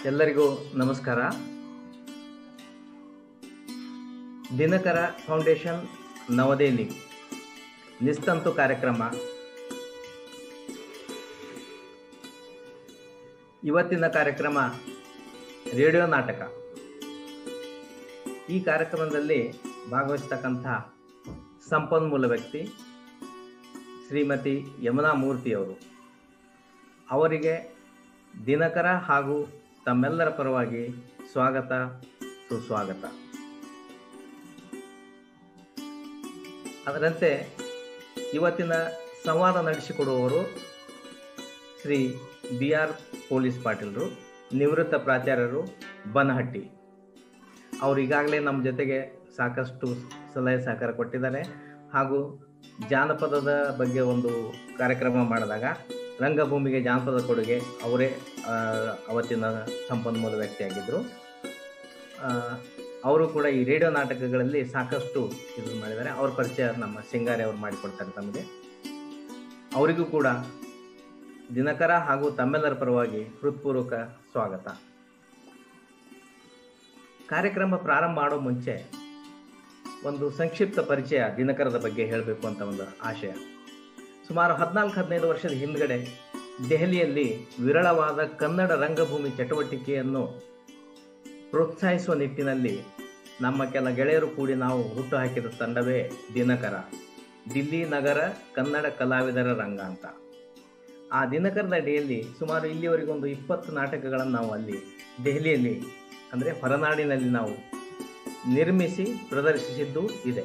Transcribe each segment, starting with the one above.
ಎಲ್ಲರಿಗೂ ನಮಸ್ಕಾರ ದಿನಕರ ಫೌಂಡೇಶನ್ ನವದೆಹಲಿ ನಿಸ್ತಂತು ಕಾರ್ಯಕ್ರಮ ಇವತ್ತಿನ ಕಾರ್ಯಕ್ರಮ ರೇಡಿಯೋ ನಾಟಕ ಈ ಕಾರ್ಯಕ್ರಮದಲ್ಲಿ ಭಾಗವಹಿಸ್ತಕ್ಕಂಥ ಸಂಪನ್ಮೂಲ ವ್ಯಕ್ತಿ ಶ್ರೀಮತಿ ಯಮುನಾ ಮೂರ್ತಿಯವರು ಅವರಿಗೆ ದಿನಕರ ಹಾಗೂ ತಮ್ಮೆಲ್ಲರ ಪರವಾಗಿ ಸ್ವಾಗತ ಸುಸ್ವಾಗತ ಅದರಂತೆ ಇವತ್ತಿನ ಸಂವಾದ ನಡೆಸಿಕೊಡುವವರು ಶ್ರೀ ಬಿ ಆರ್ ಪೊಲೀಸ್ ಪಾಟೀಲರು ನಿವೃತ್ತ ಪ್ರಾಚಾರ್ಯರು ಬನಹಟ್ಟಿ ಅವರು ಈಗಾಗಲೇ ನಮ್ಮ ಜೊತೆಗೆ ಸಾಕಷ್ಟು ಸಲಹೆ ಸಹಕಾರ ಕೊಟ್ಟಿದ್ದಾರೆ ಹಾಗೂ ಜಾನಪದದ ಬಗ್ಗೆ ಒಂದು ಕಾರ್ಯಕ್ರಮ ಮಾಡಿದಾಗ ರಂಗಭೂಮಿಗೆ ಜಾನಪದ ಕೊಡುಗೆ ಅವರೇ ಆ, ಅವತ್ತಿನ ಸಂಪನ್ಮೂಲ ವ್ಯಕ್ತಿಯಾಗಿದ್ದರು ಅವರು ಕೂಡ ಈ ರೇಡಿಯೋ ನಾಟಕಗಳಲ್ಲಿ ಸಾಕಷ್ಟು ಇದು ಮಾಡಿದ್ದಾರೆ ಅವ್ರ ಪರಿಚಯ ನಮ್ಮ ಸಿಂಗಾರಿ ಅವರು ಮಾಡಿಕೊಡ್ತಾರೆ ತಮಗೆ ಅವರಿಗೂ ಕೂಡ ದಿನಕರ ಹಾಗೂ ತಮ್ಮೆಲ್ಲರ ಪರವಾಗಿ ಹೃತ್ಪೂರ್ವಕ ಸ್ವಾಗತ ಕಾರ್ಯಕ್ರಮ ಪ್ರಾರಂಭ ಮಾಡೋ ಮುಂಚೆ ಒಂದು ಸಂಕ್ಷಿಪ್ತ ಪರಿಚಯ ದಿನಕರದ ಬಗ್ಗೆ ಹೇಳಬೇಕು ಅಂತ ಒಂದು ಆಶಯ ಸುಮಾರು ಹದಿನಾಲ್ಕು ಹದಿನೈದು ವರ್ಷದ ಹಿಂದ್ಗಡೆ ದೆಹಲಿಯಲ್ಲಿ ವಿರಳವಾದ ಕನ್ನಡ ರಂಗಭೂಮಿ ಚಟುವಟಿಕೆಯನ್ನು ಪ್ರೋತ್ಸಾಹಿಸುವ ನಿಟ್ಟಿನಲ್ಲಿ ನಮ್ಮ ಕೆಲ ಗೆಳೆಯರು ಕೂಡಿ ನಾವು ಹುಟ್ಟುಹಾಕಿದ ತಂಡವೇ ದಿನಕರ ದಿಲ್ಲಿ ನಗರ ಕನ್ನಡ ಕಲಾವಿದರ ರಂಗ ಅಂತ ಆ ದಿನಕರದ ಅಡಿಯಲ್ಲಿ ಸುಮಾರು ಇಲ್ಲಿವರೆಗೊಂದು ಇಪ್ಪತ್ತು ನಾಟಕಗಳನ್ನು ನಾವು ಅಲ್ಲಿ ದೆಹಲಿಯಲ್ಲಿ ಅಂದರೆ ಹೊರನಾಡಿನಲ್ಲಿ ನಾವು ನಿರ್ಮಿಸಿ ಪ್ರದರ್ಶಿಸಿದ್ದು ಇದೆ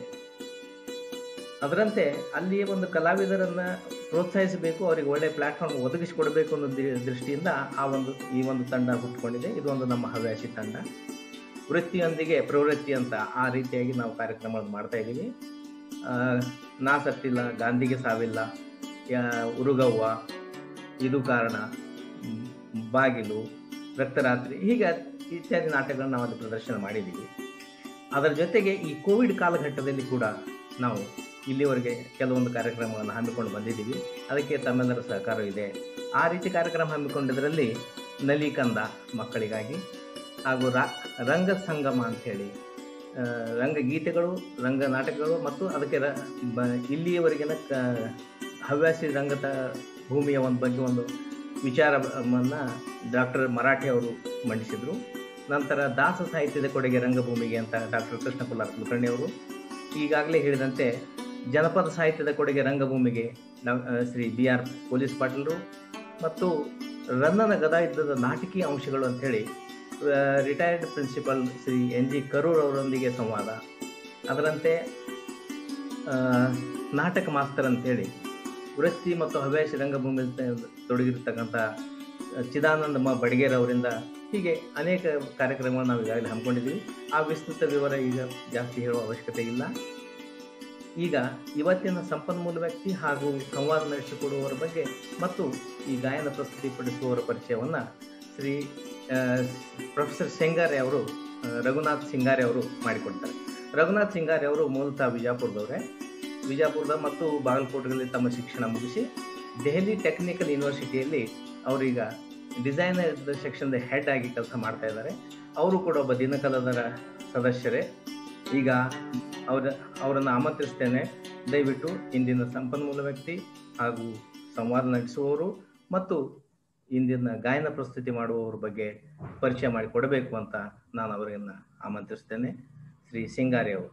ಅದರಂತೆ ಅಲ್ಲಿ ಒಂದು ಕಲಾವಿದರನ್ನ ಪ್ರೋತ್ಸಾಹಿಸಬೇಕು ಅವರಿಗೆ ಒಳ್ಳೆಯ ಪ್ಲಾಟ್ಫಾರ್ಮ್ ಒದಗಿಸಿಕೊಡಬೇಕು ಅನ್ನೋ ದಿ- ದೃಷ್ಟಿಯಿಂದ ಆ ಒಂದು ಈ ಒಂದು ತಂಡ ಹುಟ್ಟುಕೊಂಡಿದೆ ಇದು ಒಂದು ನಮ್ಮ ಹವ್ಯಾಸಿ ತಂಡ ವೃತ್ತಿಯೊಂದಿಗೆ ಪ್ರವೃತ್ತಿ ಅಂತ ಆ ರೀತಿಯಾಗಿ ನಾವು ಕಾರ್ಯಕ್ರಮಗಳನ್ನು ಮಾಡ್ತಾ ಇದ್ದೀವಿ ಆ, ನಾ ಸತ್ತಿಲ್ಲ ಗಾಂಧಿಗೆ ಸಾವಿಲ್ಲ ಯಾ- ಉರುಗವ್ವ ಇದು ಕಾರಣ ಮ್, ಬಾಗಿಲು ರಕ್ತರಾತ್ರಿ ಹೀಗೆ ಇತ್ಯಾದಿ ನಾಟಕಗಳನ್ನ ನಾವು ಅಲ್ಲಿ ಪ್ರದರ್ಶನ ಮಾಡಿದ್ದೀವಿ ಅದರ ಜೊತೆಗೆ ಈ ಕೋವಿಡ್ ಕಾಲಘಟ್ಟದಲ್ಲಿ ಕೂಡ ನಾವು ಇಲ್ಲಿವರೆಗೆ ಕೆಲವೊಂದು ಕಾರ್ಯಕ್ರಮಗಳನ್ನು ಹಮ್ಮಿಕೊಂಡು ಬಂದಿದ್ದೀವಿ ಅದಕ್ಕೆ ತಮ್ಮೆಲ್ಲರ ಸಹಕಾರ ಇದೆ ಆ ರೀತಿ ಕಾರ್ಯಕ್ರಮ ಹಮ್ಮಿಕೊಂಡಿದ್ದರಲ್ಲಿ ನಲಿಕಂದ ಮಕ್ಕಳಿಗಾಗಿ ಹಾಗೂ ರಾ ರಂಗ ಸಂಗಮ ಅಂಥೇಳಿ ಆ, ರಂಗಗೀತೆಗಳು ರಂಗ ನಾಟಕಗಳು ಮತ್ತು ಅದಕ್ಕೆ ರ ಬ ಇಲ್ಲಿಯವರೆಗಿನ ಕ ಹವ್ಯಾಸಿ ರಂಗದ ಭೂಮಿಯ ಒಂದು ಬಗ್ಗೆ ಒಂದು ವಿಚಾರವನ್ನು ಡಾಕ್ಟರ್ ಮರಾಠಿ ಅವರು ಮಂಡಿಸಿದರು ನಂತರ ದಾಸ ಸಾಹಿತ್ಯದ ಕೊಡುಗೆ ರಂಗಭೂಮಿಗೆ ಅಂತ ಡಾಕ್ಟರ್ ಕೃಷ್ಣ ಕುಲಾರ್ ಕುಲಕರ್ಣಿ ಅವರು ಈಗಾಗಲೇ ಹೇಳಿದಂತೆ ಜನಪದ ಸಾಹಿತ್ಯದ ಕೊಡುಗೆ ರಂಗಭೂಮಿಗೆ ಡಾ- ಆ, ಶ್ರೀ ಬಿ ಆರ್ ಪೊಲೀಸ್ ಪಾಟೀಲರು ಮತ್ತು ರನ್ನನ ಗದಾಯುದ್ಧದ ನಾಟಕೀಯ ಅಂಶಗಳು ಅಂಥೇಳಿ retired principal Shri N G Karur ಅವರೊಂದಿಗೆ ಸಂವಾದ ಅದರಂತೆ ಆ, ನಾಟಕ ಮಾಸ್ತರ್ ಅಂತೇಳಿ ವೃತ್ತಿ ಮತ್ತು ಹವ್ಯಾಸಿ ರಂಗಭೂಮಿ ತೊಡಗಿರ್ತಕ್ಕಂಥ ಚಿದಾನಂದ ಮ ಬಡಿಗೇರ್ ಅವರಿಂದ ಹೀಗೆ ಅನೇಕ ಕಾರ್ಯಕ್ರಮಗಳನ್ನು ನಾವು ಈಗಾಗಲೇ ಹಮ್ಮಿಕೊಂಡಿದ್ದೀವಿ ಆ ವಿಸ್ತೃತ ವಿವರ ಈಗ ಜಾಸ್ತಿ ಹೇಳುವ ಅವಶ್ಯಕತೆ ಇಲ್ಲ ಈಗ ಇವತ್ತಿನ ಸಂಪನ್ಮೂಲ ವ್ಯಕ್ತಿ ಹಾಗೂ ಸಂವಾದ ನಡೆಸಿಕೊಡುವವರ ಬಗ್ಗೆ ಮತ್ತು ಈ ಗಾಯನ ಪ್ರಸ್ತುತಿಪಡಿಸುವವರ ಪರಿಚಯವನ್ನು ಶ್ರೀ ಆ, ಪ್ರೊಫೆಸರ್ ಸಿಂಗಾರೆ ಅವರು ಆ, ರಘುನಾಥ್ ಸಿಂಗಾರೆ ಅವರು ಮಾಡಿಕೊಡ್ತಾರೆ ರಘುನಾಥ್ ಸಿಂಗಾರೆ ಅವರು ಮೂಲತಃ ವಿಜಾಪುರದವರೇ ವಿಜಾಪುರದ ಮತ್ತು ಬಾಗಲಕೋಟೆಗಳಲ್ಲಿ ತಮ್ಮ ಶಿಕ್ಷಣ ಮುಗಿಸಿ ದೆಹಲಿ ಟೆಕ್ನಿಕಲ್ ಯೂನಿವರ್ಸಿಟಿಯಲ್ಲಿ ಅವರೀಗ ಡಿಸೈನರ್ ಸೆಕ್ಷನ್ದ ಹೆಡ್ ಆಗಿ ಕೆಲಸ ಮಾಡ್ತಾ ಇದ್ದಾರೆ ಅವರು ಕೂಡ ಒಬ್ಬ ದಿನಕಲದರ ಸದಸ್ಯರೇ ಈಗ ಅವರ ಅವರನ್ನು ಆಮಂತ್ರಿಸ್ತೇನೆ ದಯವಿಟ್ಟು ಇಂದಿನ ಸಂಪನ್ಮೂಲ ವ್ಯಕ್ತಿ ಹಾಗೂ ಸಂವಾದ ನಡೆಸುವವರು ಮತ್ತು ಇಂದಿನ ಗಾಯನ ಪ್ರಸ್ತುತಿ ಮಾಡುವವರ ಬಗ್ಗೆ ಪರಿಚಯ ಮಾಡಿ ಕೊಡಬೇಕು ಅಂತ ನಾನು ಅವರನ್ನ ಆಮಂತ್ರಿಸ್ತೇನೆ ಶ್ರೀ ಸಿಂಗಾರಿ ಅವರು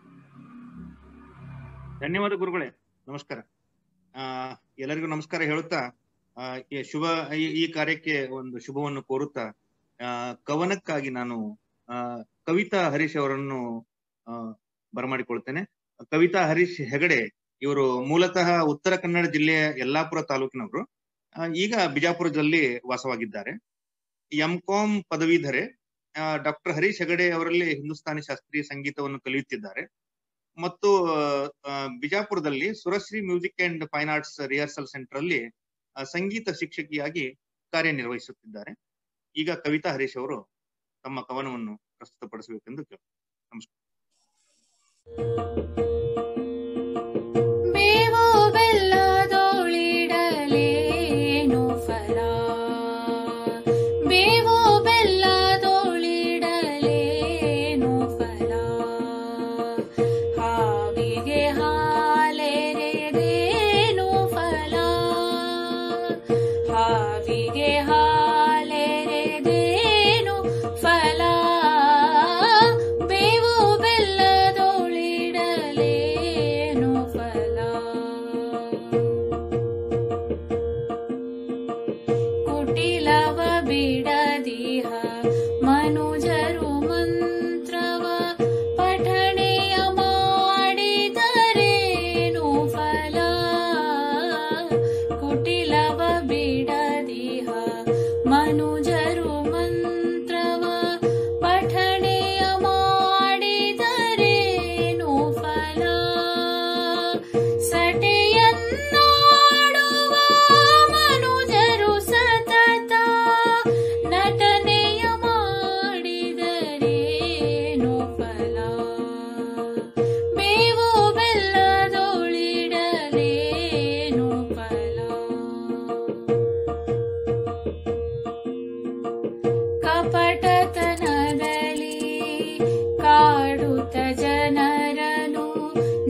ಧನ್ಯವಾದ ಗುರುಗಳೇ ನಮಸ್ಕಾರ ಆ ಎಲ್ಲರಿಗೂ ನಮಸ್ಕಾರ ಹೇಳುತ್ತಾ ಆ, ಈ ಶುಭ ಈ ಈ ಕಾರ್ಯಕ್ಕೆ ಒಂದು ಶುಭವನ್ನು ಕೋರುತ್ತಾ ಆ ಕವನಕ್ಕಾಗಿ ನಾನು ಆ ಕವಿತಾ ಹರೀಶ್ ಅವರನ್ನು ಆ ಬರಮಾಡಿಕೊಳ್ತೇನೆ ಕವಿತಾ ಹರೀಶ್ ಹೆಗಡೆ ಇವರು ಮೂಲತಃ ಉತ್ತರ ಕನ್ನಡ ಜಿಲ್ಲೆಯ ಯಲ್ಲಾಪುರ ತಾಲೂಕಿನವರು ಆ, ಈಗ ಬಿಜಾಪುರದಲ್ಲಿ ವಾಸವಾಗಿದ್ದಾರೆ ಎಂ ಕಾಂ ಪದವೀಧರೆ ಡಾಕ್ಟರ್ ಹರೀಶ್ ಹೆಗಡೆ ಅವರಲ್ಲಿ ಹಿಂದೂಸ್ತಾನಿ ಶಾಸ್ತ್ರೀಯ ಸಂಗೀತವನ್ನು ಕಲಿಯುತ್ತಿದ್ದಾರೆ ಮತ್ತು ಆ, ಬಿಜಾಪುರದಲ್ಲಿ Surashri music and fine arts rehearsal centre ಅಲ್ಲಿ ಆ, ಸಂಗೀತ ಶಿಕ್ಷಕಿಯಾಗಿ ಕಾರ್ಯನಿರ್ವಹಿಸುತ್ತಿದ್ದಾರೆ ಈಗ ಕವಿತಾ ಹರೀಶ್ ಅವರು ತಮ್ಮ ಕವನವನ್ನು ಪ್ರಸ್ತುತಪಡಿಸಬೇಕೆಂದು ಕೇಳ ಬೇವು ಬೆಲ್ಲದೋಳಿಡಲೇನು ಫಲ ಬೇವು ಬೆಲ್ಲ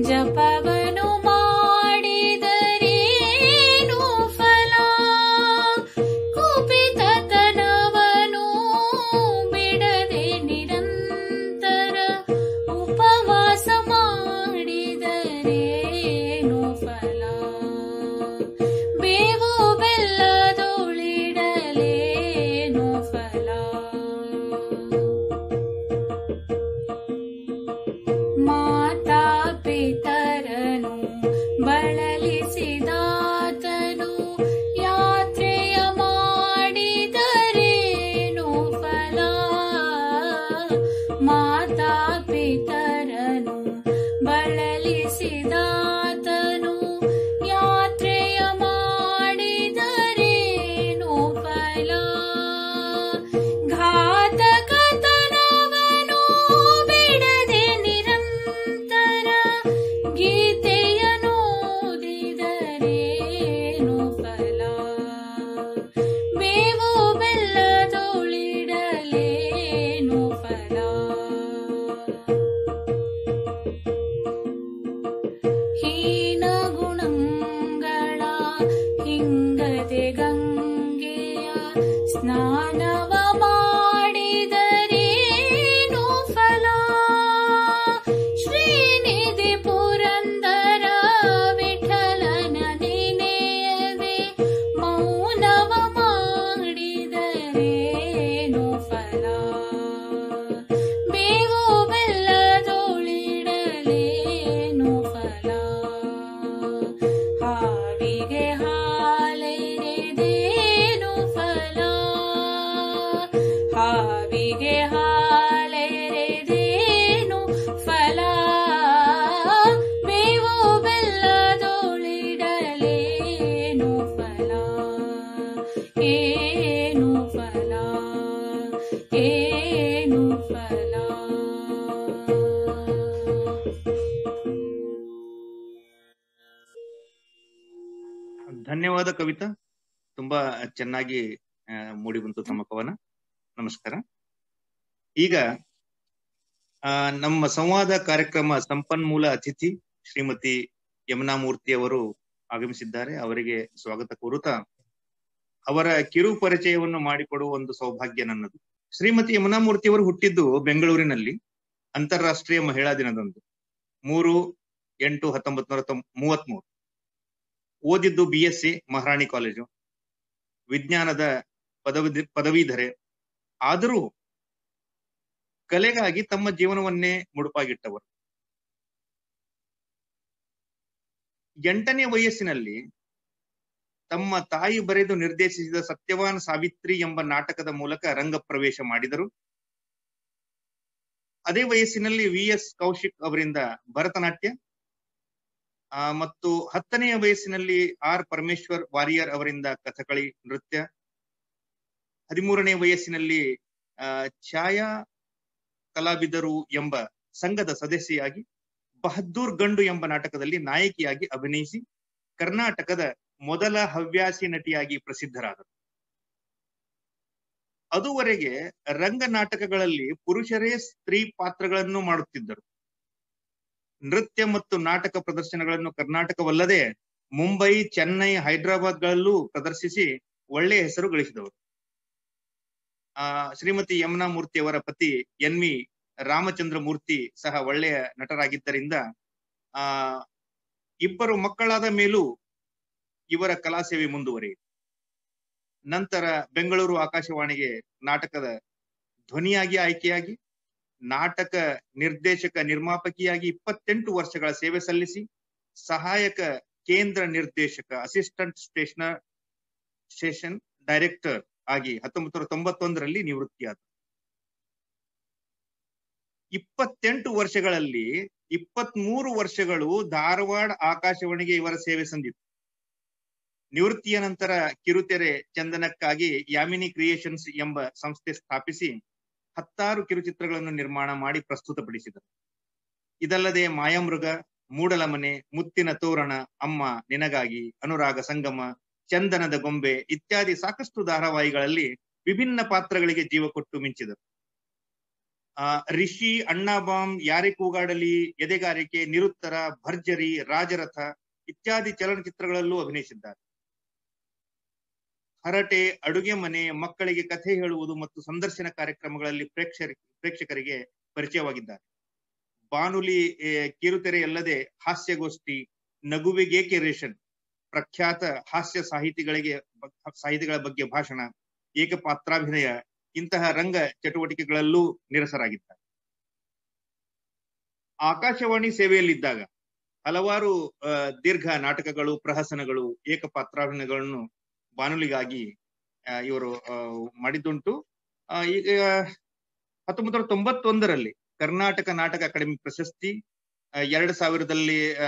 ಜಪವನು ಮಾಡಿದರೇನು ಫಲ ಕುಪಿತತನವನು ಬಿಡದೆ ನಿರಂತರ ಉಪವಾಸ ಮಾಡಿದರೇನು ಫಲ ಬೇವು ಬೆಲ್ಲದೊಳಿಡಲೇನು ಫಲ ಮಾತಾ ಪಿತರನು ಬಳಲಿಸಿದಾತನು ಯಾತ್ರೆಯ ಮಾಡಿದರೇನು ಫಲ ಮಾತಾ ಪಿತರನು ಬಳಲಿಸಿದಾತನು ಯಾತ್ರೆಯ ಮಾಡಿದರೇನು ಫಲ ಘಾತಕತನವನು ಬಿಡದೆ ನಿರಂತರ ಗೀತೆಯನ್ನು ಓದಿದರೇನು ಫಲ ಬೇವು ಬೆಲ್ಲದೊಳಿಡಲೇನು ಫಲ ಹೀನ ಗುಣಗಳ ಹಿಂಗದೆ ಗಂಗೆಯ ಸ್ನಾನವ ಮಾಡಿದರೇನು ಫಲ ಶ್ರೀನಿಧಿ ಪುರಂದರ ವಿಠಲನ ನೆನೆಯದೆ ಮೌನವ ಮಾಡಿದರೇನು ಫಲ ಬೇವು ಬೆಲ್ಲದೊಳಿಡಲೇನು ಫಲ ಹಾವಿಗೆ ಹಾಲೆರೆದೇನು ಫಲ ಹಾವಿಗೆ ಹಾಲೆರೆದೇನು ಫಲ ಬೇವು ಬೆಲ್ಲದೊಳಿಡಲೇನು ಫಲ ಏನು ಫಲ ಏನು ಫಲ ಧನ್ಯವಾದ ಕವಿತಾ ತುಂಬಾ ಚೆನ್ನಾಗಿ ಆ, ಮೂಡಿ ಬಂತು ತಮ್ಮ ಕವನ ನಮಸ್ಕಾರ ಈಗ ಆ, ನಮ್ಮ ಸಂವಾದ ಕಾರ್ಯಕ್ರಮ ಸಂಪನ್ಮೂಲ ಅತಿಥಿ ಶ್ರೀಮತಿ ಯಮುನಾ ಮೂರ್ತಿ ಅವರು ಆಗಮಿಸಿದ್ದಾರೆ ಅವರಿಗೆ ಸ್ವಾಗತ ಕೋರುತ್ತಾ ಅವರ ಕಿರು ಪರಿಚಯವನ್ನು ಮಾಡಿಕೊಡುವ ಒಂದು ಸೌಭಾಗ್ಯ ನನ್ನದು ಶ್ರೀಮತಿ ಯಮುನಾ ಮೂರ್ತಿ ಅವರು ಹುಟ್ಟಿದ್ದು ಬೆಂಗಳೂರಿನಲ್ಲಿ ಅಂತಾರಾಷ್ಟ್ರೀಯ ಮಹಿಳಾ ದಿನದಂದು ಮೂರು ಎಂಟು ಹತ್ತೊಂಬತ್ ನೂರ ಮೂವತ್ತ್ ಮೂರು ಓದಿದ್ದು B S C Maharani college ವಿಜ್ಞಾನದ ಪದವಿ ಪದವೀಧರೆ ಆದರೂ ಕಲೆಗಾಗಿ ತಮ್ಮ ಜೀವನವನ್ನೇ ಮುಡುಪಾಗಿಟ್ಟವರು ಎಂಟನೇ ವಯಸ್ಸಿನಲ್ಲಿ ತಮ್ಮ ತಾಯಿ ಬರೆದು ನಿರ್ದೇಶಿಸಿದ ಸತ್ಯವಾನ್ ಸಾವಿತ್ರಿ ಎಂಬ ನಾಟಕದ ಮೂಲಕ ರಂಗ ಪ್ರವೇಶ ಮಾಡಿದರು ಅದೇ ವಯಸ್ಸಿನಲ್ಲಿ ವಿ ಎಸ್ ಕೌಶಿಕ್ ಅವರಿಂದ ಭರತನಾಟ್ಯ ಆ, ಮತ್ತು ಹತ್ತನೆಯ ವಯಸ್ಸಿನಲ್ಲಿ ಆರ್ ಪರಮೇಶ್ವರ್ ವಾರಿಯರ್ ಅವರಿಂದ ಕಥಕಳಿ ನೃತ್ಯ ಹದಿಮೂರನೇ ವಯಸ್ಸಿನಲ್ಲಿ ಆ, ಛಾಯಾ ಕಲಾವಿದರು ಎಂಬ ಸಂಘದ ಸದಸ್ಯೆಯಾಗಿ ಬಹದ್ದೂರ್ ಗಂಡು ಎಂಬ ನಾಟಕದಲ್ಲಿ ನಾಯಕಿಯಾಗಿ ಅಭಿನಯಿಸಿ ಕರ್ನಾಟಕದ ಮೊದಲ ಹವ್ಯಾಸಿ ನಟಿಯಾಗಿ ಪ್ರಸಿದ್ಧರಾದರು ಅದುವರೆಗೆ ರಂಗ ನಾಟಕಗಳಲ್ಲಿ ಪುರುಷರೇ ಸ್ತ್ರೀ ಪಾತ್ರಗಳನ್ನು ಮಾಡುತ್ತಿದ್ದರು ನೃತ್ಯ ಮತ್ತು ನಾಟಕ ಪ್ರದರ್ಶನಗಳನ್ನು ಕರ್ನಾಟಕವಲ್ಲದೆ ಮುಂಬೈ ಚೆನ್ನೈ ಹೈದರಾಬಾದ್ಗಳಲ್ಲೂ ಪ್ರದರ್ಶಿಸಿ ಒಳ್ಳೆಯ ಹೆಸರು ಗಳಿಸಿದವರು ಆ ಶ್ರೀಮತಿ ಯಮುನಾ ಮೂರ್ತಿ ಅವರ ಪತಿ ಎನ್ ವಿ ರಾಮಚಂದ್ರ ಮೂರ್ತಿ ಸಹ ಒಳ್ಳೆಯ ನಟರಾಗಿದ್ದರಿಂದ ಆ ಇಬ್ಬರು ಮಕ್ಕಳಾದ ಮೇಲೂ ಇವರ ಕಲಾ ಸೇವೆ ಮುಂದುವರಿಯಿತು ನಂತರ ಬೆಂಗಳೂರು ಆಕಾಶವಾಣಿಗೆ ನಾಟಕದ ಧ್ವನಿಯಾಗಿ ಆಯ್ಕೆಯಾಗಿ ನಾಟಕ ನಿರ್ದೇಶಕ ನಿರ್ಮಾಪಕಿಯಾಗಿ ಇಪ್ಪತ್ತೆಂಟು ವರ್ಷಗಳ ಸೇವೆ ಸಲ್ಲಿಸಿ ಸಹಾಯಕ ಕೇಂದ್ರ ನಿರ್ದೇಶಕ ಅಸಿಸ್ಟೆಂಟ್ ಸ್ಟೇಷನ್ ಸ್ಟೇಷನ್ ಡೈರೆಕ್ಟರ್ ಆಗಿ ಹತ್ತೊಂಬತ್ತು ನೂರ ತೊಂಬತ್ತೊಂದರಲ್ಲಿ ನಿವೃತ್ತಿಯಾದರು ಇಪ್ಪತ್ತೆಂಟು ವರ್ಷಗಳಲ್ಲಿ ಇಪ್ಪತ್ಮೂರು ವರ್ಷಗಳು ಧಾರವಾಡ ಆಕಾಶವಾಣಿಗೆ ಇವರ ಸೇವೆ ಸಂದಿತು ನಿವೃತ್ತಿಯ ನಂತರ ಕಿರುತೆರೆ ಚಂದನಕ್ಕಾಗಿ ಯಾಮಿನಿ ಕ್ರಿಯೇಷನ್ಸ್ ಎಂಬ ಸಂಸ್ಥೆ ಸ್ಥಾಪಿಸಿ ಹತ್ತಾರು ಕಿರುಚಿತ್ರಗಳನ್ನು ನಿರ್ಮಾಣ ಮಾಡಿ ಪ್ರಸ್ತುತಪಡಿಸಿದರು ಇದಲ್ಲದೆ ಮಾಯಾಮೃಗ ಮೂಡಲಮನೆ ಮುತ್ತಿನ ತೋರಣ ಅಮ್ಮ ನಿನಗಾಗಿ ಅನುರಾಗ ಸಂಗಮ ಚಂದನದ ಗೊಂಬೆ ಇತ್ಯಾದಿ ಸಾಕಷ್ಟು ಧಾರಾವಾಹಿಗಳಲ್ಲಿ ವಿಭಿನ್ನ ಪಾತ್ರಗಳಿಗೆ ಜೀವ ಕೊಟ್ಟು ಮಿಂಚಿದರು ಆ ರಿಷಿ ಅಣ್ಣಾಬಾಮ್ ಯಾರೇ ಕೂಗಾಡಲಿ ಎದೆಗಾರಿಕೆ ನಿರುತ್ತರ ಭರ್ಜರಿ ರಾಜರಥ ಇತ್ಯಾದಿ ಚಲನಚಿತ್ರಗಳಲ್ಲೂ ಅಭಿನಯಿಸಿದ್ದಾರೆ ಹರಟೆ ಅಡುಗೆ ಮನೆ ಮಕ್ಕಳಿಗೆ ಕಥೆ ಹೇಳುವುದು ಮತ್ತು ಸಂದರ್ಶನ ಕಾರ್ಯಕ್ರಮಗಳಲ್ಲಿ ಪ್ರೇಕ್ಷರ ಪ್ರೇಕ್ಷಕರಿಗೆ ಪರಿಚಯವಾಗಿದ್ದಾರೆ ಬಾನುಲಿ ಏ, ಕಿರುತೆರೆಯಲ್ಲದೆ ಹಾಸ್ಯಗೋಷ್ಠಿ ನಗುವಿಗೇಕೆ ರೇಷನ್ ಪ್ರಖ್ಯಾತ ಹಾಸ್ಯ ಸಾಹಿತಿಗಳಿಗೆ ಬ- ಸಾಹಿತಿಗಳ ಬಗ್ಗೆ ಭಾಷಣ ಏಕಪಾತ್ರಾಭಿನಯ ಇಂತಹ ರಂಗ ಚಟುವಟಿಕೆಗಳಲ್ಲೂ ನಿರಸರಾಗಿದ್ದಾರೆ ಆಕಾಶವಾಣಿ ಸೇವೆಯಲ್ಲಿದ್ದಾಗ ಹಲವಾರು ಆ, ದೀರ್ಘ ನಾಟಕಗಳು ಪ್ರಹಸನಗಳು ಏಕಪಾತ್ರಾಭಿನಯಗಳನ್ನು ಬಾನುಲಿಗಾಗಿ ಆ, ಇವರು ಆ, ಮಾಡಿದ್ದುಂಟು ಆ, ಈಗ ಹತ್ತೊಂಬತ್ತು ನೂರ ತೊಂಬತ್ತೊಂದರಲ್ಲಿ ಕರ್ನಾಟಕ ನಾಟಕ ಅಕಾಡೆಮಿ ಪ್ರಶಸ್ತಿ ಆ, ಎರಡು ಸಾವಿರದಲ್ಲಿ ಆ,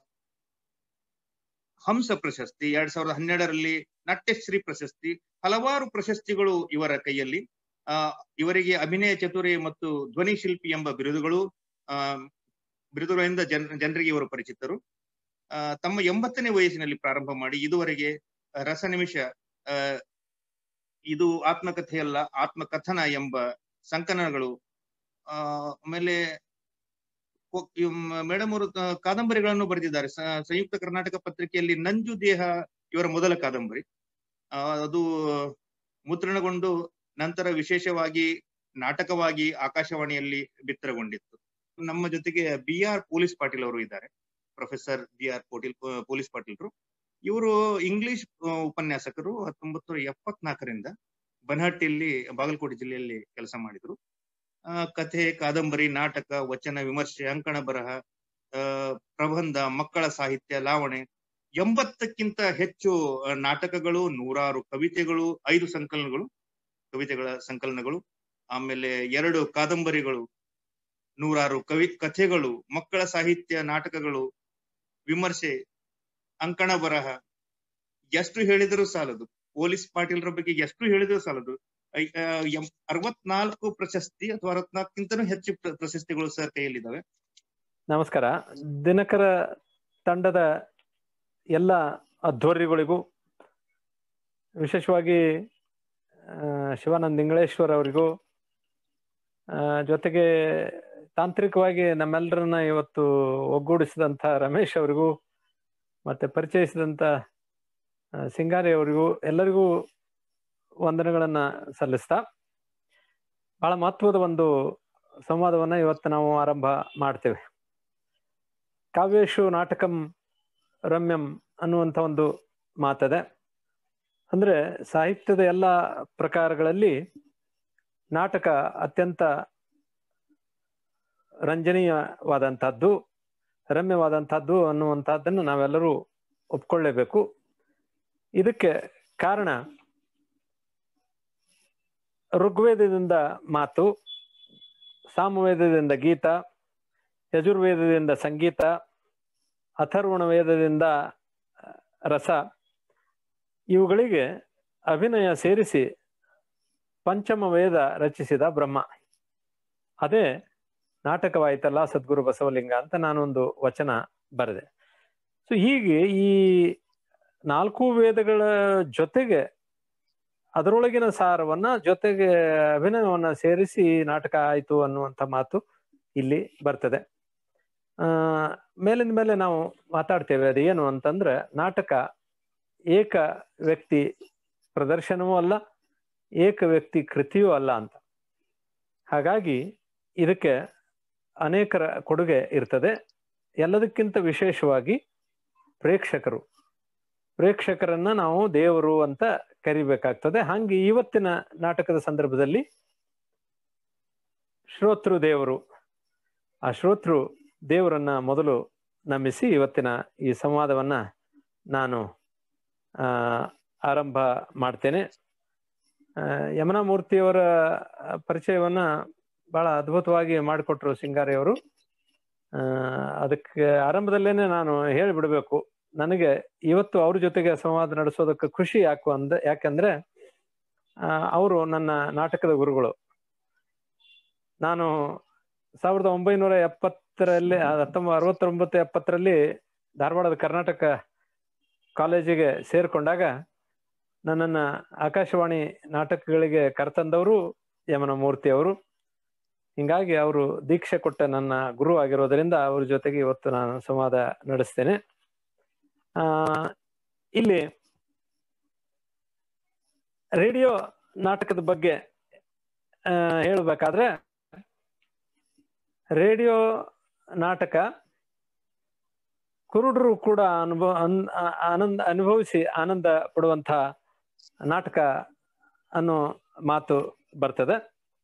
ಹಂಸ ಪ್ರಶಸ್ತಿ ಎರಡ್ ಸಾವಿರದ ಹನ್ನೆರಡರಲ್ಲಿ ನಟ್ಯಶ್ರೀ ಪ್ರಶಸ್ತಿ ಹಲವಾರು ಪ್ರಶಸ್ತಿಗಳು ಇವರ ಕೈಯಲ್ಲಿ ಆ ಇವರಿಗೆ ಅಭಿನಯ ಚತುರಿ ಮತ್ತು ಧ್ವನಿ ಶಿಲ್ಪಿ ಎಂಬ ಬಿರುದುಗಳು ಆ ಬಿರುದುಗಳಿಂದ ಜನ ಜನರಿಗೆ ಇವರು ಪರಿಚಿತರು ಆ ತಮ್ಮ ಎಂಬತ್ತನೇ ವಯಸ್ಸಿನಲ್ಲಿ ಪ್ರಾರಂಭ ಮಾಡಿ ಇದುವರೆಗೆ ರಸ ನಿಮಿಷ ಆ ಇದು ಆತ್ಮಕಥೆಯಲ್ಲ ಆತ್ಮಕಥನ ಎಂಬ ಸಂಕಲನಗಳು ಆ ಆಮೇಲೆ ಮೇಡಮ್ ಅವರು ತ- ಕಾದಂಬರಿಗಳನ್ನು ಬರೆದಿದ್ದಾರೆ ಸ- ಸಂಯುಕ್ತ ಕರ್ನಾಟಕ ಪತ್ರಿಕೆಯಲ್ಲಿ ನಂಜು ದೇಹ ಇವರ ಮೊದಲ ಕಾದಂಬರಿ ಆ, ಅದು ಮುದ್ರಣಗೊಂಡು ನಂತರ ವಿಶೇಷವಾಗಿ ನಾಟಕವಾಗಿ ಆಕಾಶವಾಣಿಯಲ್ಲಿ ಬಿತ್ತರಗೊಂಡಿತ್ತು ನಮ್ಮ ಜೊತೆಗೆ ಬಿ ಆರ್ ಪೊಲೀಸ್ ಪಾಟೀಲ್ ಅವರು ಇದ್ದಾರೆ professor B R Patil Police ಪಾಟೀಲ್ರು ಇವರು ಇಂಗ್ಲಿಷ್ ಆ, ಉಪನ್ಯಾಸಕರು ಹತ್ತೊಂಬತ್ತು ನೂರ ಎಪ್ಪತ್ನಾಲ್ಕರಿಂದ ಬನಹಟ್ಟಿಯಲ್ಲಿ ಬಾಗಲಕೋಟೆ ಜಿಲ್ಲೆಯಲ್ಲಿ ಕೆಲಸ ಮಾಡಿದ್ರು ಆ, ಕಥೆ ಕಾದಂಬರಿ ನಾಟಕ ವಚನ ವಿಮರ್ಶೆ ಅಂಕಣ ಬರಹ ಆ, ಪ್ರಬಂಧ ಮಕ್ಕಳ ಸಾಹಿತ್ಯ ಲಾವಣೆ ಎಂಬತ್ತಕ್ಕಿಂತ ಹೆಚ್ಚು ಆ, ನಾಟಕಗಳು ನೂರಾರು ಕವಿತೆಗಳು ಐದು ಸಂಕಲನಗಳು ಕವಿತೆಗಳ ಸಂಕಲನಗಳು ಆಮೇಲೆ ಎರಡು ಕಾದಂಬರಿಗಳು ನೂರಾರು ಕವಿ ಕಥೆಗಳು ಮಕ್ಕಳ ಸಾಹಿತ್ಯ ನಾಟಕಗಳು ವಿಮರ್ಶೆ ಅಂಕಣ ಬರಹ ಎಷ್ಟು ಹೇಳಿದರೂ ಸಾಲದು ಪೊಲೀಸ್ ಪಾಟೀಲ್ರ ಬಗ್ಗೆ ಎಷ್ಟು ಹೇಳಿದರೂ ಸಾಲದು ಐ- ಆ, ಎಂ- ಅರವತ್ನಾಲ್ಕು ಪ್ರಶಸ್ತಿ ಅಥವಾ ಅರವತ್ನಾಲ್ಕಿಂತನೂ ಹೆಚ್ಚು ಪ್ರ- ಪ್ರಶಸ್ತಿಗಳು ಸರ್ ಕೈಯಲ್ಲಿದ್ದಾವೆ ನಮಸ್ಕಾರ ದಿನಕರ ತಂಡದ ಎಲ್ಲ ಅಧ್ವರ್ಯಗಳಿಗೂ ವಿಶೇಷವಾಗಿ ಆ, ಶಿವಾನಂದ ಇಂಗಳೇಶ್ವರ್ ಅವರಿಗೂ ಆ, ಜೊತೆಗೆ ತಾಂತ್ರಿಕವಾಗಿ ನಮ್ಮೆಲ್ಲರನ್ನ ಇವತ್ತು ಒಗ್ಗೂಡಿಸಿದಂಥ ರಮೇಶ್ ಅವರಿಗೂ ಮತ್ತೆ ಪರಿಚಯಿಸಿದಂಥ ಆ, ಸಿಂಗಾರಿ ಅವರಿಗೂ ಎಲ್ಲರಿಗೂ ವಂದನೆಗಳನ್ನ ಸಲ್ಲಿಸ್ತಾ ಬಹಳ ಮಹತ್ವದ ಒಂದು ಸಂವಾದವನ್ನ ಇವತ್ತು ನಾವು ಆರಂಭ ಮಾಡ್ತೇವೆ ಕಾವ್ಯೇಶು ನಾಟಕಂ ರಮ್ಯಂ ಅನ್ನುವಂಥ ಒಂದು ಮಾತದೆ ಅಂದ್ರೆ ಸಾಹಿತ್ಯದ ಎಲ್ಲ ಪ್ರಕಾರಗಳಲ್ಲಿ ನಾಟಕ ಅತ್ಯಂತ ರಂಜನೀಯವಾದಂತಹದ್ದು ರಮ್ಯವಾದಂತಹದ್ದು ಅನ್ನುವಂತಹದ್ದನ್ನು ನಾವೆಲ್ಲರೂ ಒಪ್ಕೊಳ್ಳೇಬೇಕು ಇದಕ್ಕೆ ಕಾರಣ ಋಗ್ವೇದದಿಂದ ಮಾತು ಸಾಮವೇದದಿಂದ ಗೀತ ಯಜುರ್ವೇದದಿಂದ ಸಂಗೀತ ಅಥರ್ವಣ ವೇದದಿಂದ ರಸ ಇವುಗಳಿಗೆ ಅಭಿನಯ ಸೇರಿಸಿ ಪಂಚಮ ವೇದ ರಚಿಸಿದ ಬ್ರಹ್ಮ ಅದೇ ನಾಟಕವಾಯ್ತಲ್ಲ ಸದ್ಗುರು ಬಸವಲಿಂಗ ಅಂತ ನಾನೊಂದು ವಚನ ಬರೆದೆ ಸೊ ಹೀಗೆ ಈ ನಾಲ್ಕು ವೇದಗಳ ಜೊತೆಗೆ ಅದರೊಳಗಿನ ಸಾರವನ್ನ ಜೊತೆಗೆ ಅಭಿನಯವನ್ನ ಸೇರಿಸಿ ನಾಟಕ ಆಯ್ತು ಅನ್ನುವಂಥ ಮಾತು ಇಲ್ಲಿ ಬರ್ತದೆ ಆ ಮೇಲಿಂದ ಮೇಲೆ ನಾವು ಮಾತಾಡ್ತೇವೆ ಅದು ಏನು ಅಂತಂದ್ರೆ ನಾಟಕ ಏಕ ವ್ಯಕ್ತಿ ಪ್ರದರ್ಶನವೂ ಅಲ್ಲ ಏಕ ವ್ಯಕ್ತಿ ಕೃತಿಯೂ ಅಲ್ಲ ಅಂತ ಹಾಗಾಗಿ ಇದಕ್ಕೆ ಅನೇಕರ ಕೊಡುಗೆ ಇರ್ತದೆ ಎಲ್ಲದಕ್ಕಿಂತ ವಿಶೇಷವಾಗಿ ಪ್ರೇಕ್ಷಕರು ಪ್ರೇಕ್ಷಕರನ್ನ ನಾವು ದೇವರು ಅಂತ ಕರಿಬೇಕಾಗ್ತದೆ ಹಂಗೆ ಇವತ್ತಿನ ನಾಟಕದ ಸಂದರ್ಭದಲ್ಲಿ ಶ್ರೋತೃ ದೇವರು ಆ ಶ್ರೋತೃ ದೇವರನ್ನ ಮೊದಲು ನಂಬಿಸಿ ಇವತ್ತಿನ ಈ ಸಂವಾದವನ್ನ ನಾನು ಆ ಆರಂಭ ಮಾಡ್ತೇನೆ ಆ, ಯಮುನಾ ಮೂರ್ತಿಯವರ ಪರಿಚಯವನ್ನ ಬಹಳ ಅದ್ಭುತವಾಗಿ ಮಾಡಿಕೊಟ್ರು ಸಿಂಗಾರಿ ಅವರು ಆ, ಅದಕ್ಕೆ ಆರಂಭದಲ್ಲೇನೆ ನಾನು ಹೇಳಿಬಿಡ್ಬೇಕು ನನಗೆ ಇವತ್ತು ಅವ್ರ ಜೊತೆಗೆ ಸಂವಾದ ನಡೆಸೋದಕ್ಕೆ ಖುಷಿ ಯಾಕು ಅಂದ ಯಾಕಂದ್ರೆ ಅವರು ನನ್ನ ನಾಟಕದ ಗುರುಗಳು ನಾನು ಸಾವಿರದ ಒಂಬೈನೂರ ಎಪ್ಪತ್ತರಲ್ಲಿ ಹತ್ತೊಂಬ ಅರವತ್ತೊಂಬತ್ತು ಎಪ್ಪತ್ತರಲ್ಲಿ ಧಾರವಾಡದ ಕರ್ನಾಟಕ ಕಾಲೇಜಿಗೆ ಸೇರ್ಕೊಂಡಾಗ ನನ್ನನ್ನು ಆಕಾಶವಾಣಿ ನಾಟಕಗಳಿಗೆ ಕರೆತಂದವರು ಯಮನ ಮೂರ್ತಿ ಅವರು ಹಿಂಗಾಗಿ ಅವರು ದೀಕ್ಷೆ ಕೊಟ್ಟ ನನ್ನ ಗುರು ಆಗಿರೋದರಿಂದ ಅವ್ರ ಜೊತೆಗೆ ಇವತ್ತು ನಾನು ಸಂವಾದ ನಡೆಸ್ತೇನೆ ಆ ಇಲ್ಲಿ ರೇಡಿಯೋ ನಾಟಕದ ಬಗ್ಗೆ ಆ, ಹೇಳ್ಬೇಕಾದ್ರೆ ರೇಡಿಯೋ ನಾಟಕ ಕುರುಡರು ಕೂಡ ಅನುಭವ ಅನ್- ಆ- ಆನಂದ ಅನುಭವಿಸಿ ಆನಂದ ಪಡುವಂತ ನಾಟಕ ಅನ್ನೋ ಮಾತು ಬರ್ತದೆ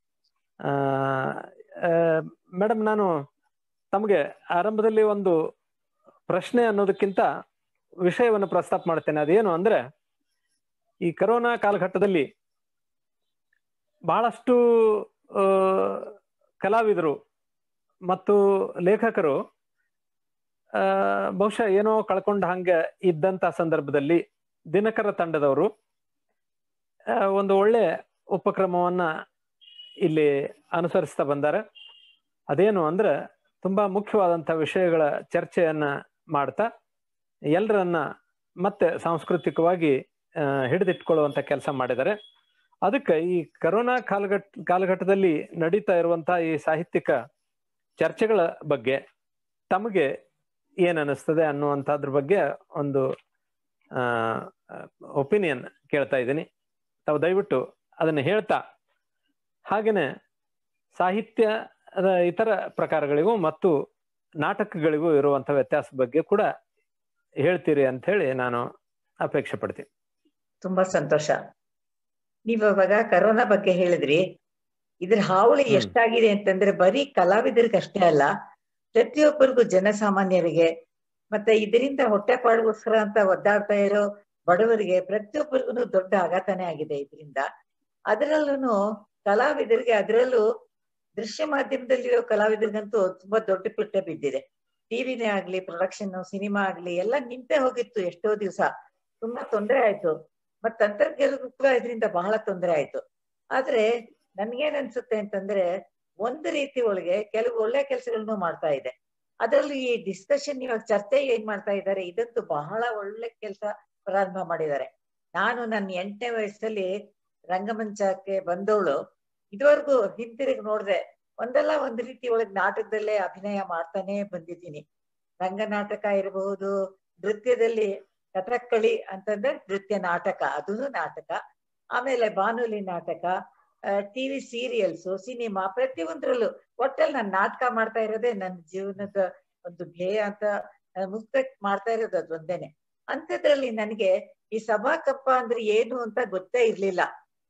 ಮೇಡಮ್ ನಾನು ತಮಗೆ ಆರಂಭದಲ್ಲಿ ಒಂದು ಪ್ರಶ್ನೆ ಅನ್ನೋದಕ್ಕಿಂತ ವಿಷಯವನ್ನು ಪ್ರಸ್ತಾಪ ಮಾಡ್ತೇನೆ ಅದೇನು ಅಂದ್ರೆ ಈ ಕರೋನಾ ಕಾಲಘಟ್ಟದಲ್ಲಿ ಬಹಳಷ್ಟು ಆ, ಕಲಾವಿದರು ಮತ್ತು ಲೇಖಕರು ಆ, ಬಹುಶಃ ಏನೋ ಕಳ್ಕೊಂಡ ಹಂಗೆ ಇದ್ದಂತ ಸಂದರ್ಭದಲ್ಲಿ ದಿನಕರ ತಂಡದವರು ಆ, ಒಂದು ಒಳ್ಳೆ ಉಪಕ್ರಮವನ್ನ ಇಲ್ಲಿ ಅನುಸರಿಸ್ತಾ ಬಂದಾರೆ ಅದೇನು ಅಂದ್ರೆ ತುಂಬಾ ಮುಖ್ಯವಾದಂತ ವಿಷಯಗಳ ಚರ್ಚೆಯನ್ನ ಮಾಡ್ತಾ ಎಲ್ಲರನ್ನ ಮತ್ತೆ ಸಾಂಸ್ಕೃತಿಕವಾಗಿ ಆ, ಹಿಡಿದಿಟ್ಕೊಳ್ಳುವಂತ ಕೆಲಸ ಮಾಡಿದ್ದಾರೆ ಅದಕ್ಕೆ ಈ ಕರೋನಾ ಕಾಲಘಟ್ಟ ಕಾಲಘಟ್ಟದಲ್ಲಿ ನಡೀತಾ ಇರುವಂತಹ ಈ ಸಾಹಿತ್ಯಿಕ ಚರ್ಚೆಗಳ ಬಗ್ಗೆ ತಮಗೆ ಏನ್ ಅನಿಸ್ತದೆ ಅನ್ನುವಂಥದ್ರ ಬಗ್ಗೆ ಒಂದು ಒಪಿನಿಯನ್ ಕೇಳ್ತಾ ಇದ್ದೀನಿ ತಾವು ದಯವಿಟ್ಟು ಅದನ್ನ ಹೇಳ್ತಾ ಹಾಗೇನೆ ಸಾಹಿತ್ಯದ ಇತರ ಪ್ರಕಾರಗಳಿಗೂ ಮತ್ತು ನಾಟಕಗಳಿಗೂ ಇರುವಂತ ವ್ಯತ್ಯಾಸ ಬಗ್ಗೆ ಕೂಡ ಹೇಳ್ತೀರಿ ಅಂತ ಹೇಳಿ ನಾನು ಅಪೇಕ್ಷೆ ಪಡ್ತೀನಿ ತುಂಬಾ ಸಂತೋಷ ನೀವು ಇವಾಗ ಕರೋನಾ ಬಗ್ಗೆ ಹೇಳಿದ್ರಿ ಇದ್ರ ಹಾವಳಿ ಹ್ಮ್. ಎಷ್ಟಾಗಿದೆ ಅಂತಂದ್ರೆ ಬರೀ ಕಲಾವಿದರಿಗೆ ಅಷ್ಟೇ ಅಲ್ಲ ಪ್ರತಿಯೊಬ್ಬರಿಗೂ ಜನಸಾಮಾನ್ಯರಿಗೆ ಮತ್ತೆ ಇದರಿಂದ ಹೊಟ್ಟೆಪಾಡಿಗೋಸ್ಕರ ಅಂತ ಒದ್ದಾಡ್ತಾ ಇರೋ ಬಡವರಿಗೆ ಪ್ರತಿಯೊಬ್ಬರಿಗೂ ದೊಡ್ಡ ಆಘಾತನೇ ಆಗಿದೆ ಇದರಿಂದ ಅದರಲ್ಲೂ ಕಲಾವಿದರಿಗೆ ಅದರಲ್ಲೂ ದೃಶ್ಯ ಮಾಧ್ಯಮದಲ್ಲಿರೋ ಕಲಾವಿದರಿಗಂತೂ ತುಂಬಾ ದೊಡ್ಡ ಪುಟ್ಟ ಬಿದ್ದಿದೆ ಟಿವಿನೇ ಆಗ್ಲಿ ಪ್ರೊಡಕ್ಷನ್ ಸಿನಿಮಾ ಆಗ್ಲಿ ಎಲ್ಲ ನಿಂತೇ ಹೋಗಿತ್ತು ಎಷ್ಟೋ ದಿವಸ ತುಂಬಾ ತೊಂದರೆ ಆಯ್ತು ಮತ್ ತಂತ್ರಜ್ಞರಿಗೂ ಕೂಡ ಇದರಿಂದ ಬಹಳ ತೊಂದರೆ ಆಯ್ತು ಆದ್ರೆ ನನ್ಗೇನ್ ಅನ್ಸುತ್ತೆ ಅಂತಂದ್ರೆ ಒಂದು ರೀತಿ ಒಳಗೆ ಕೆಲವು ಒಳ್ಳೆ ಕೆಲಸಗಳನ್ನು ಮಾಡ್ತಾ ಇದೆ ಅದರಲ್ಲೂ ಈ ಡಿಸ್ಕಷನ್ ಇವಾಗ ಚರ್ಚೆ ಏನ್ ಮಾಡ್ತಾ ಇದ್ದಾರೆ ಇದಂತೂ ಬಹಳ ಒಳ್ಳೆ ಕೆಲಸ ಪ್ರಾರಂಭ ಮಾಡಿದ್ದಾರೆ ನಾನು ನನ್ನ ಎಂಟನೇ ವಯಸ್ಸಲ್ಲಿ ರಂಗಮಂಚಕ್ಕೆ ಬಂದವಳು ಇದುವರೆಗೂ ಹಿಂತಿರುಗಿ ನೋಡ್ದೆ ಒಂದಲ್ಲ ಒಂದ್ ರೀತಿ ಒಳಗ್ ನಾಟಕದಲ್ಲೇ ಅಭಿನಯ ಮಾಡ್ತಾನೆ ಬಂದಿದ್ದೀನಿ ರಂಗನಾಟಕ ಇರಬಹುದು ನೃತ್ಯದಲ್ಲಿ ಕಥಕ್ಕಳಿ ಅಂತಂದ್ರೆ ನೃತ್ಯ ನಾಟಕ ಅದೂ ನಾಟಕ ಆಮೇಲೆ ಬಾನುಲಿ ನಾಟಕ ಟಿವಿ ಸೀರಿಯಲ್ಸ್ ಸಿನಿಮಾ ಪ್ರತಿಯೊಂದ್ರಲ್ಲೂ ಒಟ್ಟಲ್ಲಿ ನಾನು ನಾಟಕ ಮಾಡ್ತಾ ಇರೋದೇ ನನ್ನ ಜೀವನದ ಒಂದು ಧ್ಯೇಯ ಅಂತ ನಾನ್ ಮುಕ್ತ ಮಾಡ್ತಾ ಇರೋದು ಅದೊಂದೇನೆ ಅಂಥದ್ರಲ್ಲಿ ನನಗೆ ಈ ಸಭಾಕಪ್ಪ ಅಂದ್ರೆ ಏನು ಅಂತ ಗೊತ್ತೇ ಇರ್ಲಿಲ್ಲ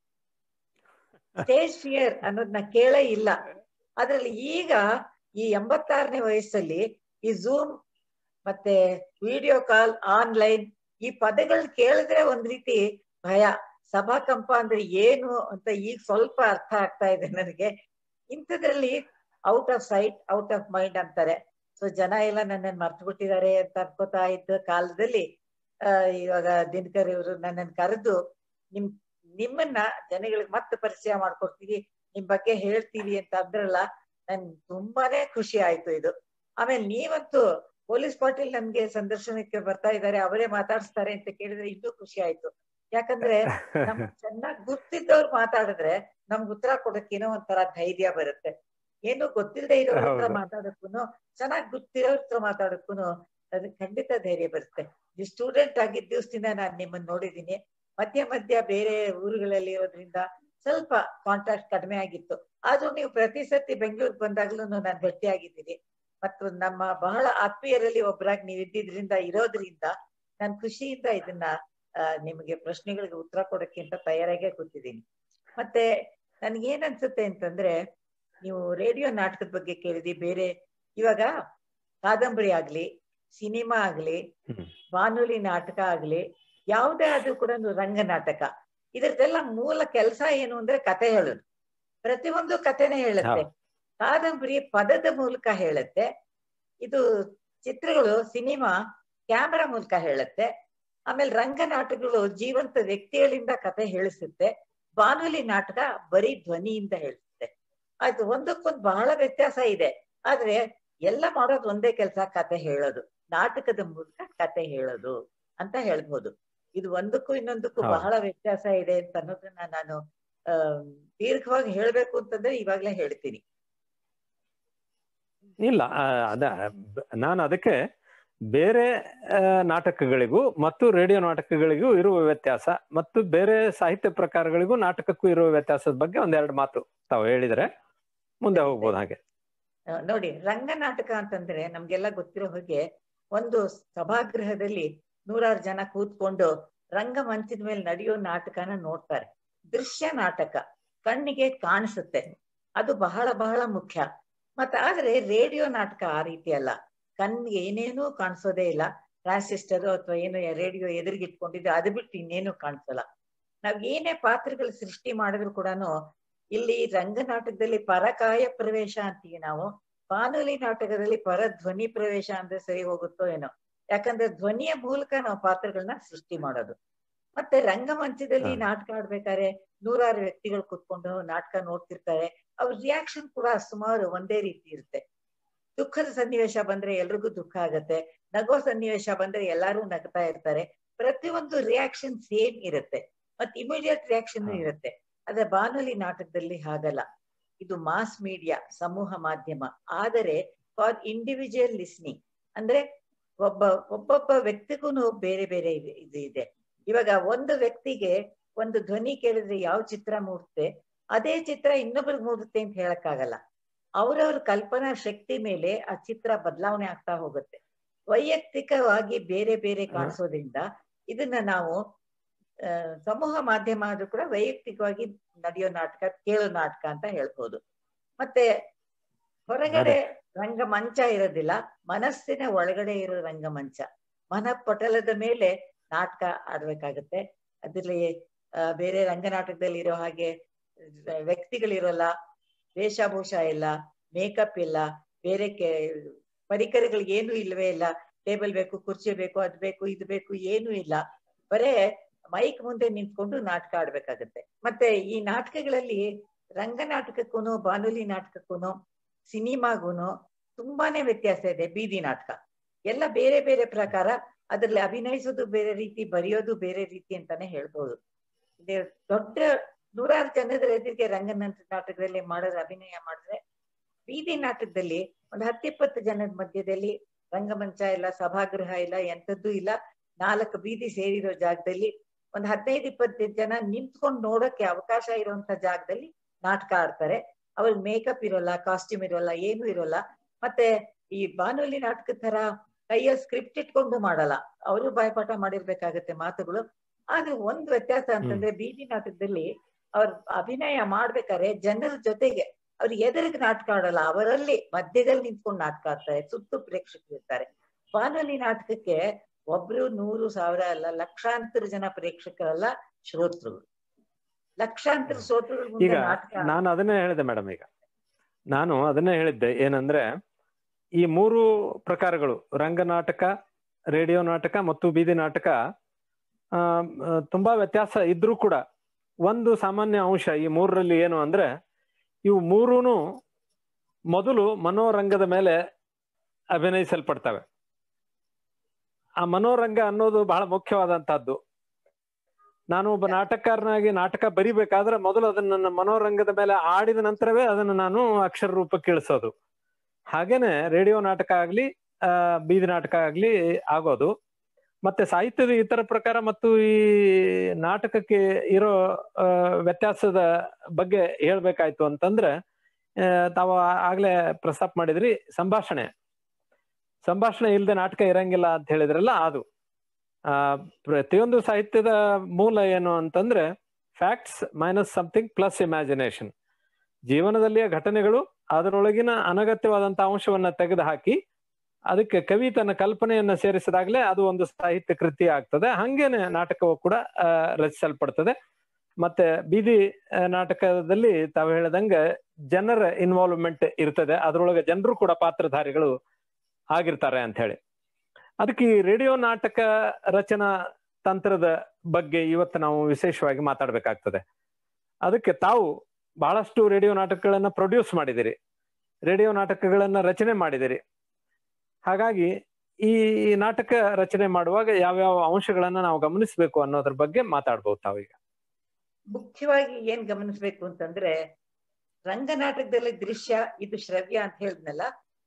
ಸ್ಟೇಜ್ ಫಿಯರ್ ಅನ್ನೋದನ್ನ ಕೇಳೇ ಇಲ್ಲ ಅದ್ರಲ್ಲಿ ಈಗ ಈ ಎಂಬತ್ತಾರನೇ ವಯಸ್ಸಲ್ಲಿ ಈ ಝೂಮ್ ಮತ್ತೆ ವಿಡಿಯೋ ಕಾಲ್ ಆನ್ಲೈನ್ ಈ ಪದಗಳ್ ಕೇಳಿದ್ರೆ ಒಂದ್ ರೀತಿ ಭಯ ಸಭಾಕಂಪ ಅಂದ್ರೆ ಏನು ಅಂತ ಈಗ ಸ್ವಲ್ಪ ಅರ್ಥ ಆಗ್ತಾ ಇದೆ ನನಗೆ ಇಂಥದ್ರಲ್ಲಿ out of sight out of mind ಅಂತಾರೆ ಸೊ ಜನ ಎಲ್ಲ ನನ್ನನ್ನು ಮರ್ತು ಬಿಟ್ಟಿದ್ದಾರೆ ಅಂತ ಅನ್ಕೋತಾ ಇದ್ದ ಕಾಲದಲ್ಲಿ ಆ ಇವಾಗ ದಿನಕರ್ ಇವರು ನನ್ನನ್ನು ಕರೆದು ನಿಮ್ ನಿಮ್ಮನ್ನ ಜನಗಳಿಗೆ ಮತ್ತೆ ಪರಿಚಯ ಮಾಡ್ಕೊಡ್ತೀವಿ ನಿಮ್ ಬಗ್ಗೆ ಹೇಳ್ತೀವಿ ಅಂತ ಅಂದ್ರಲ್ಲ ನನ್ ತುಂಬಾನೇ ಖುಷಿ ಆಯ್ತು ಇದು ಆಮೇಲೆ ನೀವಂತೂ ಪೊಲೀಸ್ ಪಾಟೀಲ್ ನಮ್ಗೆ ಸಂದರ್ಶನಕ್ಕೆ ಬರ್ತಾ ಇದ್ದಾರೆ ಅವರೇ ಮಾತಾಡಿಸ್ತಾರೆ ಅಂತ ಕೇಳಿದ್ರೆ ಇನ್ನೂ ಖುಷಿ ಆಯ್ತು ಯಾಕಂದ್ರೆ ನಮ್ ಚೆನ್ನಾಗ್ ಗೊತ್ತಿದ್ದವ್ರು ಮಾತಾಡಿದ್ರೆ ನಮ್ಗ್ ಉತ್ತರ ಕೊಡಕ್ಕೇನೋ ಒಂಥರ ಧೈರ್ಯ ಬರುತ್ತೆ ಏನು ಗೊತ್ತಿಲ್ಲದೆ ಇರೋ ಹತ್ರ ಹೌದು. ಮಾತಾಡಕ್ಕೂನು ಚೆನ್ನಾಗ್ ಗೊತ್ತಿರೋ ಹತ್ರ ಮಾತಾಡಕ್ಕೂನು ಅದು ಖಂಡಿತ ಧೈರ್ಯ ಬರುತ್ತೆ ನೀವು ಸ್ಟೂಡೆಂಟ್ ಆಗಿದ್ದ ದಿವಸದಿಂದ ನಾನ್ ನಿಮ್ಮನ್ನ ನೋಡಿದೀನಿ ಮಧ್ಯ ಮಧ್ಯ ಬೇರೆ ಊರುಗಳಲ್ಲಿ ಇರೋದ್ರಿಂದ ಸ್ವಲ್ಪ ಕಾಂಟ್ಯಾಕ್ಟ್ ಕಡಿಮೆ ಆಗಿತ್ತು ಆದ್ರೂ ನೀವು ಪ್ರತಿ ಸತಿ ಬೆಂಗಳೂರಿಗೆ ಬಂದಾಗ್ಲೂ ನಾನು ಭೇಟಿಯಾಗಿದ್ದೀನಿ ಮತ್ತು ನಮ್ಮ ಬಹಳ ಆತ್ಮೀಯರಲ್ಲಿ ಒಬ್ಬರಾಗಿ ನೀವು ಇದ್ದಿದ್ರಿಂದ ಇರೋದ್ರಿಂದ ನಾನು ಖುಷಿಯಿಂದ ಇದನ್ನ ಆ, ನಿಮಗೆ ಪ್ರಶ್ನೆಗಳಿಗೆ ಉತ್ತರ ಕೊಡಕ್ಕಿಂತ ತಯಾರಾಗೇ ಕೂತಿದ್ದೀನಿ ಮತ್ತೆ ನನ್ಗೇನ್ ಅನ್ಸುತ್ತೆ ಅಂತಂದ್ರೆ ನೀವು ರೇಡಿಯೋ ನಾಟಕದ ಬಗ್ಗೆ ಕೇಳಿದಿ ಬೇರೆ ಇವಾಗ ಕಾದಂಬರಿ ಆಗ್ಲಿ ಸಿನಿಮಾ ಆಗ್ಲಿ ಹ್ಮ್. ಬಾನುಲಿ ನಾಟಕ ಆಗ್ಲಿ ಯಾವುದೇ ಆದ್ರೂ ಕೂಡ ಒಂದು ರಂಗ ನಾಟಕ ಇದ್ರದ್ದೆಲ್ಲ ಮೂಲ ಕೆಲಸ ಏನು ಅಂದ್ರೆ ಕತೆ ಹೇಳೋದು ಪ್ರತಿಯೊಂದು ಕಥೆನೇ ಹೇಳುತ್ತೆ ಹೌದು. ಕಾದಂಬರಿ ಪದದ ಮೂಲಕ ಹೇಳುತ್ತೆ ಇದು ಚಿತ್ರಗಳು ಸಿನಿಮಾ ಕ್ಯಾಮರಾ ಮೂಲಕ ಹೇಳುತ್ತೆ ಆಮೇಲೆ ರಂಗ ನಾಟಕಗಳು ಜೀವಂತ ವ್ಯಕ್ತಿಗಳಿಂದ ಕತೆ ಹೇಳಿಸುತ್ತೆ ಬಾನುಲಿ ನಾಟಕ ಬರೀ ಧ್ವನಿಯಿಂದ ಹೇಳುತ್ತೆ ಆಯ್ತು ಒಂದಕ್ಕೊಂದು ಬಹಳ ವ್ಯತ್ಯಾಸ ಇದೆ ಆದ್ರೆ ಎಲ್ಲ ಮಾಡೋದು ಒಂದೇ ಕೆಲಸ ಕತೆ ಹೇಳೋದು ನಾಟಕದ ಮೂಲಕ ಕತೆ ಹೇಳೋದು ಅಂತ ಹೇಳ್ಬೋದು ಇದು ಒಂದಕ್ಕೂ ಇನ್ನೊಂದಕ್ಕೂ ಹೌದು. ಬಹಳ ವ್ಯತ್ಯಾಸ ಇದೆ ಅಂತ ಅನ್ನೋದನ್ನ ನಾನು ಆ ದೀರ್ಘವಾಗಿ ಹೇಳ್ಬೇಕು ಅಂತಂದ್ರೆ ಇವಾಗ್ಲೇ ಹೇಳ್ತೀನಿ ಇಲ್ಲ ಆ, ಅದ ಬ- ನಾನು ಅದಕ್ಕೆ ಬೇರೆ ಆ, ನಾಟಕಗಳಿಗೂ ಮತ್ತು ರೇಡಿಯೋ ನಾಟಕಗಳಿಗೂ ಇರುವ ವ್ಯತ್ಯಾಸ ಮತ್ತು ಬೇರೆ ಸಾಹಿತ್ಯ ಪ್ರಕಾರಗಳಿಗೂ ನಾಟಕಕ್ಕೂ ಇರುವ ವ್ಯತ್ಯಾಸದ ಬಗ್ಗೆ ಒಂದೆರಡು ಮಾತು ತಾವು ಹೇಳಿದ್ರೆ ಮುಂದೆ ಹೋಗ್ಬೋದು ಹಾಗೆ ಆ, ನೋಡಿ ರಂಗನಾಟಕ ಅಂತಂದ್ರೆ ನಮ್ಗೆಲ್ಲ ಗೊತ್ತಿರೋ ಹಾಗೆ ಒಂದು ಸಭಾಗೃಹದಲ್ಲಿ ನೂರಾರು ಜನ ಕೂತ್ಕೊಂಡು ರಂಗಮಂಚದ ಮೇಲೆ ನಡೆಯೋ ನಾಟಕನ ನೋಡ್ತಾರೆ ದೃಶ್ಯ ನಾಟಕ ಕಣ್ಣಿಗೆ ಕಾಣಿಸುತ್ತೆ ಅದು ಬಹಳ ಬಹಳ ಮುಖ್ಯ ಮತ್ತ ಆದ್ರೆ ರೇಡಿಯೋ ನಾಟಕ ಆ ರೀತಿ ಅಲ್ಲ ಕಣ್ಣಿಗೆ ಏನೇನೂ ಕಾಣಿಸೋದೇ ಇಲ್ಲ ಟ್ರಾನ್ಸಿಸ್ಟರ್ ಅಥವಾ ಏನು ರೇಡಿಯೋ ಎದುರಿಗಿಟ್ಕೊಂಡಿದ್ರೆ ಅದು ಬಿಟ್ಟು ಇನ್ನೇನು ಕಾಣಿಸಲ್ಲ ನಾವ್ ಏನೇ ಪಾತ್ರಗಳು ಸೃಷ್ಟಿ ಮಾಡಿದ್ರು ಕೂಡ ಇಲ್ಲಿ ರಂಗನಾಟಕದಲ್ಲಿ ಪರಕಾಯ ಪ್ರವೇಶ ಅಂತೀವಿ ನಾವು ಬಾನುಲಿ ನಾಟಕದಲ್ಲಿ ಪರ ಧ್ವನಿ ಪ್ರವೇಶ ಅಂದ್ರೆ ಸರಿ ಹೋಗುತ್ತೋ ಏನೋ ಯಾಕಂದ್ರೆ ಧ್ವನಿಯ ಮೂಲಕ ನಾವು ಪಾತ್ರಗಳನ್ನ ಸೃಷ್ಟಿ ಮಾಡೋದು ಮತ್ತೆ ರಂಗಮಂಚದಲ್ಲಿ ಹಾ. ನಾಟಕ ಆಡ್ಬೇಕಾದ್ರೆ ನೂರಾರು ವ್ಯಕ್ತಿಗಳು ಕುತ್ಕೊಂಡು ನಾಟಕ ನೋಡ್ತಿರ್ತಾರೆ ಅವ್ರ ರಿಯಾಕ್ಷನ್ ಕೂಡ ಸುಮಾರು ಒಂದೇ ರೀತಿ ಇರುತ್ತೆ ದುಃಖದ ಸನ್ನಿವೇಶ ಬಂದ್ರೆ ಎಲ್ರಿಗೂ ದುಃಖ ಆಗತ್ತೆ ನಗೋ ಸನ್ನಿವೇಶ ಬಂದ್ರೆ ಎಲ್ಲಾರು ನಗ್ತಾ ಇರ್ತಾರೆ ಪ್ರತಿಯೊಂದು ರಿಯಾಕ್ಷನ್ ಸೇಮ್ ಇರುತ್ತೆ ಮತ್ತೆ ಇಮಿಡಿಯೇಟ್ ರಿಯಾಕ್ಷನ್ ಹಾ. ಇರುತ್ತೆ ಆದ್ರೆ ಬಾನುಲಿ ನಾಟಕದಲ್ಲಿ ಹಾಗಲ್ಲ ಇದು ಮಾಸ್ ಮೀಡಿಯಾ ಸಮೂಹ ಮಾಧ್ಯಮ ಆದರೆ ಫಾರ್ ಇಂಡಿವಿಜುವಲ್ ಲಿಸ್ನಿಂಗ್ ಅಂದ್ರೆ ಒಬ್ಬ ಒಬ್ಬೊಬ್ಬ ವ್ಯಕ್ತಿಗೂ ಬೇರೆ ಬೇರೆ ಇದೆ- ಇದು ಇದೆ ಇವಾಗ ಒಂದು ವ್ಯಕ್ತಿಗೆ ಒಂದು ಧ್ವನಿ ಕೇಳಿದ್ರೆ ಯಾವ ಚಿತ್ರ ಮೂಡುತ್ತೆ ಅದೇ ಚಿತ್ರ ಇನ್ನೊಬ್ರಿಗೆ ಮೂಡುತ್ತೆ ಅಂತ ಹೇಳಕ್ಕಾಗಲ್ಲ ಅವ್ರವ್ರ ಕಲ್ಪನಾ ಶಕ್ತಿ ಮೇಲೆ ಆ ಚಿತ್ರ ಬದಲಾವಣೆ ಆಗ್ತಾ ಹೋಗುತ್ತೆ ವೈಯಕ್ತಿಕವಾಗಿ ಬೇರೆ ಬೇರೆ ಹಾ. ಕಾಣಿಸೋದ್ರಿಂದ ಇದನ್ನ ನಾವು ಆ, ಸಮೂಹ ಮಾಧ್ಯಮ ಆದ್ರೂ ಕೂಡ ವೈಯಕ್ತಿಕವಾಗಿ ನಡೆಯೋ ನಾಟಕ ಕೇಳೋ ನಾಟಕ ಅಂತ ಹೇಳ್ಬೋದು ಮತ್ತೆ ಹೊರಗಡೆ ರಂಗಮಂಚ ಇರೋದಿಲ್ಲ ಮನಸ್ಸಿನ ಒಳಗಡೆ ಇರೋ ರಂಗಮಂಚ ಮನಪಟಲದ ಮೇಲೆ ನಾಟಕ ಆಡ್ಬೇಕಾಗತ್ತೆ ಅದ್ರಲ್ಲಿ ಆ, ಬೇರೆ ರಂಗನಾಟಕದಲ್ಲಿ ಇರೋ ಹಾಗೆ ಆ, ವ್ಯಕ್ತಿಗಳಿರೋಲ್ಲ ವೇಷಭೂಷ ಇಲ್ಲ ಮೇಕಪ್ ಇಲ್ಲ ಬೇರೆ ಕೆ ಪರಿಕರಗಳಿಗೆ ಏನು ಇಲ್ವೇ ಇಲ್ಲ ಟೇಬಲ್ ಬೇಕು ಕುರ್ಚಿ ಬೇಕು ಅದ್ ಬೇಕು ಇದು ಬೇಕು ಏನು ಇಲ್ಲ ಬರೇ ಮೈಕ್ ಮುಂದೆ ನಿಂತ್ಕೊಂಡು ನಾಟಕ ಆಡ್ಬೇಕಾಗತ್ತೆ ಮತ್ತೆ ಈ ನಾಟಕಗಳಲ್ಲಿ ರಂಗನಾಟಕಕ್ಕೂನು ಬಾನುಲಿ ನಾಟಕಕ್ಕೂನು ಸಿನಿಮಾಗೂನು ತುಂಬಾನೇ ವ್ಯತ್ಯಾಸ ಇದೆ ಬೀದಿ ನಾಟಕ ಎಲ್ಲ ಬೇರೆ ಬೇರೆ ಪ್ರಕಾರ ಅದ್ರಲ್ಲಿ ಅಭಿನಯಿಸೋದು ಬೇರೆ ರೀತಿ ಬರೆಯೋದು ಬೇರೆ ರೀತಿ ಅಂತಾನೆ ಹೇಳ್ಬೋದು ಇದೆ ದೊಡ್ಡ ನೂರಾರು ಜನರ ಎದುರಿಗೆ ರಂಗನ ನಾಟಕದಲ್ಲಿ ಮಾಡಿದ್ರೆ ಅಭಿನಯ ಮಾಡಿದ್ರೆ ಬೀದಿ ನಾಟಕದಲ್ಲಿ ಒಂದು ಹತ್ತಿಪ್ಪತ್ತು ಜನದ ಮಧ್ಯದಲ್ಲಿ ರಂಗಮಂಚ ಇಲ್ಲ ಸಭಾಗೃಹ ಇಲ್ಲ ಎಂಥದ್ದು ಇಲ್ಲ ನಾಲ್ಕು ಬೀದಿ ಸೇರಿರೋ ಜಾಗದಲ್ಲಿ ಒಂದ್ ಹದಿನೈದು ಇಪ್ಪತ್ತು ಜನ ನಿಂತ್ಕೊಂಡು ನೋಡೋಕೆ ಅವಕಾಶ ಇರುವಂತ ಜಾಗದಲ್ಲಿ ನಾಟಕ ಆಡ್ತಾರೆ ಅವ್ರಿಗೆ ಮೇಕಪ್ ಇರೋಲ್ಲ ಕಾಸ್ಟ್ಯೂಮ್ ಇರೋಲ್ಲ ಏನು ಇರೋಲ್ಲ ಮತ್ತೆ ಈ ಬಾನುಲಿ ನಾಟಕದ ತರ ಕೈಯಲ್ಲಿ ಸ್ಕ್ರಿಪ್ಟ್ ಇಟ್ಕೊಂಡು ಮಾಡಲ್ಲ ಅವರು ಬಾಯ್ಪಾಠ ಮಾಡಿರ್ಬೇಕಾಗತ್ತೆ ಮಾತುಗಳು ಆದ್ರೆ ಒಂದ್ ವ್ಯತ್ಯಾಸ ಅಂತಂದ್ರೆ ಬೀದಿ ನಾಟಕದಲ್ಲಿ ಅವ್ರ ಅಭಿನಯ ಮಾಡ್ಬೇಕಾದ್ರೆ ಜನರ ಜೊತೆಗೆ ಅವ್ರು ಎದುರಿಗೆ ನಾಟಕ ಆಡಲ್ಲ ಅವರಲ್ಲಿ ಮಧ್ಯದಲ್ಲಿ ನಿಂತ್ಕೊಂಡು ನಾಟಕ ಆಡ್ತಾರೆ ಸುತ್ತು ಪ್ರೇಕ್ಷಕರು ಇರ್ತಾರೆ ಬಾನುಲಿ ನಾಟಕಕ್ಕೆ ಒಬ್ರು ನೂರು ಸಾವಿರ ಅಲ್ಲ ಲಕ್ಷಾಂತರ ಜನ ಪ್ರೇಕ್ಷಕರಲ್ಲ ಶ್ರೋತೃಗಳು ಲಕ್ಷಾಂತರ ಶ್ರೋತೃಗಳ ಮುಂದೆ ಈಗ ನಾಟಕ ನಾನು ಅದನ್ನೇ ಹೇಳಿದೆ ಮೇಡಮ್ ಈಗ ನಾನು ಅದನ್ನೇ ಹೇಳಿದ್ದೆ ಏನಂದ್ರೆ ಈ ಮೂರು ಪ್ರಕಾರಗಳು ರಂಗನಾಟಕ ರೇಡಿಯೋ ನಾಟಕ ಮತ್ತು ಬೀದಿ ನಾಟಕ ಆ, ಆ, ತುಂಬಾ ವ್ಯತ್ಯಾಸ ಇದ್ರೂ ಕೂಡ ಒಂದು ಸಾಮಾನ್ಯ ಅಂಶ ಈ ಮೂರರಲ್ಲಿ ಏನು ಅಂದ್ರೆ ಇವು ಮೂರೂನು ಮೊದಲು ಮನೋರಂಗದ ಮೇಲೆ ಅಭಿನಯಿಸಲ್ಪಡ್ತವೆ ಆ ಮನೋರಂಗ ಅನ್ನೋದು ಬಹಳ ಮುಖ್ಯವಾದಂತಹದ್ದು ನಾನು ಒಬ್ಬ ನಾಟಕಕಾರನಾಗಿ ನಾಟಕ ಬರಿಬೇಕಾದ್ರೆ ಮೊದಲು ಅದನ್ನ ನನ್ನ ಮನೋರಂಗದ ಮೇಲೆ ಆಡಿದ ನಂತರವೇ ಅದನ್ನು ನಾನು ಅಕ್ಷರ ರೂಪಕ್ಕೆ ಇಳಿಸೋದು ಹಾಗೇನೆ ರೇಡಿಯೋ ನಾಟಕ ಆಗ್ಲಿ ಆ ಬೀದಿ ನಾಟಕ ಆಗ್ಲಿ ಆಗೋದು ಮತ್ತೆ ಸಾಹಿತ್ಯದ ಇತರ ಪ್ರಕಾರ ಮತ್ತು ಈ ನಾಟಕಕ್ಕೆ ಇರೋ ಆ, ವ್ಯತ್ಯಾಸದ ಬಗ್ಗೆ ಹೇಳ್ಬೇಕಾಯ್ತು ಅಂತಂದ್ರೆ ಆ, ತಾವು ಆಗ್ಲೇ ಪ್ರಸ್ತಾಪ ಮಾಡಿದ್ರಿ ಸಂಭಾಷಣೆ ಸಂಭಾಷಣೆ ಇಲ್ಲದೆ ನಾಟಕ ಇರಂಗಿಲ್ಲ ಅಂತ ಹೇಳಿದ್ರಲ್ಲ ಅದು ಆ ಪ್ರತಿಯೊಂದು ಸಾಹಿತ್ಯದ ಮೂಲ ಏನು ಅಂತಂದ್ರೆ facts minus something plus imagination ಜೀವನದಲ್ಲಿಯ ಘಟನೆಗಳು ಅದರೊಳಗಿನ ಅನಗತ್ಯವಾದಂತಹ ಅಂಶವನ್ನ ತೆಗೆದು ಹಾಕಿ ಅದಕ್ಕೆ ಕವಿ ತನ್ನ ಕಲ್ಪನೆಯನ್ನ ಸೇರಿಸಿದಾಗಲೇ ಅದು ಒಂದು ಸಾಹಿತ್ಯ ಕೃತಿ ಆಗ್ತದೆ ಹಂಗೇನೆ ನಾಟಕವು ಕೂಡ ಆ, ರಚಿಸಲ್ಪಡ್ತದೆ ಮತ್ತೆ ಬೀದಿ ಆ, ನಾಟಕದಲ್ಲಿ ತಾವು ಹೇಳದಂಗೆ ಜನರ ಇನ್ವಾಲ್ವ್ಮೆಂಟ್ ಇರ್ತದೆ ಅದರೊಳಗೆ ಜನರು ಕೂಡ ಪಾತ್ರಧಾರಿಗಳು ಆಗಿರ್ತಾರೆ ಅಂತ ಹೇಳಿ ಅದಕ್ಕೆ ಈ ರೇಡಿಯೋ ನಾಟಕ ರಚನಾ ತಂತ್ರದ ಬಗ್ಗೆ ಇವತ್ತು ನಾವು ವಿಶೇಷವಾಗಿ ಮಾತಾಡ್ಬೇಕಾಗ್ತದೆ ಅದಕ್ಕೆ ತಾವು ಬಹಳಷ್ಟು ರೇಡಿಯೋ ನಾಟಕಗಳನ್ನ ಪ್ರೊಡ್ಯೂಸ್ ಮಾಡಿದಿರಿ ರೇಡಿಯೋ ನಾಟಕಗಳನ್ನ ರಚನೆ ಮಾಡಿದಿರಿ ಹಾಗಾಗಿ ಈ ನಾಟಕ ರಚನೆ ಮಾಡುವಾಗ ಯಾವ್ಯಾವ ಅಂಶಗಳನ್ನ ನಾವು ಗಮನಿಸಬೇಕು ಅನ್ನೋದ್ರ ಬಗ್ಗೆ ಮಾತಾಡ್ಬೋದು ತಾವೀಗ ಮುಖ್ಯವಾಗಿ ಏನ್ ಗಮನಿಸ್ಬೇಕು ಅಂತಂದ್ರೆ ರಂಗನಾಟಕದಲ್ಲಿ ದೃಶ್ಯ ಇದು ಶ್ರವ್ಯ ಅಂತ ಹೇಳಿದ್ನಲ್ಲ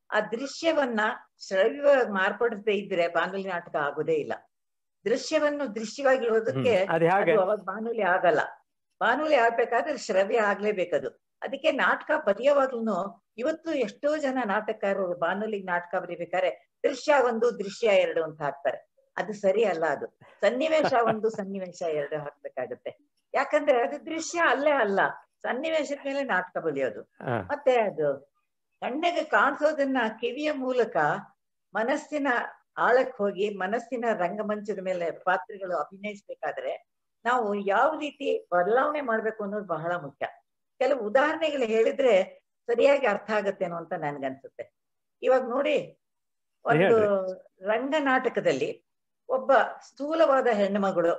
ಆ ದೃಶ್ಯವನ್ನ ಶ್ರವ್ಯವಾಗಿ ಮಾರ್ಪಡಿಸದೇ ಇದ್ರೆ ಬಾನುಲಿ ನಾಟಕ ಆಗೋದೇ ಇಲ್ಲ ದೃಶ್ಯವನ್ನು ದೃಶ್ಯವಾಗಿರೋದಕ್ಕೆ ಹ್ಮ್. ಅದ್ ಹೇಗೆ ಅದು ಅವಾಗ ಬಾನುಲಿ ಆಗಲ್ಲ ಬಾನುಲಿ ಆಗ್ಬೇಕಾದ್ರೆ ಶ್ರವ್ಯ ಆಗ್ಲೇಬೇಕದು ಅದಕ್ಕೆ ನಾಟಕ ಬರೆಯೋವಾಗ್ಲೂ ಇವತ್ತು ಎಷ್ಟೋ ಜನ ನಾಟಕಕಾರರು ಬಾನುಲಿಗೆ ನಾಟಕ ಬರೀಬೇಕಾದ್ರೆ ದೃಶ್ಯ ಒಂದು ದೃಶ್ಯ ಎರಡು ಅಂತ ಹಾಕ್ತಾರೆ ಅದು ಸರಿ ಅಲ್ಲ ಅದು ಸನ್ನಿವೇಶ ಒಂದು ಸನ್ನಿವೇಶ ಎರಡು ಹಾಕ್ಬೇಕಾಗತ್ತೆ ಯಾಕಂದ್ರೆ ಅದು ದೃಶ್ಯ ಅಲ್ಲೇ ಅಲ್ಲ ಸನ್ನಿವೇಶದ ಮೇಲೆ ನಾಟಕ ಬರೆಯೋದು ಹಾ. ಮತ್ತೆ ಅದು ಕಣ್ಣಿಗೆ ಕಾಣಿಸೋದನ್ನ ಕಿವಿಯ ಮೂಲಕ ಮನಸ್ಸಿನ ಆಳಕ್ ಹೋಗಿ ಮನಸ್ಸಿನ ರಂಗಮಂಚದ ಮೇಲೆ ಪಾತ್ರಗಳು ಅಭಿನಯಿಸ್ಬೇಕಾದ್ರೆ ನಾವು ಯಾವ ರೀತಿ ಬದಲಾವಣೆ ಮಾಡ್ಬೇಕು ಅನ್ನೋದು ಬಹಳ ಮುಖ್ಯ ಕೆಲವು ಉದಾಹರಣೆಗಳು ಹೇಳಿದ್ರೆ ಸರಿಯಾಗಿ ಅರ್ಥ ಆಗತ್ತೇನೋ ಅಂತ ನನ್ಗನ್ಸುತ್ತೆ ಇವಾಗ ನೋಡಿ ಒಂದು ಹೇಳ್ರಿ. ರಂಗ ನಾಟಕದಲ್ಲಿ ಒಬ್ಬ ಸ್ಥೂಲವಾದ ಹೆಣ್ಣುಮಗಳು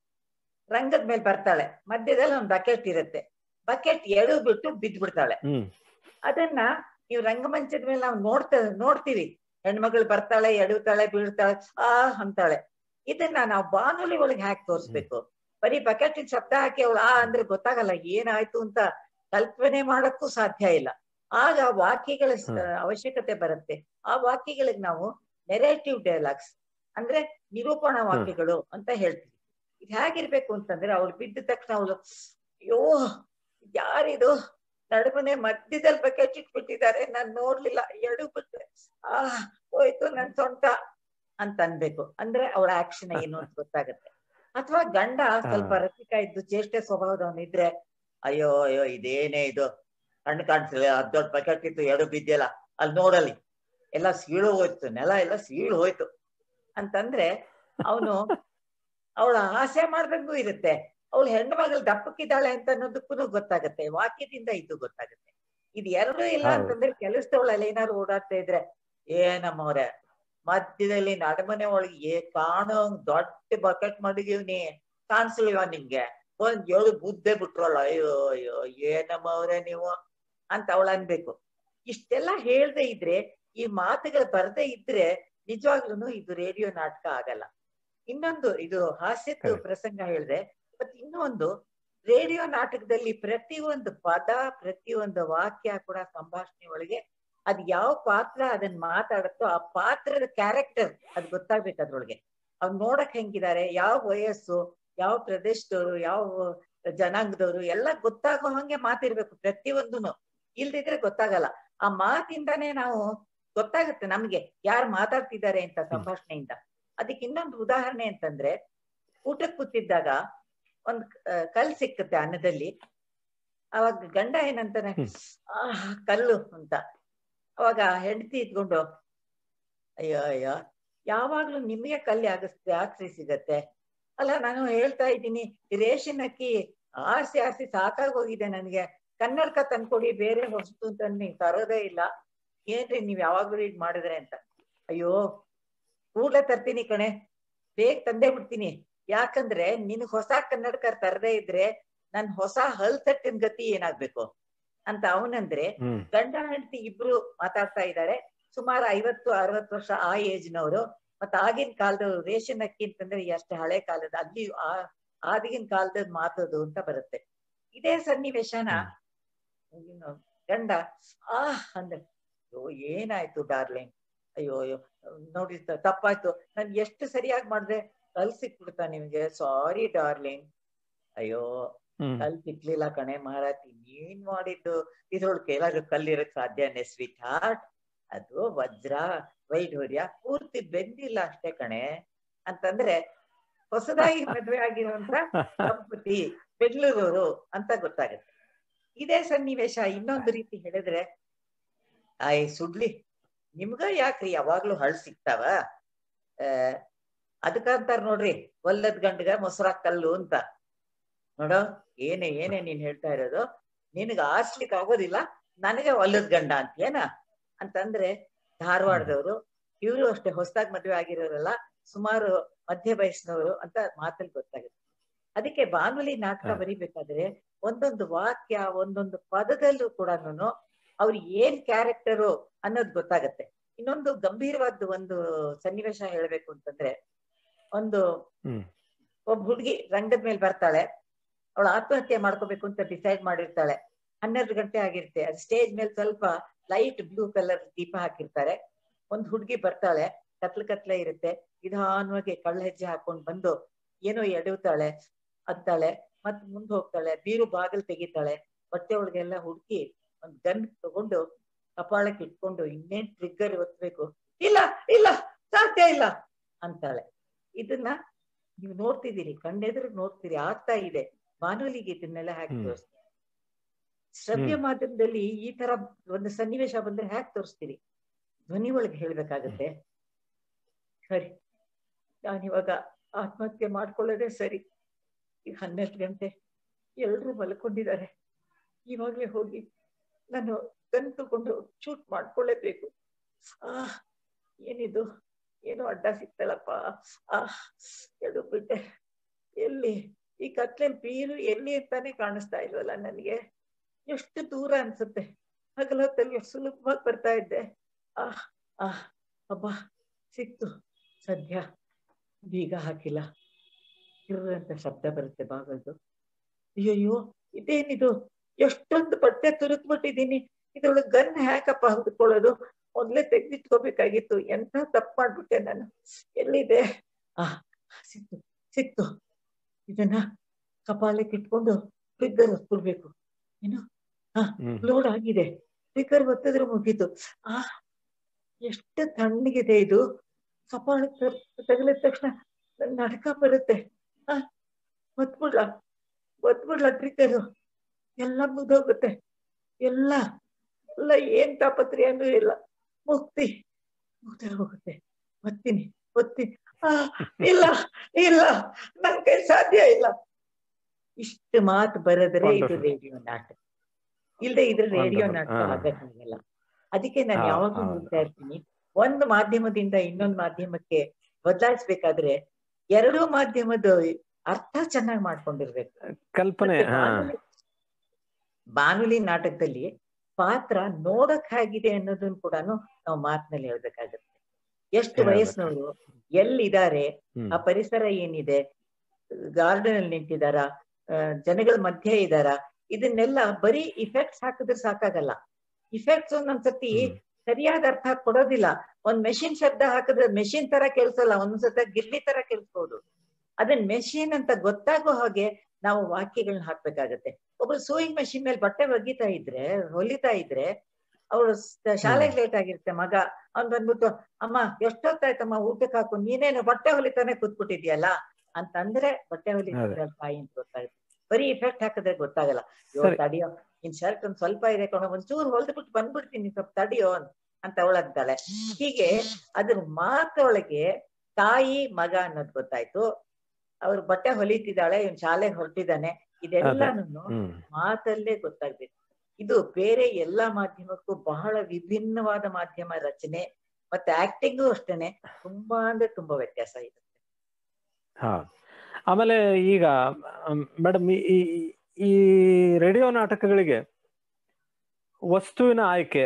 ರಂಗದ ಮೇಲೆ ಬರ್ತಾಳೆ ಮಧ್ಯದಲ್ಲಿ ಒಂದು ಬಕೆಟ್ ಇರುತ್ತೆ ಬಕೆಟ್ ಎಳು ಬಿಟ್ಟು ಬಿದ್ದು ಬಿಡ್ತಾಳೆ ಹ್ಮ್ ಅದನ್ನ ನೀವು ರಂಗಮಂಚದ ಮೇಲೆ ನಾವು ನೋಡ್ತಾ ನೋಡ್ತೀವಿ ಹೆಣ್ಮಗಳು ಬರ್ತಾಳೆ ಎಡುತ್ತಾಳೆ ಬೀಳ್ತಾಳೆ ಆ ಅಂತಾಳೆ ಇದನ್ನ ನಾವು ಬಾನುಲಿ ಒಳಗೆ ಹಾಕಿ ತೋರಿಸ್ಬೇಕು ಬರೀ ಬಕೆಟ್ ಶಬ್ದ ಹಾಕಿ ಅವಳು ಆ ಅಂದ್ರೆ ಗೊತ್ತಾಗಲ್ಲ ಏನಾಯ್ತು ಅಂತ ಕಲ್ಪನೆ ಮಾಡಕ್ಕೂ ಸಾಧ್ಯ ಇಲ್ಲ ಆಗ ವಾಕ್ಯಗಳ ಸ- ಹ್ಮ್. ಅವಶ್ಯಕತೆ ಬರುತ್ತೆ ಆ ವಾಕ್ಯಗಳಿಗೆ ನಾವು ನೆರೇಟಿವ್ ಡೈಲಾಗ್ಸ್ ಅಂದ್ರೆ ನಿರೂಪಣಾ ವಾಕ್ಯಗಳು ಅಂತ ಹೇಳ್ತೀವಿ ಇದು ಹೇಗಿರ್ಬೇಕು ಅಂತಂದ್ರೆ ಅವಳು ಬಿದ್ದ ತಕ್ಷಣ ಅವಳು ಅಯ್ಯೋ ಯಾರಿದು ನಡುಮನೆ ಮಧ್ಯದಲ್ಲಿ ಬಕೆಟ್ ಇಟ್ಬಿಟ್ಟಿದ್ದಾರೆ ನಾನ್ ನೋಡ್ಲಿಲ್ಲ ಎಡು ಬಿಟ್ಟೆ ಆ ಹೋಯ್ತು ನನ್ ಸೊಂಟ ಅಂತ ಅನ್ಬೇಕು ಅಂದ್ರೆ ಅವಳ ಆಕ್ಷನ್ ಏನು ಅಂತ ಗೊತ್ತಾಗತ್ತೆ ಅಥವಾ ಗಂಡ ಸ್ವಲ್ಪ ರಸಿಕ ಇದ್ದು ಚೇಷ್ಟೆ ಸ್ವಭಾವದವನಿದ್ರೆ ಅಯ್ಯೋ ಅಯ್ಯೋ ಇದೇನೇ ಇದು ಕಣ್ಣು ಕಾಣಿಸಿಲ್ಲ ಅದ್ ದೊಡ್ಡ ಬಕೆಟ್ ಇತ್ತು ಎಡು ಬಿದ್ದಿಲ್ಲ ಅಲ್ಲಿ ನೋಡಲಿ ಎಲ್ಲ ಸೀಳು ಹೋಯ್ತು ನೆಲ ಎಲ್ಲ ಸೀಳು ಹೋಯ್ತು ಅಂತಂದ್ರೆ ಅವನು ಅವಳ ಆಸೆ ಮಾಡ್ದಂಗೂ ಇರುತ್ತೆ ಅವಳು ಹೆಣ್ಣು ಮಗಳು ದಪ್ಪಕ್ಕಿದ್ದಾಳೆ ಅಂತ ಅನ್ನೋದಕ್ಕೂ ಗೊತ್ತಾಗತ್ತೆ ವಾಕ್ಯದಿಂದ ಇದು ಗೊತ್ತಾಗತ್ತೆ ಇದು ಎರಡೂ ಇಲ್ಲ ಹೌದು. ಅಂತಂದ್ರೆ ಕೆಲಸದವಳಲ್ಲಿ ಏನಾದ್ರು ಓಡಾಡ್ತಾ ಇದ್ರೆ ಏನಮ್ಮವ್ರೆ ಮಧ್ಯದಲ್ಲಿ ನಡುಮನೆ ಒಳಗೆ ಏ ಕಾಣೋ ದೊಡ್ಡ ಬಕೆಟ್ ಮಡಗಿವ್ನಿ ಕಾಣಿಸ್ಲಿಲ್ವಾ ನಿಮ್ಗೆ ಒಂದ್ ಏಳು ಬುದ್ಧೆ ಬಿಟ್ರಲ್ಲ ಅಯ್ಯೋ ಅಯ್ಯೋ ಏನಮ್ಮವ್ರೆ ನೀವು ಅಂತ ಅವಳು ಅನ್ಬೇಕು ಇಷ್ಟೆಲ್ಲ ಹೇಳ್ದೆ ಇದ್ರೆ ಈ ಮಾತುಗಳು ಬರ್ದೇ ಇದ್ರೆ ನಿಜವಾಗ್ಲೂ ಇದು ರೇಡಿಯೋ ನಾಟಕ ಆಗಲ್ಲ ಇನ್ನೊಂದು ಇದು ಹಾಸ್ಯದ Correct. ಪ್ರಸಂಗ ಹೇಳ್ದೆ ಮತ್ ಇನ್ನೊಂದು ರೇಡಿಯೋ ನಾಟಕದಲ್ಲಿ ಪ್ರತಿಯೊಂದು ಪದ ಪ್ರತಿಯೊಂದು ವಾಕ್ಯ ಕೂಡ ಸಂಭಾಷಣೆ ಒಳಗೆ ಅದ್ ಯಾವ ಪಾತ್ರ ಅದನ್ನ ಮಾತಾಡುತ್ತೋ ಆ ಪಾತ್ರದ ಕ್ಯಾರೆಕ್ಟರ್ ಅದ್ ಗೊತ್ತಾಗ್ಬೇಕು ಅದ್ರೊಳಗೆ ಅವ್ರು ನೋಡಕ್ ಹೆಂಗಿದ್ದಾರೆ ಯಾವ ವಯಸ್ಸು ಯಾವ ಪ್ರದೇಶದವರು ಯಾವ ಜನಾಂಗದವರು ಎಲ್ಲ ಗೊತ್ತಾಗೋ ಹಂಗೆ ಮಾತಿರ್ಬೇಕು ಪ್ರತಿಯೊಂದೂನು ಇಲ್ದಿದ್ರೆ ಗೊತ್ತಾಗಲ್ಲ ಆ ಮಾತಿಂದಾನೇ ನಾವು ಗೊತ್ತಾಗುತ್ತೆ ನಮ್ಗೆ ಯಾರು ಮಾತಾಡ್ತಿದ್ದಾರೆ ಅಂತ ಸಂಭಾಷಣೆಯಿಂದ ಅದಕ್ಕೆ ಇನ್ನೊಂದು ಉದಾಹರಣೆ ಅಂತಂದ್ರೆ ಊಟಕ್ಕೆ ಕೂತಿದ್ದಾಗ ಒಂದ್ ಆ, ಕಲ್ ಸಿಕ್ಕುತ್ತೆ ಅನ್ನದಲ್ಲಿ ಅವಾಗ ಗಂಡ ಏನಂತಾನೆ ಹ್ಮ್. ಆ ಕಲ್ಲು ಅಂತ ಅವಾಗ ಹೆಂಡತಿ ಇದ್ಕೊಂಡು ಅಯ್ಯೋ ಅಯ್ಯೋ ಯಾವಾಗ್ಲೂ ನಿಮಗೆ ಕಲ್ಲಿ ಆಗಿಸ್ತೆ ಆಕ್ಸಿ ಸಿಗತ್ತೆ ಅಲ್ಲ ನಾನು ಹೇಳ್ತಾ ಇದ್ದೀನಿ ಈ ರೇಷನ್ ಅಕ್ಕಿ ಆರ್ಸಿ ಆರ್ಸಿ ಸಾಕಾಗಿ ಹೋಗಿದೆ ನನ್ಗೆ ಕನ್ನಡಕ ತಂದ್ಕೊಡಿ ಬೇರೆ ಹೊಸ್ತು ಅಂತ ನೀವು ತರೋದೇ ಇಲ್ಲ ಏನ್ರಿ ನೀವ್ ಯಾವಾಗ್ಲೂ ಇದ್ ಮಾಡಿದ್ರೆ ಅಂತ ಅಯ್ಯೋ ಕೂಡ್ಲೆ ತರ್ತೀನಿ ಕಣೆ ಬೇಗ ತಂದೆ ಬಿಡ್ತೀನಿ ಯಾಕಂದ್ರೆ ನಿನ್ ಹೊಸ ಕನ್ನಡಕ ತರದೇ ಇದ್ರೆ ನನ್ ಹೊಸ ಹಲ್ ತಟ್ಟಿನ ಗತಿ ಏನಾಗ್ಬೇಕು ಅಂತ ಅವನಂದ್ರೆ ಹ್ಮ್ ಗಂಡ ಹೆಂಡತಿ ಇಬ್ರು ಮಾತಾಡ್ತಾ ಇದ್ದಾರೆ ಸುಮಾರು ಐವತ್ತು ಅರವತ್ತು ವರ್ಷ ಆ ಏಜ್ನವರು ಮತ್ತ ಆಗಿನ ಕಾಲದವ್ರು ರೇಷನ್ ಅಕ್ಕಿ ಅಂತಂದ್ರೆ ಎಷ್ಟು ಹಳೆ ಕಾಲದ ಅಲ್ಲಿ ಆ ಆಗಿನ ಕಾಲದ ಮಾತದು ಅಂತ ಬರುತ್ತೆ ಇದೇ ಸನ್ನಿವೇಶನ ಇನ್ನು ಗಂಡ ಆ ಅಂದ್ರೆ ಅಯ್ಯೋ ಏನಾಯ್ತು ಡಾರ್ಲಿಂಗ್ ಅಯ್ಯೋ ಅಯ್ಯೋ ನೋಡಿ ತ- ತಪ್ಪಾಯ್ತು ನಾನ್ ಎಷ್ಟು ಸರಿಯಾಗಿ ಮಾಡ್ದೆ ಕಲ್ ಸಿಕ್ಬಿಡ್ತಾ ನಿಮ್ಗೆ ಸಾರಿ ಡಾರ್ಲಿಂಗ್ ಅಯ್ಯೋ ಹ್ಮ್ ಕಲ್ ಸಿಕ್ಲಿಲ್ಲ ಕಣೆ ಮಹಾರಾತಿ ನೀನ್ ಮಾಡಿದ್ದು ಇದ್ರೊಳಗೆ ಏನಾದ್ರು ಕಲ್ಲಿರಕ್ ಸಾಧ್ಯನೇ ಸ್ವೀಟ್ ಹಾರ್ಟ್ ಅದು ವಜ್ರ ವೈಢೂರ್ಯ ಪೂರ್ತಿ ಬೆಂದಿಲ್ಲ ಅಷ್ಟೇ ಕಣೆ ಅಂತಂದ್ರೆ ಹೊಸದಾಗಿ ಮದ್ವೆ ಆಗಿರುವಂತ ದಂಪತಿ ಬೆಂಗಳೂರವರು ಅಂತ ಗೊತ್ತಾಗುತ್ತೆ ಇದೇ ಸನ್ನಿವೇಶ ಇನ್ನೊಂದು ರೀತಿ ಹೇಳಿದ್ರೆ ಆಯ್ ಸುಡ್ಲಿ ನಿಮ್ಗ ಯಾಕ್ರಿ ಯಾವಾಗ್ಲೂ ಹಳ್ ಸಿಗ್ತಾವ ಆ ಅದಕ್ಕಂತಾರ ನೋಡ್ರಿ ಒಲ್ಲದ್ ಗಂಡಗ ಮೊಸರ ಕಲ್ಲು ಅಂತ ನೋಡೋ ಏನೇ ಏನೇ ನೀನ್ ಹೇಳ್ತಾ ಇರೋದು ನಿನಗ ಆರ್ಸ್ಲಿಕ್ ಆಗೋದಿಲ್ಲ ನನಗೆ ಒಲ್ಲದ್ ಗಂಡ ಅಂತೀಯನ ಅಂತಂದ್ರೆ ಧಾರವಾಡದವರು ಇವರು ಅಷ್ಟೇ ಹೊಸದಾಗಿ ಮದುವೆ ಆಗಿರೋರಲ್ಲ ಸುಮಾರು ಮಧ್ಯ ವಯಸ್ಸಿನವರು ಅಂತ ಮಾತಲ್ಲಿ ಗೊತ್ತಾಗುತ್ತೆ ಅದಕ್ಕೆ ಬಾನುಲಿ ನಾಟಕ ಹಾ. ಬರಿಬೇಕಾದ್ರೆ ಒಂದೊಂದು ವಾಕ್ಯ ಒಂದೊಂದು ಪದದಲ್ಲೂ ಕೂಡ ಅವ್ರು ಏನ್ ಕ್ಯಾರೆಕ್ಟರು ಅನ್ನೋದು ಗೊತ್ತಾಗತ್ತೆ ಇನ್ನೊಂದು ಗಂಭೀರವಾದ ಒಂದು ಸನ್ನಿವೇಶ ಹೇಳ್ಬೇಕು ಅಂತಂದ್ರೆ ಒಂದು ಹ್ಮ್. ಒಬ್ಬ ಹುಡುಗಿ ರಂಗದ ಮೇಲೆ ಬರ್ತಾಳೆ ಅವಳು ಆತ್ಮಹತ್ಯೆ ಮಾಡ್ಕೋಬೇಕು ಅಂತ ಡಿಸೈಡ್ ಮಾಡಿರ್ತಾಳೆ ಹನ್ನೆರಡು ಗಂಟೆ ಆಗಿರುತ್ತೆ ಅದು ಸ್ಟೇಜ್ ಮೇಲೆ ಸ್ವಲ್ಪ ಲೈಟ್ ಬ್ಲೂ ಕಲರ್ ದೀಪ ಹಾಕಿರ್ತಾರೆ ಒಂದ್ ಹುಡುಗಿ ಬರ್ತಾಳೆ ಕತ್ಲ ಕತ್ಲೆ ಇರುತ್ತೆ ನಿಧಾನವಾಗಿ ಕಳ್ಳ ಹೆಜ್ಜೆ ಹಾಕೊಂಡ್ ಬಂದು ಏನೋ ಎಡವ್ತಾಳೆ ಅಂತಾಳೆ ಮತ್ ಮುಂದ್ ಹೋಗ್ತಾಳೆ ಬೀರು ಬಾಗಿಲು ತೆಗಿತಾಳೆ ಬಟ್ಟೆ ಒಳಗೆಲ್ಲ ಹುಡುಕಿ ಒಂದ್ ಗನ್ ತಗೊಂಡು ಕಪಾಳಕ್ಕೆ ಇಟ್ಕೊಂಡು ಇನ್ನೇನ್ ಟ್ರಿಗ್ಗರ್ ಒತ್ಬೇಕು ಇಲ್ಲ ಇಲ್ಲ ಸಾಧ್ಯ ಇಲ್ಲ ಅಂತಾಳೆ ಇದನ್ನ ನೀವು ನೋಡ್ತಿದ್ದೀರಿ ಕಣ್ಣೆದುರು ನೋಡ್ತೀರಿ ಆಗ್ತಾ ಇದೆ ಬಾನುಲಿಗೆ ಇದನ್ನೆಲ್ಲ ಹಾಕಿ ಹ್ಮ್. ತೋರಿಸ್ತೀರಿ ಶ್ರವ್ಯ ಹ್ಮ್. ಮಾಧ್ಯಮದಲ್ಲಿ ಈ ತರ ಒಂದು ಸನ್ನಿವೇಶ ಬಂದ್ರೆ ಹ್ಯಾಕ್ ತೋರಿಸ್ತೀರಿ ಧ್ವನಿ ಒಳಗೆ ಹೇಳ್ಬೇಕಾಗತ್ತೆ ಸರಿ ನಾನಿವಾಗ ಆತ್ಮಹತ್ಯೆ ಮಾಡ್ಕೊಳ್ಳೋದೇ ಸರಿ ಈಗ ಹನ್ನೆರಡು ಗಂಟೆ ಎಲ್ರೂ ಮಲ್ಕೊಂಡಿದ್ದಾರೆ ಇವಾಗ್ಲೇ ಹೋಗಿ ನಾನು ಗನ್ ತಗೊಂಡು ಶೂಟ್ ಮಾಡ್ಕೊಳ್ಳೇಬೇಕು ಆ ಏನಿದು ಏನೋ ಅಡ್ಡ ಸಿಕ್ತಳಪ್ಪ ಆ ಎಡು ಬಿಟ್ಟೆ ಎಲ್ಲಿ ಈ ಕತ್ಲೆ ಬೀರು ಎಲ್ಲಿ ಅಂತಾನೆ ಕಾಣಿಸ್ತಾ ಇಲ್ವಲ್ಲ ನನಗೆ ಎಷ್ಟು ದೂರ ಅನ್ಸುತ್ತೆ ಹಗಲೊತ್ತಲ್ಲಿ ಎಷ್ಟು ಸುಲಭವಾಗಿ ಬರ್ತಾ ಇದ್ದೆ ಆ ಆ ಅಬ್ಬ ಸಿಕ್ತು ಸದ್ಯ ಬೀಗ ಹಾಕಿಲ್ಲ ಕಿರ್ರ್ ಅಂತ ಶಬ್ದ ಬರುತ್ತೆ ಬಾಗಲ್ದು ಅಯ್ಯಯ್ಯೋ ಇದೇನಿದು ಎಷ್ಟೊಂದು ಬಟ್ಟೆ ತುರುಕ್ಬಿಟ್ಟಿದೀನಿ ಇದ್ರೊಳಗೆ ಗನ್ ಹ್ಯಾಕಪ್ಪ ಹೊದ್ಕೊಳ್ಳೋದು ಮೊದ್ಲೇ ತೆಗ್ದಿಟ್ಕೋಬೇಕಾಗಿತ್ತು ಎಂತ ತಪ್ಪು ಮಾಡ್ಬಿಟ್ಟೆ ನಾನು ಎಲ್ಲಿದೆ ಆ ಸಿಕ್ತು ಸಿಕ್ತು ಇದನ್ನ ಕಪಾಲಕ್ಕೆ ಇಟ್ಕೊಂಡು ಟ್ರಿಗ್ಗರ್ ಹೊತ್ಬಿಡ್ಬೇಕು ಏನು ಹ್ಮ್ ಲೋಡ್ ಆಗಿದೆ ಸ್ಪೀಕರ್ ಒತ್ತಿದ್ರೆ ಮುಗೀತು ಆ ಎಷ್ಟು ತಣ್ಣಗಿದೆ ಇದು ಕಪಾಳ ತಗಲಿದ ತಕ್ಷಣ ನಡ್ಕ ಬರುತ್ತೆ ಆ ಒತ್ಬಿಡ್ಲ ಒತ್ಬಿಡ್ಲ ಟ್ರಿಕ್ಕರು ಎಲ್ಲ ಮುಗ್ದೋಗುತ್ತೆ ಎಲ್ಲ ಎಲ್ಲ ಏನ್ ತಾಪತ್ರೆಯೂ ಇಲ್ಲ ಮುಕ್ತಿ ಮುಗ್ದೇ ಹೋಗುತ್ತೆ ಒತ್ತೀನಿ ಒತ್ತೀನಿ ಆ ಇಲ್ಲ ಇಲ್ಲ ನನ್ ಕೈ ಸಾಧ್ಯ ಇಲ್ಲ ಇಷ್ಟು ಮಾತು ಬರೆದ್ರೆ ಇದು Wonderful. ರೇಡಿಯೋ ನಾಟಕ ಇಲ್ದೆ ಇದ್ರೆ ರೇಡಿಯೋ Wonderful. ನಾಟಕ ಹಾ. ಆಗಕ್ಕಾಗಲ್ಲ ಅದಕ್ಕೆ ನಾನು ಹಾ, ಯಾವಾಗ್ಲೂ ಹೌದು. ಹೇಳ್ತಾ ಇರ್ತೀನಿ ಒಂದು ಮಾಧ್ಯಮದಿಂದ ಇನ್ನೊಂದು ಮಾಧ್ಯಮಕ್ಕೆ ಬದಲಾಯಿಸ್ಬೇಕಾದ್ರೆ ಎರಡೂ ಮಾಧ್ಯಮದ ಅರ್ಥ ಚೆನ್ನಾಗಿ ಮಾಡ್ಕೊಂಡಿರ್ಬೇಕು ಕಲ್ಪನೆ ಮತ್ತೆ ಹಾ ಬಾನುಲಿ ಬಾನುಲಿ ನಾಟಕದಲ್ಲಿ ಪಾತ್ರ ನೋಡಕ್ ಹೇಗಿದೆ ಅನ್ನೋದನ್ನ ಕೂಡ ನಾವು ಮಾತಿನಲ್ಲಿ ಹೇಳ್ಬೇಕಾಗತ್ತೆ ಎಷ್ಟು ಹೇಳ್ಬೇಕು. ವಯಸ್ಸಿನವರು ಎಲ್ಲಿದ್ದಾರೆ ಹ್ಮ್ ಆ ಪರಿಸರ ಏನಿದೆ ಗಾರ್ಡನ್ ಅಲ್ಲಿ ನಿಂತಿದಾರ ಜನಗಳ ಮಧ್ಯೆ ಇದಾರ ಇದನ್ನೆಲ್ಲ ಬರೀ ಇಫೆಕ್ಟ್ಸ್ ಹಾಕಿದ್ರೆ ಸಾಕಾಗಲ್ಲ ಇಫೆಕ್ಟ್ಸ್ ಒಂದೊಂದ್ಸತಿ ಹ್ಮ್. ಸರಿಯಾದ ಅರ್ಥ ಕೊಡೋದಿಲ್ಲ ಒಂದ್ ಮೆಷಿನ್ ಶಬ್ದ ಹಾಕಿದ್ರೆ ಮೆಷಿನ್ ತರ ಕೆಲ್ಸಲ್ಲ ಒಂದೊಂದ್ಸತ ಗಿರ್ಲಿ ತರ ಕೆಲ್ಸ್ಬೋದು ಅದನ್ನ ಮೆಷಿನ್ ಅಂತ ಗೊತ್ತಾಗೋ ಹಾಗೆ ನಾವು ವಾಕ್ಯಗಳನ್ನ ಹಾಕ್ಬೇಕಾಗತ್ತೆ ಒಬ್ರು ಸೂಯಿಂಗ್ ಮೆಷಿನ್ ಮೇಲೆ ಬಟ್ಟೆ ಒಗಿತಾ ಇದ್ರೆ ಹೊಲಿತಾ ಇದ್ರೆ ಅವಳು ಶಾಲೆಗೆ ಲೇಟ್ ಆಗಿರುತ್ತೆ ಮಗ ಅವ್ನ್ ಬಂದ್ಬಿಟ್ಟು ಅಮ್ಮ ಎಷ್ಟೊತ್ತಾಯ್ತಮ್ಮ ಊಟಕ್ಕೆ ಹಾಕು ನೀನೇನು ಬಟ್ಟೆ ಹೊಲಿತಾನೆ ಕೂತ್ಬಿಟ್ಟಿದ್ಯಲ್ಲ ಅಂತಂದ್ರೆ ಬಟ್ಟೆ ಹೊಲಿತಿದ್ರೆ ತಾಯಿ ಅಂತ ಗೊತ್ತಾಗುತ್ತೆ ಬರೀ ಇಫೆಕ್ಟ್ ಹಾಕಿದ್ರೆ ಗೊತ್ತಾಗಲ್ಲ ಅಯ್ಯೋ ಸರಿ. ತಡಿಯೋ ನಿನ್ ಶರ್ಟ್ ಒಂದ್ ಸ್ವಲ್ಪ ಇದೆ ಕಣೋ ಒಂಚೂರು ಹೊಲ್ದ್ಬಿಟ್ಟು ಬಂದ್ಬಿಡ್ತೀನಿ ಸ್ವಲ್ಪ ತಡಿಯೋ ಅಂತ ಅವಳಂತಾಳೆ ಹೀಗೆ ಅದ್ರ ಮಾತೊಳಗೆ ತಾಯಿ ಮಗ ಅನ್ನೋದು ಗೊತ್ತಾಯ್ತು ಅವ್ರು ಬಟ್ಟೆ ಹೊಲಿತಿದ್ದಾಳೆ ಇವ್ನ್ ಶಾಲೆಗೆ ಹೊರಟಿದ್ದಾನೆ ಇದೆಲ್ಲಾನು ಹ್ಮ್ ಮಾತಲ್ಲೇ ಗೊತ್ತಾಗ್ಬೇಕು ಇದು ಬೇರೆ ಎಲ್ಲಾ ಮಾಧ್ಯಮಕ್ಕೂ ಬಹಳ ವಿಭಿನ್ನವಾದ ಮಾಧ್ಯಮ ರಚನೆ ಮತ್ತೆ ಆಕ್ಟಿಂಗು ಅಷ್ಟೇನೆ ತುಂಬಾ ಅಂದ್ರೆ ತುಂಬಾ ವ್ಯತ್ಯಾಸ ಇದೆ ಹಾ ಆಮೇಲೆ ಈಗ ಮೇಡಮ್ ಈ ಈ ರೇಡಿಯೋ ನಾಟಕಗಳಿಗೆ ವಸ್ತುವಿನ ಆಯ್ಕೆ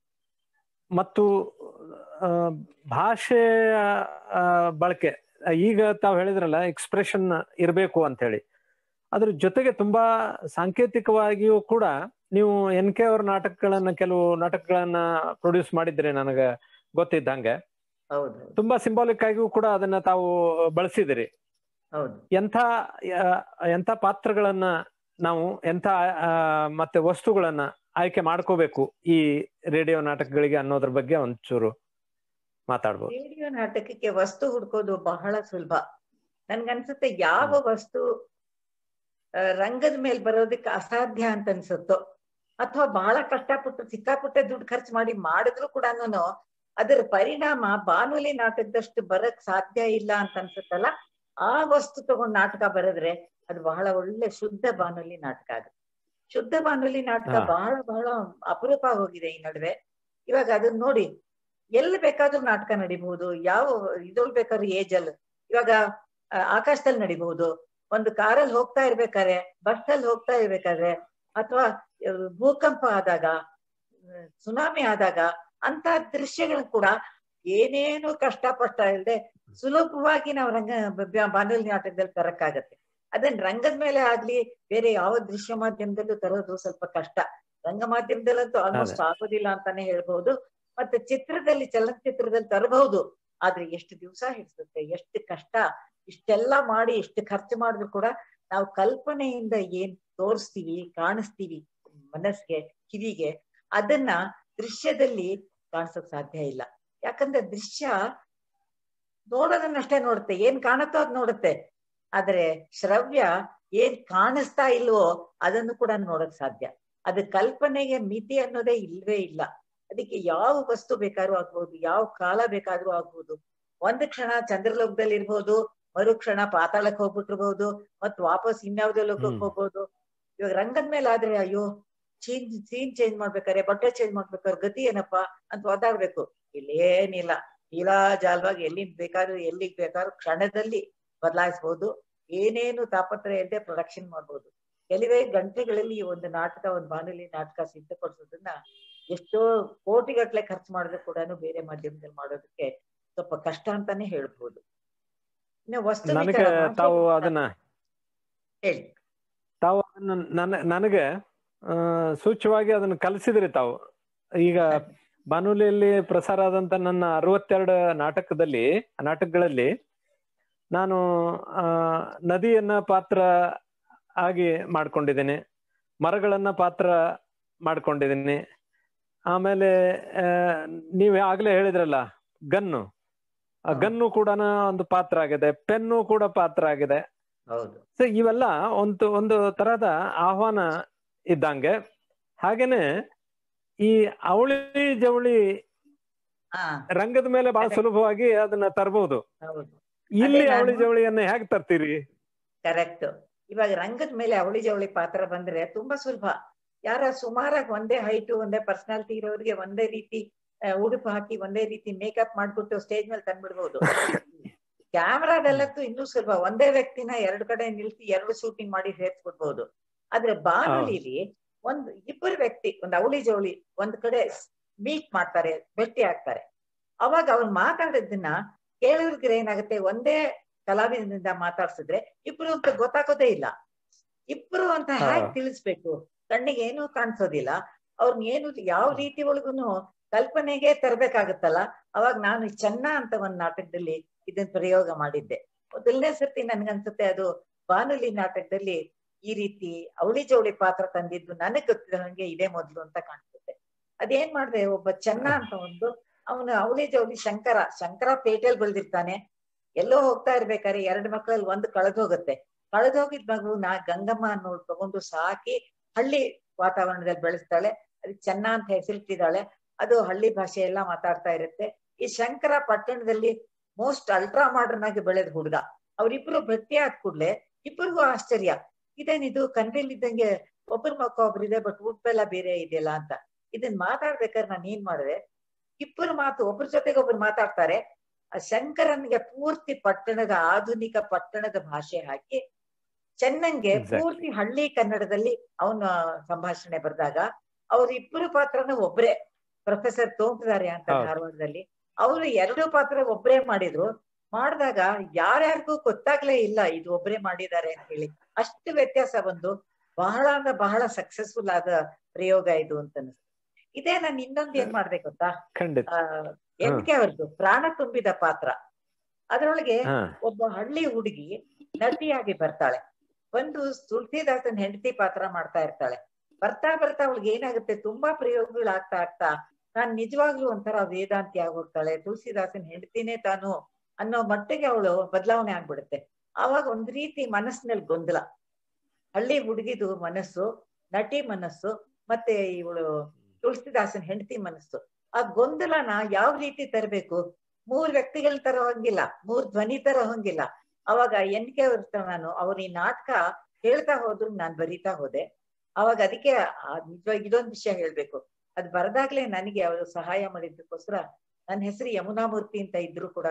ಮತ್ತು ಆ, ಭಾಷೆಯ ಆ, ಬಳಕೆ ಈಗ ತಾವು ಹೇಳಿದ್ರಲ್ಲ ಎಕ್ಸ್ಪ್ರೆಷನ್ ಇರಬೇಕು ಅಂತ ಹೇಳಿ ಅದ್ರ ಜೊತೆಗೆ ತುಂಬಾ ಸಾಂಕೇತಿಕವಾಗಿಯೂ ಕೂಡ ನೀವು ಎನ್ ಕೆ ಅವ್ರ ನಾಟಕಗಳನ್ನ ಕೆಲವು ನಾಟಕಗಳನ್ನ ಪ್ರೊಡ್ಯೂಸ್ ಮಾಡಿದ್ರೆ ನನಗೆ ಗೊತ್ತಿದ್ದಂಗೆ ಹೌದು ತುಂಬಾ ಸಿಂಬಾಲಿಕ್ ಆಗಿಯೂ ಕೂಡ ಅದನ್ನ ತಾವು ಬಳಸಿದಿರಿ ಹೌದು ಎಂಥ ಆ, ಎಂಥ ಪಾತ್ರಗಳನ್ನ ನಾವು ಎಂಥ ಆ, ಮತ್ತೆ ವಸ್ತುಗಳನ್ನ ಆಯ್ಕೆ ಮಾಡ್ಕೋಬೇಕು ಈ ರೇಡಿಯೋ ನಾಟಕಗಳಿಗೆ ಅನ್ನೋದ್ರ ಬಗ್ಗೆ ಒಂಚೂರು ಮಾತಾಡ್ಬೋದು ರೇಡಿಯೋ ನಾಟಕಕ್ಕೆ ವಸ್ತು ಹುಡ್ಕೋದು ಬಹಳ ಸುಲಭ ನನ್ಗನ್ಸುತ್ತೆ ಯಾವ ವಸ್ತು ಆ, ರಂಗದ ಮೇಲೆ ಬರೋದಕ್ಕೆ ಅಸಾಧ್ಯ ಅಂತ ಅನ್ಸುತ್ತೋ ಅಥವಾ ಬಹಳ ಕಷ್ಟಪಟ್ಟು ಸಿಕ್ಕಾಪಟ್ಟೆ ದುಡ್ಡು ಖರ್ಚು ಮಾಡಿ ಮಾಡಿದ್ರು ಕೂಡ ಅದರ ಪರಿಣಾಮ ಬಾನುಲಿ ನಾಟಕದಷ್ಟು ಬರಕ್ ಸಾಧ್ಯ ಇಲ್ಲ ಅಂತ ಅನ್ಸುತ್ತಲ್ಲ ಆ ವಸ್ತು ತಗೊಂಡ್ ನಾಟಕ ಬರೆದ್ರೆ ಅದು ಬಹಳ ಒಳ್ಳೆ ಶುದ್ಧ ಬಾನುಲಿ ನಾಟಕ ಆಗುತ್ತೆ ಶುದ್ಧ ಬಾನುಲಿ ನಾಟಕ ಹಾ. ಬಹಳ ಬಹಳ ಅಪರೂಪ ಹೋಗಿದೆ ಈ ನಡುವೆ ಇವಾಗ ಅದನ್ನ ನೋಡಿ ಎಲ್ಲಿ ಬೇಕಾದ್ರೂ ನಾಟಕ ನಡಿಬಹುದು ಯಾವ ಇದ್ರಲ್ಲಿ ಬೇಕಾದ್ರೂ ಏಜ್ ಅಲ್ಲಿ ಇವಾಗ ಆ, ಆಕಾಶದಲ್ಲಿ ನಡಿಬಹುದು ಒಂದು ಕಾರಲ್ಲಿ ಹೋಗ್ತಾ ಇರ್ಬೇಕಾದ್ರೆ ಬಸ್ ಅಲ್ಲಿ ಹೋಗ್ತಾ ಇರ್ಬೇಕಾದ್ರೆ ಅಥವಾ ಭೂಕಂಪ ಆದಾಗ ಸುನಾಮಿ ಆದಾಗ ಅಂತ ದೃಶ್ಯಗಳು ಕೂಡ ಏನೇನು ಕಷ್ಟಪಟ್ಟ ಇಲ್ಲದೆ ಸುಲಭವಾಗಿ ನಾವು ರಂಗ ಬ- ಬಾನುಲಿ ನಾಟಕದಲ್ಲಿ ತರಕ್ಕಾಗತ್ತೆ ಅದನ್ನ ರಂಗದ ಮೇಲೆ ಆಗ್ಲಿ ಬೇರೆ ಯಾವ ದೃಶ್ಯ ಮಾಧ್ಯಮದಲ್ಲೂ ತರೋದು ಸ್ವಲ್ಪ ಕಷ್ಟ ರಂಗ ಮಾಧ್ಯಮದಲ್ಲಂತೂ ಆಲ್ಮೋಸ್ಟ್ ಆಗೋದಿಲ್ಲ ಅಂತಾನೆ ಹೇಳ್ಬಹುದು ಮತ್ತೆ ಚಿತ್ರದಲ್ಲಿ ಚಲನಚಿತ್ರದಲ್ಲಿ ತರಬಹುದು ಆದ್ರೆ ಎಷ್ಟು ದಿವಸ ಹಿಡಿಸುತ್ತೆ ಎಷ್ಟು ಕಷ್ಟ ಇಷ್ಟೆಲ್ಲ ಮಾಡಿ ಎಷ್ಟು ಖರ್ಚು ಮಾಡಿದ್ರು ಕೂಡ ನಾವು ಕಲ್ಪನೆಯಿಂದ ಏನ್ ತೋರಿಸ್ತೀವಿ ಕಾಣಿಸ್ತೀವಿ ಮನಸ್ಸಿಗೆ ಕಿವಿಗೆ ಅದನ್ನ ದೃಶ್ಯದಲ್ಲಿ ಕಾಣಿಸೋಕ್ ಸಾಧ್ಯ ಇಲ್ಲ ಯಾಕಂದ್ರೆ ದೃಶ್ಯ ನೋಡೋದನ್ನಷ್ಟೇ ನೋಡುತ್ತೆ ಏನ್ ಕಾಣುತ್ತೋ ಅದ್ ನೋಡುತ್ತೆ ಆದ್ರೆ ಶ್ರವ್ಯ ಏನ್ ಕಾಣಿಸ್ತಾ ಇಲ್ವೋ ಅದನ್ನು ಕೂಡ ನೋಡಕ್ ಸಾಧ್ಯ ಅದು ಕಲ್ಪನೆಗೆ ಮಿತಿ ಅನ್ನೋದೇ ಇಲ್ವೇ ಇಲ್ಲ ಅದಕ್ಕೆ ಯಾವ ವಸ್ತು ಬೇಕಾದ್ರೂ ಆಗ್ಬೋದು ಯಾವ ಕಾಲ ಬೇಕಾದ್ರೂ ಆಗ್ಬೋದು ಒಂದ್ ಕ್ಷಣ ಚಂದ್ರಲೋಕದಲ್ಲಿ ಇರ್ಬೋದು ಮರು ಕ್ಷಣ ಪಾತಾಳಕ್ಕೆ ಹೋಗ್ಬಿಟ್ಟಿರ್ಬೋದು ಮತ್ ವಾಪಸ್ ಇನ್ಯಾವ್ದೋ ಲೋಕಕ್ಕೆ ಹ್ಮ್. ಹೋಗ್ಬೋದು ಇವಾಗ ರಂಗದ ಮೇಲೆ ಆದ್ರೆ ಅಯ್ಯೋ ಚೇಂಜ್ ಸೀನ್ ಚೇಂಜ್ ಮಾಡ್ಬೇಕಾರೆ ಬಟ್ಟೆ ಚೇಂಜ್ ಮಾಡ್ಬೇಕಾದ್ರೆ ಗತಿ ಏನಪ್ಪಾ ಅಂತ ಒದ್ದಾಡ್ಬೇಕು ಇಲ್ಲೇನಿಲ್ಲ ಜಾಲವಾಗಿ ಎಲ್ಲಿಂದ ಬೇಕಾದ್ರೂ ಎಲ್ಲಿಗ್ ಬೇಕಾದ್ರೂ ಕ್ಷಣದಲ್ಲಿ ಬದಲಾಯಿಸಬಹುದು ಏನೇನು ತಾಪತ್ರಯ ಇಲ್ಲದೆ ಪ್ರೊಡಕ್ಷನ್ ಮಾಡ್ಬೋದು ಕೆಲವೇ ಗಂಟೆಗಳಲ್ಲಿ ಈ ಒಂದು ನಾಟಕ ಒಂದು ಬಾನುಲಿ ನಾಟಕ ಸಿದ್ಧಪಡಿಸೋದನ್ನ ಎಷ್ಟೋ ಕೋಟಿಗಟ್ಲೆ ಖರ್ಚು ಮಾಡಿದ್ರು ಕೂಡ ಬೇರೆ ಮಾಧ್ಯಮದಲ್ಲಿ ಮಾಡೋದಕ್ಕೆ ಸ್ವಲ್ಪ ಕಷ್ಟ ಅಂತಾನೆ ಹೇಳ್ಬೋದು ಇನ್ನು ವಸ್ತು ನನಗೆ ವಿಚಾರ ಮಾತ್ರ ತಾವು ಅದನ್ನ ಹೇಳಿ ತಾವು ಅದನ್ನ ನನ ನನಗೆ ಆ, ಸೂಚ್ಯವಾಗಿ ಅದನ್ನ ಕಲಿಸಿದ್ರಿ ತಾವು ಈಗ ಬಾನುಲಿಯಲ್ಲಿ ಪ್ರಸಾರ ಆದಂತ ನನ್ನ ಅರವತ್ತೆರಡು ನಾಟಕದಲ್ಲಿ ನಾಟಕಗಳಲ್ಲಿ ನಾನು ಆ ನದಿಯನ್ನ ಪಾತ್ರ ಆಗಿ ಮಾಡ್ಕೊಂಡಿದ್ದೀನಿ ಮರಗಳನ್ನ ಪಾತ್ರ ಮಾಡ್ಕೊಂಡಿದ್ದೀನಿ ಆಮೇಲೆ ಆ, ನೀವು ಆಗ್ಲೇ ಹೇಳಿದ್ರಲ್ಲ ಗನ್ನು ಆ ಹಾ. ಗನ್ನು ಕೂಡ ಒಂದು ಪಾತ್ರ ಆಗಿದೆ ಪೆನ್ನು ಕೂಡ ಪಾತ್ರ ಆಗಿದೆ ಹೌದು ಸೊ ಇವೆಲ್ಲ ಒಂದು ಒಂದು ತರಹದ ಆಹ್ವಾನ ಇದ್ದಂಗೆ ಹಾಗೇನೆ ಈ ಅವಳಿ ಜವಳಿ ಹಾ ರಂಗದ ಮೇಲೆ ಬಹಳ ಸುಲಭವಾಗಿ ಅದನ್ನ ತರಬಹುದು ಹೌದು ಇಲ್ಲಿ ನಾನು- ಅವಳಿ ಜವಳಿಯನ್ನ ಹೇಗ್ ತರ್ತೀರಿ ಕರೆಕ್ಟ್ ಇವಾಗ ರಂಗದ ಮೇಲೆ ಅವಳಿ ಜವಳಿ ಪಾತ್ರ ಬಂದ್ರೆ ತುಂಬಾ ಸುಲಭ ಯಾರ ಸುಮಾರಾಗಿ ಒಂದೇ ಹೈಟು ಒಂದೇ ಪರ್ಸನಾಲಿಟಿ ಇರೋರಿಗೆ ಒಂದೇ ರೀತಿ ಆ, ಉಡುಪು ಹಾಕಿ ಒಂದೇ ರೀತಿ ಮೇಕಪ್ ಮಾಡ್ಬಿಟ್ಟು ಸ್ಟೇಜ್ ಮೇಲೆ ತಂದ್ಬಿಡ್ಬೋದು ಕ್ಯಾಮ್ರಾದಲ್ಲಂತೂ ಇನ್ನೂ ಸುಲಭ ಒಂದೇ ವ್ಯಕ್ತಿನ ಎರಡು ಕಡೆ ನಿಲ್ಸಿ ಎರಡು ಶೂಟಿಂಗ್ ಮಾಡಿ ಸೇರ್ಸ್ಬಿಡ್ಬೋದು ಆದ್ರೆ ಬಾನುಲಿಲಿ ಒಂದು ಇಬ್ಬರು ವ್ಯಕ್ತಿ ಒಂದು ಅವಳಿ ಜವಳಿ ಒಂದ್ ಕಡೆ ಮೀಟ್ ಮಾಡ್ತಾರೆ ಭೇಟಿ ಆಗ್ತಾರೆ ಅವಾಗ ಅವ್ರು ಮಾತಾಡಿದ್ದನ್ನ ಕೇಳೋರ್ಗೆ ಏನಾಗುತ್ತೆ ಒಂದೇ ಕಲಾವಿದನಿಂದ ಮಾತಾಡ್ಸಿದ್ರೆ ಇಬ್ರು ಅಂತ ಗೊತ್ತಾಗೋದೇ ಇಲ್ಲ ಇಬ್ರು ಅಂತ ಹಾ. ಹೇಗ್ ತಿಳಿಸ್ಬೇಕು ಕಣ್ಣಿಗೆ ಏನೂ ಕಾಣಿಸೋದಿಲ್ಲ ಅವ್ರನ್ನ ಏನು ಯಾವ ರೀತಿ ಒಳಗುನು ಕಲ್ಪನೆಗೆ ತರಬೇಕಾಗುತ್ತಲ್ಲ ಅವಾಗ ನಾನು ಚೆನ್ನ ಅಂತ ಒಂದ್ ನಾಟಕದಲ್ಲಿ ಇದನ್ನ ಪ್ರಯೋಗ ಮಾಡಿದ್ದೆ ಮೊದಲನೇ ಸರ್ತಿ ನನ್ಗನ್ಸುತ್ತೆ ಅದು ಬಾನುಲಿ ನಾಟಕದಲ್ಲಿ ಈ ರೀತಿ ಅವಳಿ ಜವಳಿ ಪಾತ್ರ ತಂದಿದ್ದು ನನಗ್ ಗೊತ್ತಿದ್ದ ಹಂಗೆ ಇದೇ ಮೊದ್ಲು ಅಂತ ಕಾಣಿಸುತ್ತೆ ಅದೇನ್ ಮಾಡ್ದೆ ಒಬ್ಬ ಚೆನ್ನ ಅಂತ ಒಂದು ಅವನು ಅವಳಿ ಜವಳಿ ಶಂಕರ ಶಂಕರ ಪೇಟೆಲ್ ಬೆಳೆದಿರ್ತಾನೆ ಎಲ್ಲೋ ಹೋಗ್ತಾ ಇರ್ಬೇಕಾದ್ರೆ ಎರಡು ಮಕ್ಕಳಲ್ಲಿ ಒಂದು ಕಳೆದು ಹೋಗುತ್ತೆ ಕಳೆದು ಹೋಗಿದ್ ಮಗುನ ಗಂಗಮ್ಮ ಅನ್ನೋಳು ತಗೊಂಡು ಸಾಕಿ ಹಳ್ಳಿ ವಾತಾವರಣದಲ್ಲಿ ಬೆಳೆಸ್ತಾಳೆ ಅದಕ್ಕೆ ಚೆನ್ನ ಅಂತ ಹೆಸರಿಟ್ಟಿದ್ದಾಳೆ ಅದು ಹಳ್ಳಿ ಭಾಷೆ ಎಲ್ಲ ಮಾತಾಡ್ತಾ ಇರುತ್ತೆ ಈ ಶಂಕರ ಪಟ್ಟಣದಲ್ಲಿ ಮೋಸ್ಟ್ ಅಲ್ಟ್ರಾ ಮಾಡರ್ನ್ ಆಗಿ ಬೆಳೆದ ಹುಡುಗ ಅವ್ರಿಬ್ರು ಭೇಟಿ ಆದ ಕೂಡ್ಲೆ ಇಬ್ಬರಿಗೂ ಆಶ್ಚರ್ಯ ಇದೇನಿದು ಕಣ್ಣಿಲ್ಲಿದ್ದಂಗೆ ಒಬ್ಬರ ಮಕ್ಕ ಒಬ್ರಿದೆ ಬಟ್ ಉಪ್ಪೆಲ್ಲ ಬೇರೆ ಇದೆಯಲ್ಲ ಅಂತ ಇದನ್ ಮಾತಾಡ್ಬೇಕಾದ್ರೆ ನಾನು ಏನ್ ಮಾಡಿದೆ ಇಬ್ಬರು ಮಾತು ಒಬ್ರ ಜೊತೆಗೆ ಒಬ್ರು ಮಾತಾಡ್ತಾರೆ ಆ ಶಂಕರನ್ಗೆ ಪೂರ್ತಿ ಪಟ್ಟಣದ ಆಧುನಿಕ ಪಟ್ಟಣದ ಭಾಷೆ ಹಾಕಿ ಚೆನ್ನಂಗೆ Exactly. ಪೂರ್ತಿ ಹಳ್ಳಿ ಕನ್ನಡದಲ್ಲಿ ಅವನ ಸಂಭಾಷಣೆ ಬರೆದಾಗ ಅವ್ರ ಇಬ್ಬರು ಪಾತ್ರನ ಒಬ್ರೇ ಪ್ರೊಫೆಸರ್ ತೋಂಪಿದ್ದಾರೆ ಅಂತ ಹೌದು. ಧಾರವಾಡದಲ್ಲಿ ಅವರು ಎರಡು ಪಾತ್ರ ಒಬ್ರೇ ಮಾಡಿದ್ರು ಮಾಡಿದಾಗ ಯಾರ್ಯಾರಿಗೂ ಗೊತ್ತಾಗ್ಲೇ ಇಲ್ಲ ಇದು ಒಬ್ರೇ ಮಾಡಿದ್ದಾರೆ ಅಂತ ಹೇಳಿ ಅಷ್ಟು ವ್ಯತ್ಯಾಸ ಬಂದು ಬಹಳ ಅಂದ್ರೆ ಬಹಳ ಸಕ್ಸಸ್ಫುಲ್ ಆದ ಪ್ರಯೋಗ ಇದು ಅಂತ ಅನಿಸ್ತು ಇದೇ ನಾನು ಇನ್ನೊಂದು ಏನ್ ಮಾಡ್ದೆ ಗೊತ್ತಾ ಖಂಡಿತ ಆ ಎನ್ ಕೆ ಅವ್ರದ್ದು ಪ್ರಾಣ ತುಂಬಿದ ಪಾತ್ರ ಅದರೊಳಗೆ ಹಾ ಒಬ್ಬ ಹಳ್ಳಿ ಹುಡುಗಿ ನಟಿಯಾಗಿ ಬರ್ತಾಳೆ ಬಂದು ತುಳಸಿದಾಸನ್ ಹೆಂಡತಿ ಪಾತ್ರ ಮಾಡ್ತಾ ಇರ್ತಾಳೆ ಬರ್ತಾ ಬರ್ತಾ ಅವಳಿಗೆ ಏನಾಗುತ್ತೆ ತುಂಬಾ ಪ್ರಯೋಗಗಳು ಆಗ್ತಾ ಆಗ್ತಾ ನಾನ್ ನಿಜವಾಗ್ಲೂ ಒಂಥರ ವೇದಾಂತಿ ಆಗೋಗ್ತಾಳೆ ತುಳಸಿದಾಸನ್ ಹೆಂಡತಿನೇ ತಾನು ಅನ್ನೋ ಮಟ್ಟಿಗೆ ಅವಳು ಬದಲಾವಣೆ ಆಗ್ಬಿಡುತ್ತೆ ಆವಾಗ ಒಂದ್ ರೀತಿ ಮನಸ್ಸಿನಲ್ಲಿ ಗೊಂದಲ ಹಳ್ಳಿ ಹುಡುಗಿದು ಮನಸ್ಸು ನಟಿ ಮನಸ್ಸು ಮತ್ತೆ ಇವಳು ತುಳಸಿದಾಸನ್ ಹೆಂಡತಿ ಮನಸ್ಸು ಆ ಗೊಂದಲನ ಯಾವ ರೀತಿ ತರಬೇಕು ಮೂರ್ ವ್ಯಕ್ತಿಗಳ ತರ ಹೋಗಿಲ್ಲ ಮೂರ್ ಧ್ವನಿ ತರ ಹೋಗಿಲ್ಲ ಅವಾಗ ಎನ್ ಕೆ ಅವ್ರ ಹತ್ರ ನಾನು ಅವ್ರ ಈ ನಾಟಕ ಹೇಳ್ತಾ ಹೋದ್ರು ನಾನ್ ಬರೀತಾ ಹೋದೆ ಅವಾಗ ಅದಕ್ಕೆ ಆ ನಿಜವಾಗಿ ಇದೊಂದು ವಿಷಯ ಹೇಳ್ಬೇಕು ಅದ್ ಬರದಾಗ್ಲೇ ನನಗೆ ಅವರು ಸಹಾಯ ಮಾಡಿದ್ದಕ್ಕೋಸ್ಕರ ನನ್ನ ಹೆಸರು ಯಮುನಾಮೂರ್ತಿ ಅಂತ ಇದ್ರು ಕೂಡ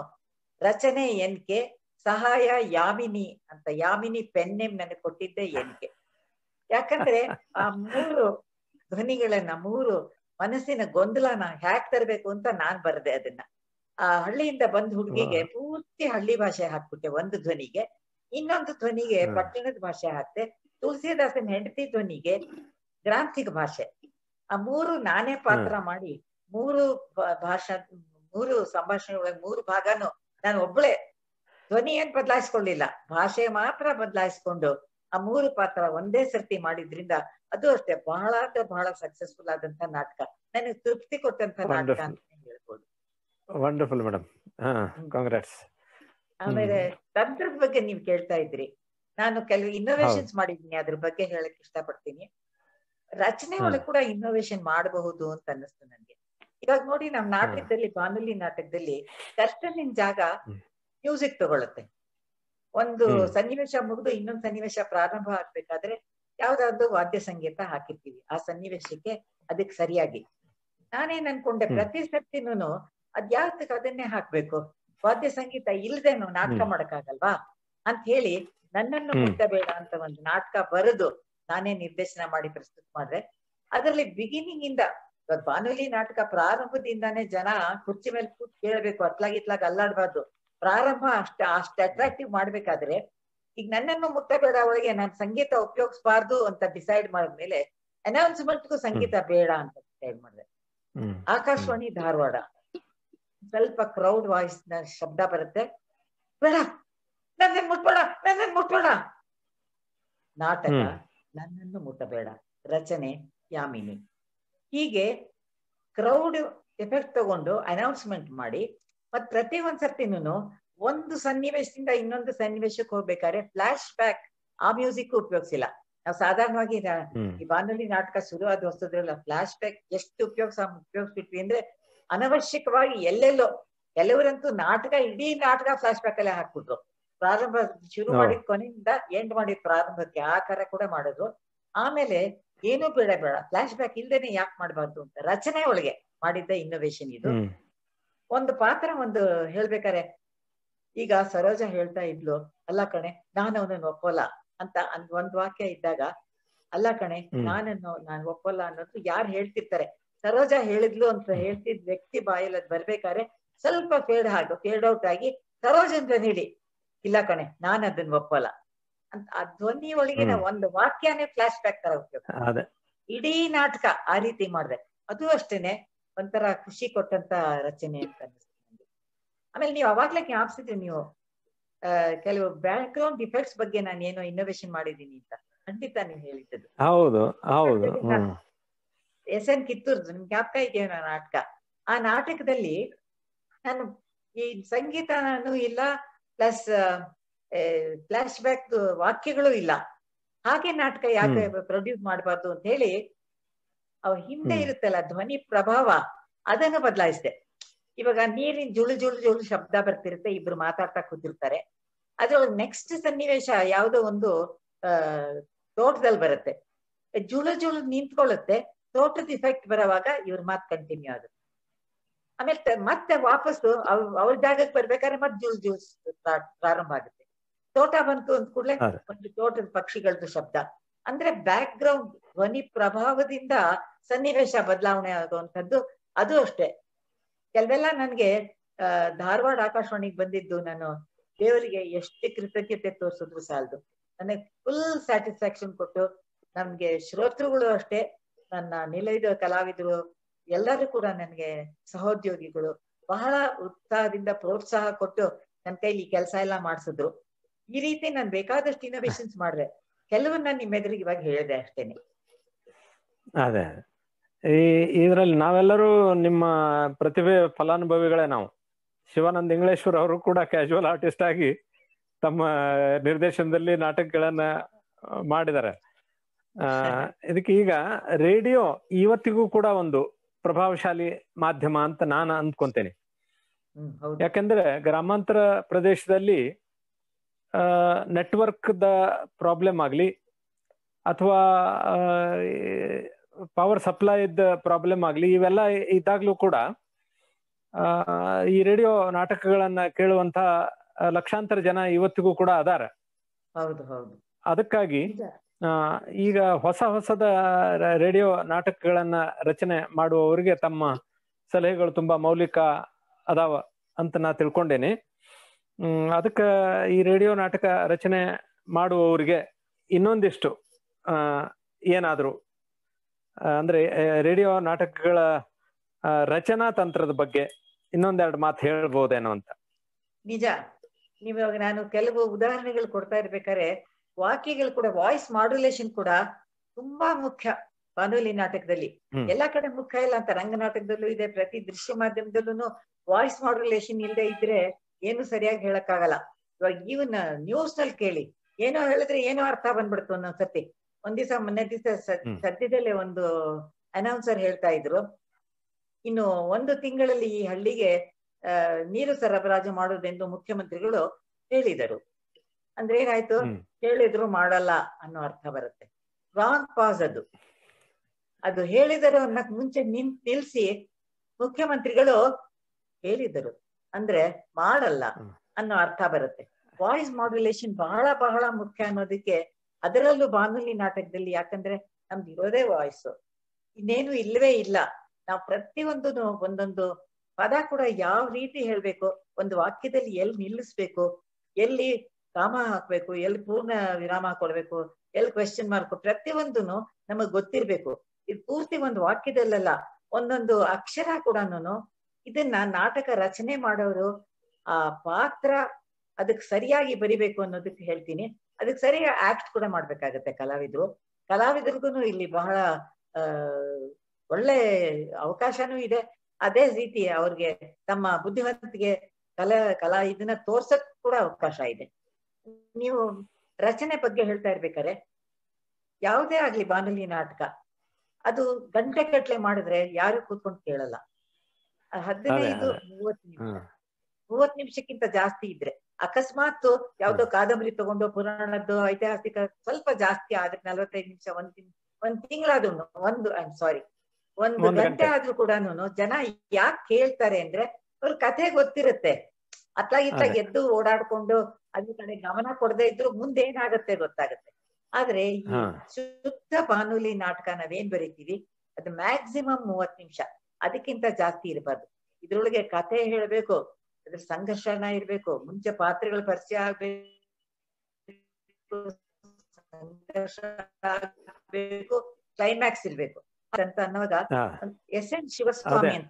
ರಚನೆ ಎನ್ ಕೆ ಸಹಾಯ ಯಾಮಿನಿ ಅಂತ ಯಾಮಿನಿ ಪೆನ್ ನೇಮ್ ನನಗೆ ಕೊಟ್ಟಿದ್ದೆ ಎನ್ ಕೆ ಯಾಕಂದ್ರೆ ಆ ಮೂರು ಧ್ವನಿಗಳನ್ನ ಮೂರು ಮನಸ್ಸಿನ ಗೊಂದಲನ ಹ್ಯಾಕ್ ತರಬೇಕು ಅಂತ ನಾನ್ ಬರ್ದೆ ಅದನ್ನ ಆ ಹಳ್ಳಿಯಿಂದ ಬಂದ್ ಹುಡುಗಿಗೆ ಪೂರ್ತಿ ಹಳ್ಳಿ ಭಾಷೆ ಹಾಕ್ಬಿಟ್ಟೆ ಒಂದು ಧ್ವನಿಗೆ ಇನ್ನೊಂದು ಧ್ವನಿಗೆ ಹ್ಮ್. ಪಟ್ಟಣದ ಭಾಷೆ ಹಾಕ್ತೆ ತುಳಸಿದಾಸನ್ ಹೆಂಡತಿ ಧ್ವನಿಗೆ ಗ್ರಾಂಥಿಕ ಭಾಷೆ ಆ ಮೂರು ನಾನೇ ಪಾತ್ರ ಮಾಡಿ ಮೂರು ಭಾ- ಭಾಷಾ ಮೂರು ಸಂಭಾಷಣೆ ಒಳಗೆ ಮೂರು ಭಾಗನು ನಾನು ಒಬ್ಳೆ ಧ್ವನಿ ಏನ್ ಬದಲಾಯಿಸ್ಕೊಳ್ಳಿಲ್ಲ ಭಾಷೆ ಮಾತ್ರ ಬದಲಾಯಿಸ್ಕೊಂಡು ಆ ಮೂರು ಪಾತ್ರ ಒಂದೇ ಸರ್ತಿ ಮಾಡಿದ್ರಿಂದ ಅದು ಅಷ್ಟೇ ಬಹಳ ಅಂದ್ರೆ ಬಹಳ ಸಕ್ಸಸ್ಫುಲ್ ಆದಂತ ನಾಟಕ ನನಗೆ ತೃಪ್ತಿ ಕೊಟ್ಟಂತ ನಾಟಕ Wonderful. ಅಂತ ಹೇಳ್ಬೋದು ವಂಡರ್ಫುಲ್ ಮೇಡಮ್ ಹಾ ಕಾಂಗ್ರಾಟ್ಸ್ ಆಮೇಲೆ ತಂತ್ರದ ಬಗ್ಗೆ ನೀವು ಕೇಳ್ತಾ ಇದ್ರಿ ನಾನು ಕೆಲವು ಇನ್ನೋವೇಷನ್ಸ್ ಮಾಡಿದೀನಿ ಅದ್ರ ಬಗ್ಗೆ ಹೇಳಕ್ ಇಷ್ಟಪಡ್ತೀನಿ ರಚನೆ ಹಾ. ಒಳಗೆ ಕೂಡ ಇನ್ನೋವೇಷನ್ ಮಾಡಬಹುದು ಅಂತ ಅನ್ನಿಸ್ತು ನನ್ಗೆ ಇವಾಗ ನೋಡಿ ನಮ್ ನಾಟಕದಲ್ಲಿ ಬಾನುಲಿ ನಾಟಕದಲ್ಲಿ ಕರ್ತನಿನ ಜಾಗ ಹ್ಮ್. ಮ್ಯೂಸಿಕ್ ತಗೊಳುತ್ತೆ ಒಂದು ಹ್ಮ್. ಸನ್ನಿವೇಶ ಮುಗಿದು ಇನ್ನೊಂದು ಸನ್ನಿವೇಶ ಪ್ರಾರಂಭ ಆಗ್ಬೇಕಾದ್ರೆ ಯಾವ್ದಾದ್ರು ವಾದ್ಯ ಸಂಗೀತ ಹಾಕಿರ್ತೀವಿ ಆ ಸನ್ನಿವೇಶಕ್ಕೆ ಅದಕ್ಕೆ ಸರಿಯಾಗಿ ನಾನೇನ್ ಅನ್ಕೊಂಡೆ ಹ್ಮ್. ಪ್ರತಿ ಸರ್ತಿನೂ ಅದ್ ಯಾವ್ದಕ್ ಅದನ್ನೇ ಹಾಕ್ಬೇಕು ವಾದ್ಯ ಸಂಗೀತ ಇಲ್ದೇನು ನಾಟಕ ಹ್ಮ್. ಮಾಡಕ್ಕಾಗಲ್ವಾ ಅಂತ ಹೇಳಿ ನನ್ನನ್ನು ಹ್ಮ್. ಮುಟ್ಟಬೇಡ ಅಂತ ಒಂದು ನಾಟಕ ಬರೆದು ನಾನೇ ನಿರ್ದೇಶನ ಮಾಡಿ ಪ್ರಸ್ತುತ ಮಾಡಿದೆ ಅದರಲ್ಲಿ ಬಿಗಿನಿಂಗ್ ಇಂದ ಇವಾಗ ಬಾನುಲಿ ನಾಟಕ ಪ್ರಾರಂಭದಿಂದಾನೇ ಜನ ಕುರ್ಚಿ ಮೇಲೆ ಕೂತ್ ಕೇಳ್ಬೇಕು ಅತ್ಲಾಗ್ ಇತ್ಲಾಗ್ ಅಲ್ಲಾಡ್ಬಾರ್ದು ಪ್ರಾರಂಭ ಅಷ್ಟ ಅಷ್ಟು ಅಟ್ರಾಕ್ಟಿವ್ ಮಾಡ್ಬೇಕಾದ್ರೆ ಈಗ ನನ್ನನ್ನು ಮುಟ್ಟಬೇಡ ಒಳಗೆ ನಾನು ಸಂಗೀತ ಉಪಯೋಗಿಸಬಾರ್ದು ಅಂತ ಡಿಸೈಡ್ ಮಾಡಿದ್ಮೇಲೆ ಅನೌನ್ಸ್ಮೆಂಟ್ಗೂ ಸಂಗೀತ ಬೇಡ ಅಂತ ಡಿಸೈಡ್ ಮಾಡಿದೆ ಹ್ಮ್ ಆಕಾಶವಾಣಿ ಧಾರವಾಡ ಸ್ವಲ್ಪ ಕ್ರೌಡ್ ವಾಯ್ಸ್ ನ ಶಬ್ದ ಬರುತ್ತೆ ಬೇಡ ನನ್ನನ್ನು ಮುಟ್ಬೇಡ ನನ್ನನ್ನು ಮುಟ್ಬೇಡ ನಾಟಕ ಹ್ಮ್. ನನ್ನನ್ನು ಮುಟ್ಟಬೇಡ ರಚನೆ ಯಾಮಿನಿ ಹೀಗೆ ಕ್ರೌಡ್ ಎಫೆಕ್ಟ್ ತಗೊಂಡು ಅನೌನ್ಸ್ಮೆಂಟ್ ಮಾಡಿ ಮತ್ ಪ್ರತಿ ಒಂದ್ ಸರ್ತಿನೂ ಒಂದು ಸನ್ನಿವೇಶದಿಂದ ಇನ್ನೊಂದು ಸನ್ನಿವೇಶಕ್ಕೆ ಹೋಗ್ಬೇಕಾದ್ರೆ ಫ್ಲಾಶ್ ಬ್ಯಾಕ್ ಆ ಮ್ಯೂಸಿಕ್ ಉಪಯೋಗಿಸಿಲ್ಲ ನಾವು ಸಾಧಾರಣವಾಗಿ ನಾ- ಹ್ಮ್ ಈ ಬಾನುಲಿ ನಾಟಕ ಶುರು ಆದ ಹೊಸದ್ರಲ್ಲ ಫ್ಲಾಶ್ ಬ್ಯಾಕ್ ಎಷ್ಟು ಉಪಯೋಗಿಸ ಉಪಯೋಗಿಸ್ಬಿಟ್ವಿ ಅಂದ್ರೆ ಅನವಶ್ಯಕವಾಗಿ ಎಲ್ಲೆಲ್ಲೋ ಕೆಲವರಂತೂ ನಾಟಕ ಇಡೀ ನಾಟಕ ಫ್ಲಾಶ್ ಬ್ಯಾಕ್ ಅಲ್ಲೇ ಹಾಕ್ಬಿಟ್ರು ಪ್ರಾರಂಭ ಶುರು ಹೌದು. ಮಾಡಿದ ಕೊನೆಯಿಂದ ಎಂಡ್ ಮಾಡಿದ ಪ್ರಾರಂಭಕ್ಕೆ ಆ ತರ ಕೂಡ ಮಾಡಿದ್ರು ಆಮೇಲೆ ಏನು ಬೇಡ ಬೇಡ ಫ್ಲಾಶ್ ಬ್ಯಾಕ್ ಇಲ್ದೇನೆ ಯಾಕೆ ಮಾಡಬಾರ್ದು ಅಂತ ರಚನೆ ಒಳಗೆ ಮಾಡಿದ್ದ ಇನ್ನೋವೇಶನ್ ಇದು ಹ್ಮ್ ಒಂದು ಪಾತ್ರ ಒಂದು ಹೇಳ್ಬೇಕಾರೆ ಈಗ ಸರೋಜ ಹೇಳ್ತಾ ಇದ್ಲು ಅಲ್ಲ ಕಣೆ ನಾನು ಅವನನ್ನು ಒಪ್ಪಲ್ಲ ಅಂತ ಅಂದ್ ಒಂದ್ ವಾಕ್ಯ ಇದ್ದಾಗ ಅಲ್ಲ ಕಣೆ ಹ್ಮ್. ನಾನನ್ನು ನಾನು ಒಪ್ಪಲ್ಲ ಅನ್ನೋದು ಯಾರು ಹೇಳ್ತಿರ್ತಾರೆ ಸರೋಜ ಹೇಳಿದ್ಲು ಅಂತ ಹೇಳ್ತಿದ್ ವ್ಯಕ್ತಿ ಬಾಯಲ್ಲಿ ಅದ್ ಬರ್ಬೇಕಾದ್ರೆ ಸ್ವಲ್ಪ ಫೇಡ್ ಆಗ ಫೇಡ್ ಔಟ್ ಆಗಿ ಸರೋಜ ಅಂತ ಹೇಳಿ ಇಲ್ಲ ಕಣೆ ನಾನ್ ಅದನ್ನ ಒಪ್ಪಲ್ಲ ಅಂತ ಆ ಧ್ವನಿ ಒಳಗಿನ ಹ್ಮ್. ಒಂದು ವಾಕ್ಯನೇ ಫ್ಲಾಶ್ ಬ್ಯಾಕ್ ತರ ಉಪಯೋಗ ಅದೇ ಇಡೀ ನಾಟಕ ಆ ರೀತಿ ಮಾಡಿದೆ ಅದು ಅಷ್ಟೇನೆ ಒಂಥರ ಖುಷಿ ಕೊಟ್ಟಂತ ರಚನೆ ಅಂತ ಅನಿಸ್ತು ನಂಗೆ ಆಮೇಲೆ ನೀವು ಅವಾಗ್ಲೇ ಜ್ಞಾಪಿಸಿದ್ರಿ ನೀವು ಆ, ಕೆಲವು ಬ್ಯಾಕ್ ಗ್ರೌಂಡ್ ಡಿಫೆಕ್ಟ್ಸ್ ಬಗ್ಗೆ ನಾನು ಏನೋ ಇನ್ನೋವೇಷನ್ ಮಾಡಿದೀನಿ ಅಂತ ಖಂಡಿತ ನೀವು ಹೇಳಿದ್ದದು ಹೌದು ಹೌದು ಹ್ಮ್ ಎಸ್ ಎನ್ ಕಿತ್ತೂರ್ ನಿಮ್ಗೆ ಜ್ಞಾಪಕ ಇದೆಯೋ ನನ್ನ ನಾಟಕ ಆ ನಾಟಕದಲ್ಲಿ ನಾನು ಈ ಸಂಗೀತನೂ ಇಲ್ಲ ಪ್ಲಸ್ ಫ್ಲಾಶ್ ಬ್ಯಾಕ್ ವಾಕ್ಯಗಳು ಇಲ್ಲ ಹಾಗೆ ನಾಟಕ ಯಾಕೆ ಪ್ರೊಡ್ಯೂಸ್ ಮಾಡಬಾರ್ದು ಅಂತ ಹೇಳಿ ಅವ್ ಹಿಂದೆ ಹ್ಮ್. ಇರುತ್ತಲ್ಲ ಧ್ವನಿ ಪ್ರಭಾವ ಅದನ್ನು ಬದಲಾಯಿಸಿದೆ ಇವಾಗ ನೀರಿನ ಜುಳು ಜುಳು ಜುಳು ಶಬ್ದ ಬರ್ತಿರುತ್ತೆ ಇಬ್ರು ಮಾತಾಡ್ತಾ ಕೂತಿರ್ತಾರೆ ಅದ್ರೊಳಗೆ ನೆಕ್ಸ್ಟ್ ಸನ್ನಿವೇಶ ಯಾವುದೋ ಒಂದು ಆ ತೋಟದಲ್ಲಿ ಬರುತ್ತೆ ಜುಳು ಜುಳು ನಿಂತ್ಕೊಳ್ಳುತ್ತೆ ತೋಟದ ಇಫೆಕ್ಟ್ ಬರೋವಾಗ ಇವ್ರ ಮಾತು ಕಂಟಿನ್ಯೂ ಆಗುತ್ತೆ ಆಮೇಲೆ ತ- ಮತ್ತೆ ವಾಪಸ್ಸು ಅವ್ ಅವ್ರ ಜಾಗಕ್ಕೆ ಬರ್ಬೇಕಾದ್ರೆ ಮತ್ತೆ ಜುಳು ಜುಳು ಸ್ಟಾರ್ಟ್ ಪ್ರಾರಂಭ ಆಗುತ್ತೆ ತೋಟ ಬಂತು ಅಂದ ಕೂಡಲೇ ಹೌದು. ಒಂದು ತೋಟದ ಪಕ್ಷಿಗಳದ್ದು ಶಬ್ದ ಅಂದ್ರೆ ಬ್ಯಾಕ್ ಗ್ರೌಂಡ್ ಧ್ವನಿ ಪ್ರಭಾವದಿಂದ ಸನ್ನಿವೇಶ ಬದಲಾವಣೆ ಆಗುವಂಥದ್ದು ಅದು ಅಷ್ಟೇ ಕೆಲವೆಲ್ಲ ನನ್ಗೆ ಆ ಧಾರವಾಡ ಆಕಾಶವಾಣಿಗೆ ಬಂದಿದ್ದು ನಾನು ದೇವರಿಗೆ ಎಷ್ಟು ಕೃತಜ್ಞತೆ ತೋರಿಸಿದ್ರು ಸಾಲದು ನನಗೆ ಫುಲ್ ಸ್ಯಾಟಿಸ್ಫ್ಯಾಕ್ಷನ್ ಕೊಟ್ಟು ನಮ್ಗೆ ಶ್ರೋತೃಗಳು ಅಷ್ಟೇ ನನ್ನ ನಿಲಯದ ಕಲಾವಿದರು ಎಲ್ಲರೂ ಕೂಡ ನನಗೆ ಸಹೋದ್ಯೋಗಿಗಳು ಬಹಳ ಉತ್ಸಾಹದಿಂದ ಪ್ರೋತ್ಸಾಹ ಕೊಟ್ಟು ನನ್ನ ಕೈಲಿ ಕೆಲಸ ಎಲ್ಲ ಮಾಡಿಸಿದ್ರು ಈ ರೀತಿ ನಾನು ಬೇಕಾದಷ್ಟು ಇನೋವೇಷನ್ಸ್ ಮಾಡಿದೆ ಕೆಲವನ್ನ ನಿಮ್ಮ ಎದುರಿಗೆ ಇವಾಗ ಹೇಳಿದೆ ಅಷ್ಟೇನೆ ಅದೇ ಈ ಇದರಲ್ಲಿ ನಾವೆಲ್ಲರೂ ನಿಮ್ಮ ಪ್ರತಿಭೆ ಫಲಾನುಭವಿಗಳೇ ನಾವು ಶಿವಾನಂದ ಇಂಗ್ಲೇಶ್ವರ್ ಅವರು ಕೂಡ ಕ್ಯಾಶುವಲ್ ಆರ್ಟಿಸ್ಟ್ ಆಗಿ ತಮ್ಮ ನಿರ್ದೇಶನದಲ್ಲಿ ನಾಟಕಗಳನ್ನ ಆ, ಮಾಡಿದ್ದಾರೆ ಆ ಇದಕ್ಕೆ ಈಗ ರೇಡಿಯೋ ಇವತ್ತಿಗೂ ಕೂಡ ಒಂದು ಪ್ರಭಾವಶಾಲಿ ಮಾಧ್ಯಮ ಅಂತ ನಾನು ಅಂದ್ಕೊಂತೇನೆ ಹ್ಮ್ ಹೌದು ಯಾಕೆಂದ್ರೆ ಗ್ರಾಮಾಂತರ ಪ್ರದೇಶದಲ್ಲಿ ನೆಟ್ವರ್ಕ್ ದ ಪ್ರಾಬ್ಲಮ್ ಆಗಲಿ ಅಥವಾ ಪವರ್ ಸಪ್ಲೈದ ಪ್ರಾಬ್ಲಮ್ ಆಗಲಿ ಇವೆಲ್ಲ ಇದ್ದಾಗ್ಲೂ ಕೂಡ ಆ, ಈ ರೇಡಿಯೋ ನಾಟಕಗಳನ್ನ ಕೇಳುವಂತ ಆ, ಲಕ್ಷಾಂತರ ಜನ ಇವತ್ತಿಗೂ ಕೂಡ ಅದಾರ ಹೌದು ಹೌದು ಅದಕ್ಕಾಗಿ ನಿಜ. ಆ, ಈಗ ಹೊಸ ಹೊಸದ ರ- ರೇಡಿಯೋ ನಾಟಕಗಳನ್ನ ರಚನೆ ಮಾಡುವವರಿಗೆ ತಮ್ಮ ಸಲಹೆಗಳು ತುಂಬಾ ಮೌಲಿಕ ಅದಾವ ಅಂತ ನಾ ತಿಳ್ಕೊಂಡೇನೆ ಹ್ಮ್ ಅದಕ್ಕ ಈ ರೇಡಿಯೋ ನಾಟಕ ರಚನೆ ಮಾಡುವವರಿಗೆ ಇನ್ನೊಂದಿಷ್ಟು ಆ ಏನಾದ್ರು ಆ, ಅಂದ್ರೆ ರೇಡಿಯೋ ನಾಟಕಗಳ ಆ, ರಚನಾ ತಂತ್ರದ ಬಗ್ಗೆ ಇನ್ನೊಂದೆರಡು ಮಾತು ಹೇಳ್ಬೋದೇನೋ ಅಂತ ನಿಜ ನೀವಾಗ ನಾನು ಕೆಲವು ಉದಾಹರಣೆಗಳು ಕೊಡ್ತಾ ಇರ್ಬೇಕಾದ್ರೆ ವಾಕ್ಯಗಳು ಕೂಡ ವಾಯ್ಸ್ ಮಾಡ್ಯುಲೇಷನ್ ಕೂಡ ತುಂಬಾ ಮುಖ್ಯ ಬಾನುಲಿ ನಾಟಕದಲ್ಲಿ ಹ್ಮ್. ಎಲ್ಲಾ ಕಡೆ ಮುಖ್ಯ ಇಲ್ಲ ಅಂತ ರಂಗ ನಾಟಕದಲ್ಲೂ ಇದೆ ಪ್ರತಿ ದೃಶ್ಯ ಮಾಧ್ಯಮದಲ್ಲೂ ವಾಯ್ಸ್ ಮಾಡ್ಯುಲೇಷನ್ ಇಲ್ಲದೆ ಇದ್ರೆ ಏನು ಸರಿಯಾಗಿ ಹೇಳಕ್ಕಾಗಲ್ಲ ಇವಾಗ ಇವನ್ ನ್ಯೂಸ್ ನಲ್ಲಿ ಕೇಳಿ ಏನೋ ಹೇಳಿದ್ರೆ ಏನೋ ಅರ್ಥ ಬಂದ್ಬಿಡ್ತು ಒಂದೊಂದ್ಸತಿ ಒಂದ್ ದಿವಸ ಮೊನ್ನೆ ದಿವಸ ಹ್ಮ್. ಸದ್ಯದಲ್ಲೇ ಒಂದು ಅನೌನ್ಸರ್ ಹೇಳ್ತಾ ಇದ್ರು ಇನ್ನು ಒಂದು ತಿಂಗಳಲ್ಲಿ ಈ ಹಳ್ಳಿಗೆ ಆ, ನೀರು ಸರಬರಾಜು ಮಾಡುವುದೆಂದು ಮುಖ್ಯಮಂತ್ರಿಗಳು ಹೇಳಿದರು ಅಂದ್ರೆ ಏನಾಯ್ತು ಹ್ಮ್. ಹೇಳಿದ್ರು ಮಾಡಲ್ಲ ಅನ್ನೋ ಅರ್ಥ ಬರುತ್ತೆ ರಾಂಗ್ ಪಾಸ್ ಅದು ಅದು ಹೇಳಿದರು ಅನ್ನಕ್ ಮುಂಚೆ ನಿನ್ ನಿಲ್ಸಿ ಮುಖ್ಯಮಂತ್ರಿಗಳು ಹೇಳಿದರು ಅಂದ್ರೆ ಮಾಡಲ್ಲ ಹ್ಮ್. ಅನ್ನೋ ಅರ್ಥ ಬರುತ್ತೆ ವಾಯ್ಸ್ ಮಾಡ್ಯುಲೇಷನ್ ಬಹಳ ಬಹಳ ಮುಖ್ಯ ಅನ್ನೋದಕ್ಕೆ ಅದರಲ್ಲೂ ಬಾನುಲಿ ನಾಟಕದಲ್ಲಿ ಯಾಕಂದ್ರೆ ನಮ್ದು ಇರೋದೇ ವಾಯ್ಸ್ ಇನ್ನೇನು ಇಲ್ಲವೇ ಇಲ್ಲ ನಾವು ಪ್ರತಿಯೊಂದು ಒಂದೊಂದು ಪದ ಕೂಡ ಯಾವ ರೀತಿ ಹೇಳ್ಬೇಕು ಒಂದು ವಾಕ್ಯದಲ್ಲಿ ಎಲ್ಲಿ ನಿಲ್ಲಿಸ್ಬೇಕು ಎಲ್ಲಿ ಕಾಮ ಹಾಕ್ಬೇಕು ಎಲ್ಲಿ ಪೂರ್ಣ ವಿರಾಮ ಕೊಡ್ಬೇಕು ಎಲ್ಲಿ ಕ್ವೆಶ್ಚನ್ ಮಾರ್ಕ್ ಪ್ರತಿಯೊಂದನು ನಮಗ್ ಗೊತ್ತಿರ್ಬೇಕು ಇದು ಪೂರ್ತಿ ಒಂದು ವಾಕ್ಯದಲ್ಲಲ್ಲ ಒಂದೊಂದು ಅಕ್ಷರ ಕೂಡ ಇದನ್ನ ನಾಟಕ ರಚನೆ ಮಾಡೋರು ಆ ಪಾತ್ರ ಅದಕ್ಕೆ ಸರಿಯಾಗಿ ಬರಿಬೇಕು ಅನ್ನೋದಕ್ಕೆ ಹೇಳ್ತೀನಿ ಅದಕ್ಕೆ ಸರಿಯಾಗಿ ಆಕ್ಟ್ ಕೂಡ ಮಾಡ್ಬೇಕಾಗತ್ತೆ ಕಲಾವಿದ್ರು ಕಲಾವಿದರಿಗೂ ಇಲ್ಲಿ ಬಹಳ ಆ ಒಳ್ಳೆ ಅವಕಾಶನೂ ಇದೆ ಅದೇ ರೀತಿ ಅವ್ರಿಗೆ ತಮ್ಮ ಬುದ್ಧಿವಂತಿಗೆ ಕಲಾ ಕಲಾ ಇದನ್ನ ತೋರ್ಸಕ್ ಕೂಡ ಅವಕಾಶ ಇದೆ ನೀವು ರಚನೆ ಬಗ್ಗೆ ಹೇಳ್ತಾ ಇರ್ಬೇಕಾರೆ ಯಾವುದೇ ಆಗ್ಲಿ ಬಾನುಲಿ ನಾಟಕ ಅದು ಗಂಟೆ ಕಟ್ಲೆ ಮಾಡಿದ್ರೆ ಯಾರು ಕೂತ್ಕೊಂಡು ಕೇಳಲ್ಲ ಆ ಹದಿನೈದು ಮೂವತ್ತು ನಿಮಿಷ ಹ್ಮ್. ಮೂವತ್ ನಿಮಿಷಕ್ಕಿಂತ ಜಾಸ್ತಿ ಇದ್ರೆ ಅಕಸ್ಮಾತ್ ಯಾವ್ದೋ ಕಾದಂಬರಿ ತಗೊಂಡು ಪುರಾಣದ್ದು ಐತಿಹಾಸಿಕ ಸ್ವಲ್ಪ ಜಾಸ್ತಿ ಆದ್ರೆ ನಲ್ವತ್ತೈದು ನಿಮಿಷ ಒಂದ್ ತಿಂಗ್ ಒಂದ್ ತಿಂಗಳಾದ್ರೂ ಒಂದು ಐ ಸಾರಿ ಒಂದು ಒಂದ್ ಗಂಟೆ ಗಂಟೆ. ಆದ್ರೂ ಕೂಡ ಜನ ಯಾಕೆ ಕೇಳ್ತಾರೆ ಅಂದ್ರೆ ಅವ್ರ ಕಥೆ ಗೊತ್ತಿರುತ್ತೆ ಅತ್ಲಾಗ ಇತ್ಲಾಗ ಅದೇ. ಎದ್ದು ಓಡಾಡ್ಕೊಂಡು ಅದ್ರ ಕಡೆ ಗಮನ ಕೊಡದೆ ಇದ್ರು ಮುಂದೆ ಏನಾಗತ್ತೆ ಗೊತ್ತಾಗತ್ತೆ ಆದ್ರೆ ಈ ಹಾ. ಶುದ್ಧ ಬಾನುಲಿ ನಾಟಕ ನಾವೇನ್ ಬರೀತೀವಿ ಅದು ಮ್ಯಾಕ್ಸಿಮಮ್ ಮೂವತ್ ನಿಮಿಷ ಅದಕ್ಕಿಂತ ಜಾಸ್ತಿ ಇರಬಾರ್ದು ಇದ್ರೊಳಗೆ ಕಥೆ ಹೇಳ್ಬೇಕು ಅದ್ರ ಸಂಘರ್ಷಣ ಇರ್ಬೇಕು ಮುಂಚೆ ಪಾತ್ರಗಳ ಪರಿಚಯ ಆಗ್ಬೇಕು ಸಂಘರ್ಷ ಆಗ್ಬೇಕು ಕ್ಲೈಮ್ಯಾಕ್ಸ್ ಇರ್ಬೇಕು ಅಂತ ಅನ್ನುವಾಗ ಹಾ, ಎಸ್ ಎನ್ ಶಿವಸ್ವಾಮಿ ಅದೇ. ಅಂತ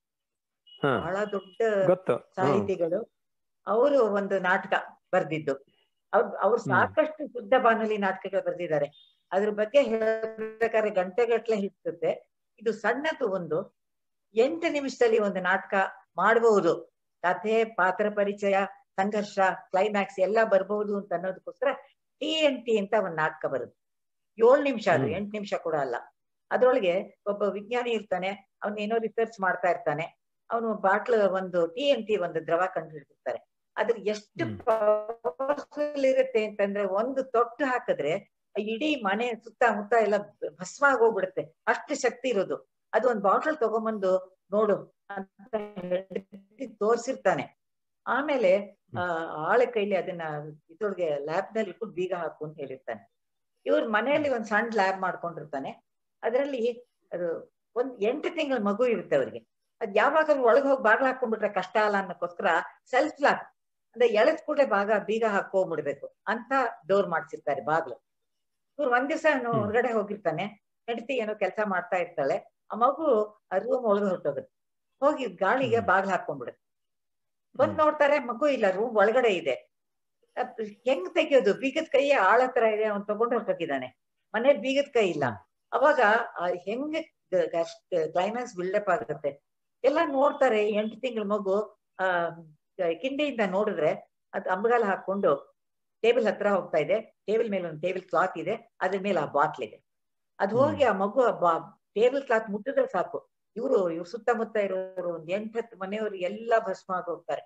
ಹಾ. ಬಹಳ ದೊಡ್ಡ ಗೊತ್ತು ಹ್ಮ್. ಸಾಹಿತಿಗಳು ಅವರು ಒಂದು ನಾಟಕ ಬರ್ದಿದ್ದು ಅವ್ರು ಅವ್ರು ಹ್ಮ್. ಸಾಕಷ್ಟು ಶುದ್ಧ ಬಾನುಲಿ ನಾಟಕಗಳು ಬರ್ದಿದ್ದಾರೆ ಅದ್ರ ಬಗ್ಗೆ ಹೇಳ್ಬೇಕಾದ್ರೆ ಗಂಟೆಗಟ್ಲೆ ಹಿಡಿಸುತ್ತೆ ಇದು ಸಣ್ಣದು ಒಂದು ಎಂಟು ನಿಮಿಷದಲ್ಲಿ ಒಂದು ನಾಟಕ ಮಾಡಬಹುದು ಕಥೆ ಪಾತ್ರ ಪರಿಚಯ ಸಂಘರ್ಷ ಕ್ಲೈಮ್ಯಾಕ್ಸ್ ಎಲ್ಲ ಬರ್ಬಹುದು ಅಂತ ಅನ್ನೋದಕ್ಕೋಸ್ಕರ ಟಿ ಎನ್ ಟಿ ಅಂತ ಒಂದು ನಾಟಕ ಬರುತ್ತೆ ಏಳು ನಿಮಿಷ ಅದು ಹ್ಮ್. ಎಂಟು ನಿಮಿಷ ಕೂಡ ಅಲ್ಲ ಅದ್ರೊಳಗೆ ಒಬ್ಬ ವಿಜ್ಞಾನಿ ಇರ್ತಾನೆ ಅವ್ನ ಏನೋ ರಿಸರ್ಚ್ ಮಾಡ್ತಾ ಇರ್ತಾನೆ ಅವನು ಬಾಟ್ಲ್ ಒಂದು ಟಿ ಎನ್ ಟಿ ಒಂದು ದ್ರವ ಕಂಡುಹಿಡಿದಿರ್ತಾರೆ ಅದ್ರ ಎಷ್ಟು ಹ್ಮ್. ಪವರ್ಫುಲ್ ಇರುತ್ತೆ ಅಂತಂದ್ರೆ ಒಂದು ತೊಟ್ಟು ಹಾಕಿದ್ರೆ ಇಡೀ ಮನೆ ಸುತ್ತಮುತ್ತ ಎಲ್ಲ ಭಸ್ಮ ಆಗೋಗ್ಬಿಡುತ್ತೆ ಅಷ್ಟು ಶಕ್ತಿ ಇರೋದು ಅದು ಒಂದ್ ಬಾಟಲ್ ತಗೊಂಬಂದು ನೋಡು ಅಂತ ಹೇಳಿ ತೋರ್ಸಿರ್ತಾನೆ ಆಮೇಲೆ ಆ ಆಳ ಕೈಲಿ ಅದನ್ನ ಇದ್ರೊಳಗೆ ಲ್ಯಾಬ್ ನಲ್ಲಿ ಇಟ್ಬಿಟ್ಟು ಬೀಗ ಹಾಕು ಅಂತ ಹೇಳಿರ್ತಾನೆ ಇವ್ರ ಮನೆಯಲ್ಲಿ ಒಂದ್ ಸಣ್ಣ ಲ್ಯಾಬ್ ಮಾಡ್ಕೊಂಡಿರ್ತಾನೆ ಅದರಲ್ಲಿ ಅದು ಒಂದ್ ಎಂಟು ತಿಂಗಳ ಮಗು ಇರುತ್ತೆ ಅವ್ರಿಗೆ ಅದ್ ಯಾವಾಗ ಒಳಗೆ ಹೋಗಿ ಬಾಗ್ಲ ಹಾಕೊಂಡ್ಬಿಟ್ರೆ ಕಷ್ಟ ಅಲ್ಲ ಅನ್ನೋಕ್ಕೋಸ್ಕರ ಸೆಲ್ಫ್ ಲಾಕ್ ಅಂದ್ರೆ ಎಳೆದ್ ಕೂಡಲೇ ಭಾಗ ಬೀಗ ಹಾಕೋಗ್ಬಿಡ್ಬೇಕು ಅಂತ ಡೋರ್ ಮಾಡ್ಸಿರ್ತಾರೆ ಬಾಗ್ಲು ಇವ್ರು ಒಂದ್ ದಿವಸ ಹೊರಗಡೆ ಹೋಗಿರ್ತಾನೆ ಹೆಂಡತಿ ಏನೋ ಕೆಲಸ ಮಾಡ್ತಾ ಇರ್ತಾಳೆ ಆ ಮಗು ಆ ರೂಮ್ ಒಳಗೆ ಹೊರಟೋಗುತ್ತೆ ಹೋಗಿ ಗಾಳಿಗೆ ಹ್ಮ್. ಬಾಗ್ಲ ಹಾಕೊಂಡ್ಬಿಡುತ್ತೆ ಬಂದ್ ಹ್ಮ್. ನೋಡ್ತಾರೆ ಮಗು ಇಲ್ಲ ರೂಮ್ ಒಳಗಡೆ ಇದೆ ಅದ್ ಹೆಂಗ್ ತೆಗಿಯೋದು ಬೀಗದ ಕೈ ಆಳ ಹತ್ರ ಇದೆ ಅವ್ನ್ ತಗೊಂಡು ಹೊರಟೋಗಿದ್ದಾನೆ ಮನೇಲಿ ಬೀಗದ ಕೈ ಇಲ್ಲ ಅವಾಗ ಆ ಹೆಂಗ್ ಕ್ಲೈಮ್ಯಾಕ್ಸ್ ಬಿಲ್ಡಪ್ ಆಗುತ್ತೆ ಎಲ್ಲ ನೋಡ್ತಾರೆ ಎಂಟು ತಿಂಗಳ ಮಗು ಆ ಕಿಂಡಿಯಿಂದ ನೋಡಿದ್ರೆ ಅದ್ ಅಂಬಗಾಲ ಹಾಕೊಂಡು ಟೇಬಲ್ ಹತ್ರ ಹೋಗ್ತಾ ಇದೆ ಟೇಬಲ್ ಮೇಲೆ ಒಂದು ಟೇಬಲ್ ಕ್ಲಾತ್ ಇದೆ ಅದ್ರ ಮೇಲೆ ಆ ಬಾಟ್ಲ್ ಇದೆ ಅದು ಹೋಗಿ ಆ ಮಗು ಟೇಬಲ್ ಕ್ಲಾತ್ ಮುಟ್ಟಿದ್ರೆ ಸಾಕು ಇವರು ಇವ್ರ ಸುತ್ತಮುತ್ತ ಇರೋರು ಒಂದ್ ಎಂಟತ್ತು ಮನೆಯವರು ಎಲ್ಲ ಭಸ್ಮ ಆಗಿ ಹೋಗ್ತಾರೆ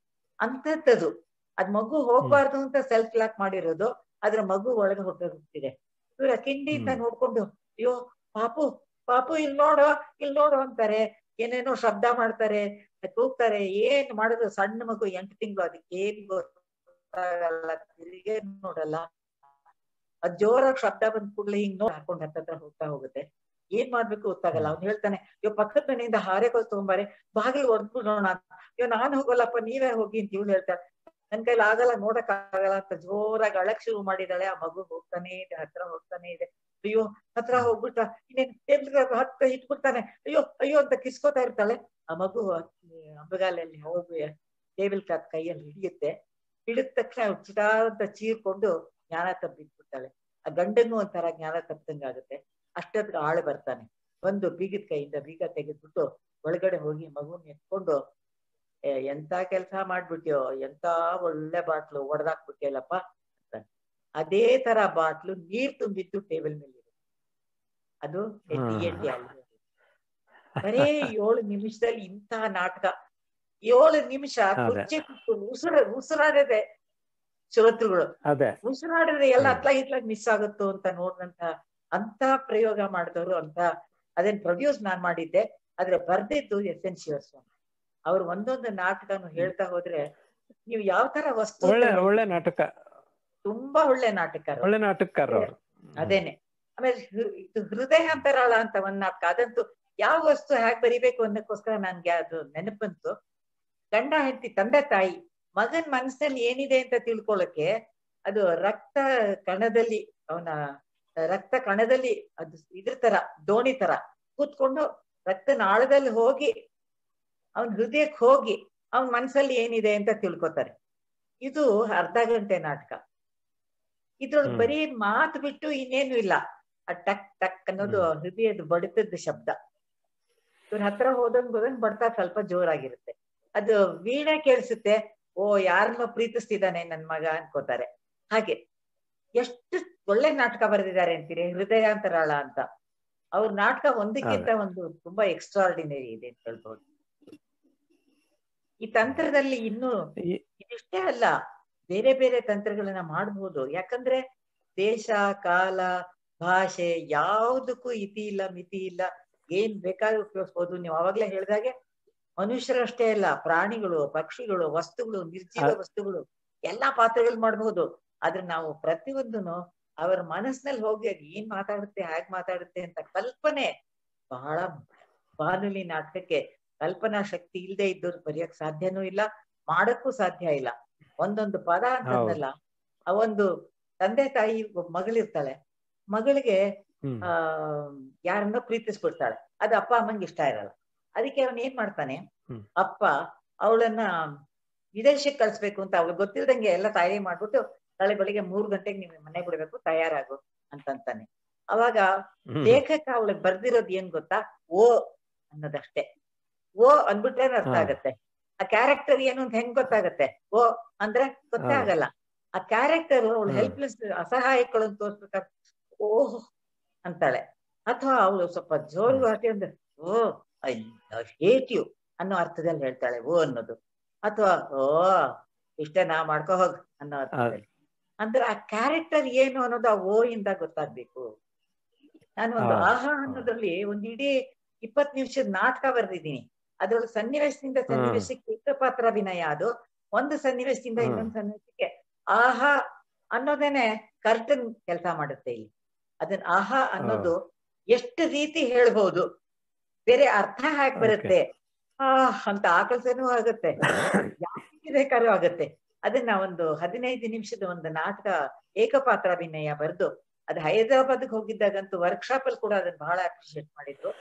ಅಂತದ್ದು ಅದ್ ಮಗು ಹೋಗ್ಬಾರ್ದು ಅಂತ ಸೆಲ್ಫ್ ಲಾಕ್ ಮಾಡಿರೋದು ಅದ್ರ ಮಗು ಒಳಗೆ ಹೊಟ್ಟೋಗ್ತಿದೆ ಇವ್ರ ಕಿಂಡಿಯಿಂದ ಹ್ಮ್. ನೋಡ್ಕೊಂಡು ಅಯ್ಯೋ ಪಾಪು ಪಾಪು ಇಲ್ಲಿ ನೋಡು ಇಲ್ಲಿ ನೋಡು ಅಂತಾರೆ ಏನೇನೋ ಶಬ್ದ ಮಾಡ್ತಾರೆ ಕೂಗ್ತಾರೆ ಏನ್ ಮಾಡೋದು ಸಣ್ಣ ಮಗು ಎಂಟು ತಿಂಗಳು ಅದಕ್ಕೆ ಏನ್ ಗೊತ್ತಾಗಲ್ಲ ತಿರುಗೇ ನೋಡಲ್ಲ ಅದ್ ಜೋರಾಗಿ ಶಬ್ದ ಬಂದ್ ಕೂಡ್ಲೆ ಹಿಂಗ್ ನೋಡಿ ಹಾಕೊಂಡ್ ಹತ್ತತ್ರ ಹೋಗ್ತಾ ಹೋಗುತ್ತೆ ಏನ್ ಮಾಡ್ಬೇಕು ಗೊತ್ತಾಗಲ್ಲ ಅವ್ನು ಹೇಳ್ತಾನೆ ಇವ್ ಪಕ್ಕದ ಮನೆಯಿಂದ ಹಾರೆಕೋಲ್ ತಗೊಂಬಾರೆ ಬಾಗಿಲು ಹೊಡ್ಬಿಡೋಣ ಅಯ್ಯೋ ನಾನ್ ಹೋಗಲ್ಲಪ್ಪ ನೀವೇ ಹೋಗಿ ಅಂತ ಇವ್ಳು ಹೇಳ್ತಾಳೆ ನನ್ ಕೈಲಿ ಆಗಲ್ಲ ನೋಡಕ್ ಆಗಲ್ಲ ಅಂತ ಜೋರಾಗಿ ಅಳಕ್ ಶುರು ಮಾಡಿದಾಳೆ ಆ ಮಗು ಹೋಗ್ತಾನೆ ಇದೆ ಹತ್ರ ಹೋಗ್ತಾನೆ ಇದೆ ಅಯ್ಯೋ ಹತ್ರ ಹೋಗ್ಬಿಟ್ಟ ಇನ್ನೇನ್ ಟೇಬಲ್ ಹತ್ತ ಇಟ್ಬಿಡ್ತಾನೆ ಅಯ್ಯೋ ಅಯ್ಯೋ ಅಂತ ಕಿಸ್ಕೋತಾ ಇರ್ತಾಳೆ ಆ ಮಗು ಅಂಬಗಾಲಲ್ಲಿ ಹೋಗಿ ಟೇಬಲ್ ಕ್ಲಾತ್ ಕೈಯಲ್ಲಿ ಹಿಡಿಯುತ್ತೆ ಹಿಡಿದ ತಕ್ಷಣ ಅವ್ಳು ಚಿಟಾ ಅಂತ ಚೀರ್ಕೊಂಡು ಜ್ಞಾನ ತಪ್ಪಿಟ್ಬಿಡ್ತಾಳೆ ಆ ಗಂಡಂಗೂ ಒಂಥರ ಜ್ಞಾನ ತಪ್ಪದಂಗಾಗುತ್ತೆ ಅಷ್ಟೊತ್ತಿಗೆ ಆಳು ಬರ್ತಾನೆ ಒಂದು ಬೀಗದ ಕೈಯಿಂದ ಬೀಗ ತೆಗೆದ್ಬಿಟ್ಟು ಒಳಗಡೆ ಹೋಗಿ ಮಗುನ್ ಎತ್ಕೊಂಡು "ಏ, ಎಂತ ಕೆಲಸ ಮಾಡ್ಬಿಟ್ಯೋ ಎಂತ ಒಳ್ಳೆ ಬಾಟ್ಲು ಒಡೆದಾಕ್ಬಿಟ್ಯಲ್ಲಪ್ಪ ಅಂತಾನೆ ಅದೇ ತರ ಬಾಟ್ಲು ನೀರ್ ತುಂಬಿದ್ದು ಟೇಬಲ್ ಮೇಲೆ ಇರುತ್ತೆ ಅದು ಎಟ್ಟಿ ಹಾ. ಎಟ್ಟಿ ಅಲ್ಲಿ ಬರೇ ಏಳು ನಿಮಿಷದಲ್ಲಿ ಇಂತಹ ನಾಟಕ ಏಳು ನಿಮಿಷ ಅದೇ. ಕುರ್ಚಿ ಕೂತ್ಕೊಂಡು ಉಸಿರ ಉಸಿರಾಡದೆ ಶ್ರೋತೃಗಳು ಅದೇ ಉಸಿರಾಡಿದ್ರೆ ಎಲ್ಲ ಹ್ಮ್. ಅತ್ಲಾಗ್ ಇತ್ಲಾಗ್ ಮಿಸ್ ಆಗುತ್ತೋ ಅಂತ ನೋಡಿದಂತ ಅಂತ ಪ್ರಯೋಗ ಮಾಡಿದವರು ಅಂತ ಅದನ್ನ ಪ್ರೊಡ್ಯೂಸ್ ನಾನ್ ಮಾಡಿದ್ದೆ ಆದ್ರೆ ಬರ್ದಿದ್ದು ಎಸ್ ಎನ್ ಶಿವಸ್ವಾಮಿ ಅವ್ರು ಒಂದೊಂದು ನಾಟಕನು ಹೇಳ್ತಾ ಹೋದ್ರೆ ನೀವು ಯಾವ ತರ ವಸ್ತು ಒಳ್ಳೆ ತಗೊಳ್ಳಿ, ಒಳ್ಳೆ ನಾಟಕ ತುಂಬಾ ಒಳ್ಳೆ ನಾಟಕ ಒಳ್ಳೆ ನಾಟಕಕಾರ ಅವರು ಅದೇನೆ ಆಮೇಲೆ ಹೃ- ಇದು ಹೃದಯ ಅಂತರಾಳ ಅಂತ ಒಂದ್ ನಾಟಕ ಅದಂತೂ ಯಾವ ವಸ್ತು ಹ್ಯಾಕ್ ಬರಿಬೇಕು ಅನ್ನಕ್ಕೋಸ್ಕರ ನನ್ಗೆ ಅದು ನೆನಪು ಬಂತು ಗಂಡ ಹೆಂಡತಿ ತಂದೆ ತಾಯಿ ಮಗನ್ ಮನಸ್ಸಲ್ಲಿ ಏನಿದೆ ಅಂತ ತಿಳ್ಕೊಳಕ್ಕೆ ಅದು ರಕ್ತ ಕಣದಲ್ಲಿ ಅವನ ರಕ್ತ ಕಣದಲ್ಲಿ ಅದು ಇದ್ರ ತರ ದೋಣಿ ತರ ಕೂತ್ಕೊಂಡು ರಕ್ತ ನಾಳದಲ್ಲಿ ಹೋಗಿ ಅವನ್ ಹೃದಯಕ್ಕೆ ಹೋಗಿ ಅವನ್ ಮನ್ಸಲ್ಲಿ ಏನಿದೆ ಅಂತ ತಿಳ್ಕೊತಾರೆ ಇದು ಅರ್ಧ ಗಂಟೆ ನಾಟಕ ಇದ್ರೊಳಗೆ ಹ್ಮ್. ಬರೀ ಮಾತು ಬಿಟ್ಟು ಇನ್ನೇನು ಇಲ್ಲ ಆ ಟಕ್ ಟಕ್ ಅನ್ನೋದು ಹೃದಯದ ಬಡಿತದ ಶಬ್ದ ಇವ್ರ ಹತ್ರ ಹೋದಂಗ್ ಹೋದಂಗ್ ಬಡ್ತಾ ಸ್ವಲ್ಪ ಜೋರಾಗಿರುತ್ತೆ ಅದು ವೀಣೆ ಕೇಳಿಸುತ್ತೆ ಓ ಯಾರನ್ನೋ ಪ್ರೀತಿಸ್ತಿದ್ದಾನೆ ನನ್ ಮಗ ಅನ್ಕೋತಾರೆ ಹಾಗೆ ಎಷ್ಟು ಒಳ್ಳೆ ನಾಟಕ ಬರೆದಿದ್ದಾರೆ ಅಂತೀರಿ ಹೃದಯ ಅಂತರಾಳ ಅಂತ ಅವ್ರ ನಾಟಕ ಒಂದಕ್ಕಿಂತ ಒಂದು ತುಂಬಾ ಎಕ್ಸ್ಟ್ರಾರ್ಡಿನರಿ ಇದೆ ಅಂತ ಹೇಳ್ಬೋದು ಈ ತಂತ್ರದಲ್ಲಿ ಇನ್ನು ಈ- ಇದಿಷ್ಟೇ ಅಲ್ಲ ಬೇರೆ ಬೇರೆ ತಂತ್ರಗಳನ್ನ ಮಾಡ್ಬೋದು ಯಾಕಂದ್ರೆ ದೇಶ ಕಾಲ ಭಾಷೆ ಯಾವುದಕ್ಕೂ ಇತಿ ಇಲ್ಲ ಮಿತಿ ಇಲ್ಲ ಏನ್ ಬೇಕಾದ್ರೂ ಉಪಯೋಗಿಸ್ಬೋದು ನೀವು ಅವಾಗ್ಲೇ ಹೇಳ್ದಾಗೆ ಮನುಷ್ಯರಷ್ಟೇ ಅಲ್ಲ ಪ್ರಾಣಿಗಳು ಪಕ್ಷಿಗಳು ವಸ್ತುಗಳು ನಿರ್ಜೀವ ಅದ್- ವಸ್ತುಗಳು ಎಲ್ಲಾ ಪಾತ್ರಗಳು ಮಾಡ್ಬೋದು ಆದ್ರೆ ನಾವು ಪ್ರತಿಯೊಂದನು ಅವರ ಮನಸ್ಸಿನಲ್ಲಿ ಹೋಗಿ ಅದ್ ಏನ್ ಮಾತಾಡುತ್ತೆ ಹೇಗ್ ಮಾತಾಡುತ್ತೆ ಅಂತ ಕಲ್ಪನೆ ಬಹಳ ಬಾನುಲಿ ನಾಟಕಕ್ಕೆ ಕಲ್ಪನಾ ಶಕ್ತಿ ಇಲ್ಲದೆ ಇದ್ದವ್ರು ಬರೆಯಕ್ ಸಾಧ್ಯನೂ ಇಲ್ಲ ಮಾಡಕ್ಕೂ ಸಾಧ್ಯ ಇಲ್ಲ ಒಂದೊಂದು ಪದ ಅಂತಂದಲ್ಲ ಆ ಒಂದು ತಂದೆ ತಾಯಿ ಒಬ್ಬ ಮಗಳಿರ್ತಾಳೆ ಮಗಳಿಗೆ ಹ್ಮ್ ಆ ಯಾರನ್ನ ಪ್ರೀತಿಸ್ಬಿಡ್ತಾಳೆ ಅದು ಅಪ್ಪ ಅಮ್ಮಂಗೆ ಇಷ್ಟ ಇರಲ್ಲ ಅದಕ್ಕೆ ಅವನ್ ಏನ್ ಮಾಡ್ತಾನೆ ಹ್ಮ್. ಅಪ್ಪ ಅವಳನ್ನ ವಿದೇಶಕ್ಕೆ ಕಳ್ಸ್ಬೇಕು ಅಂತ ಅವ್ಳಿಗೆ ಗೊತ್ತಿಲ್ದಂಗೆ ಎಲ್ಲ ತಯಾರಿ ಮಾಡ್ಬಿಟ್ಟು ನಾಳೆ ಬೆಳಿಗ್ಗೆ ಮೂರ್ ಗಂಟೆಗೆ ನೀವು ಮನೆ ಬಿಡ್ಬೇಕು ತಯಾರಾಗು ಅಂತಂತಾನೆ ಅವಾಗ ಹ್ಮ್. ಲೇಖಕ ಅವಳಿಗೆ ಬರ್ದಿರೋದ್ ಏನ್ ಗೊತ್ತಾ ಓ ಅನ್ನೋದಷ್ಟೇ ಓ ಅಂದ್ಬಿಟ್ರೆ ಅರ್ಥ ಹಾ. ಆಗತ್ತೆ ಆ ಕ್ಯಾರೆಕ್ಟರ್ ಏನು ಅಂತ ಹೆಂಗ್ ಗೊತ್ತಾಗತ್ತೆ ಓ ಅಂದ್ರೆ ಗೊತ್ತೇ ಹಾ. ಆಗಲ್ಲ ಆ ಕ್ಯಾರೆಕ್ಟರ್ ಅವಳು ಹ್ಮ್. ಹೆಲ್ಪ್ಲೆಸ್ ಅಸಹಾಯಕಳು ಅಂತ ತೋರ್ಸ್ಬೇಕಾದ್ರೆ ಓಹ್ ಅಂತಾಳೆ ಅಥವಾ ಅವಳು ಸ್ವಲ್ಪ ಜೋರು ಹ್ಮ್. ಹಾಕಿ ಅಂದ್ರೆ ಓ ಐ ಹೇಟ್ ಯು ಅನ್ನೋ ಅರ್ಥದಲ್ಲಿ ಹೇಳ್ತಾಳೆ ಓ ಅನ್ನೋದು ಅಥವಾ ಓ ಇಷ್ಟೇ ನಾ ಮಾಡ್ಕೋ ಹೋಗ್ ಅನ್ನೋ ಅರ್ಥದಲ್ಲಿ ಅಂದ್ರೆ ಆ ಕ್ಯಾರೆಕ್ಟರ್ ಏನು ಅನ್ನೋದು ಆ ಓ ಇಂದ ಗೊತ್ತಾಗ್ಬೇಕು ನಾನು ಒಂದು ಹೌದು. ಆಹಾ ಅನ್ನೋದ್ರಲ್ಲಿ ಒಂದ್ ಇಡೀ ಇಪ್ಪತ್ ನಿಮಿಷದ ನಾಟಕ ಬರ್ದಿದ್ದೀನಿ ಅದ್ರೊಳಗೆ ಸನ್ನಿವೇಶದಿಂದ ಸನ್ನಿವೇಶಕ್ಕೆ ಏಕಪಾತ್ರಾಭಿನಯ ಅದು ಒಂದು ಸನ್ನಿವೇಶದಿಂದ ಹ್ಮ್. ಇನ್ನೊಂದು ಸನ್ನಿವೇಶಕ್ಕೆ ಆಹಾ ಅನ್ನೋದೇನೆ ಕರ್ಟನ್ ಕೆಲಸ ಮಾಡುತ್ತೆ ಇಲ್ಲಿ ಅದನ್ನ ಆಹಾ ಅನ್ನೋದು ಎಷ್ಟು ರೀತಿ ಹೇಳ್ಬಹುದು ಬೇರೆ ಅರ್ಥ ಹಾಕಿ ಬರುತ್ತೆ ಆ ಅಂತ ಆಕಲ್ಸನೂ ಆಗುತ್ತೆ ಯಾಕೆ ಬೇಕಾದ್ರೂ ಆಗುತ್ತೆ ಅದನ್ನ ಒಂದು ಹದಿನೈದು ನಿಮಿಷದ ಒಂದು ನಾಟಕ ಏಕಪಾತ್ರಾಭಿನಯ ಬರೆದು ಅದು ಹೈದರಾಬಾದ್ಗೆ ಹೋಗಿದ್ದಾಗಂತೂ ವರ್ಕ್ಶಾಪ್ ಅಲ್ಲಿ ಕೂಡ ಅದನ್ನ ಬಹಳ ಅಪ್ರಿಶಿಯೇಟ್ ಮಾಡಿದ್ರು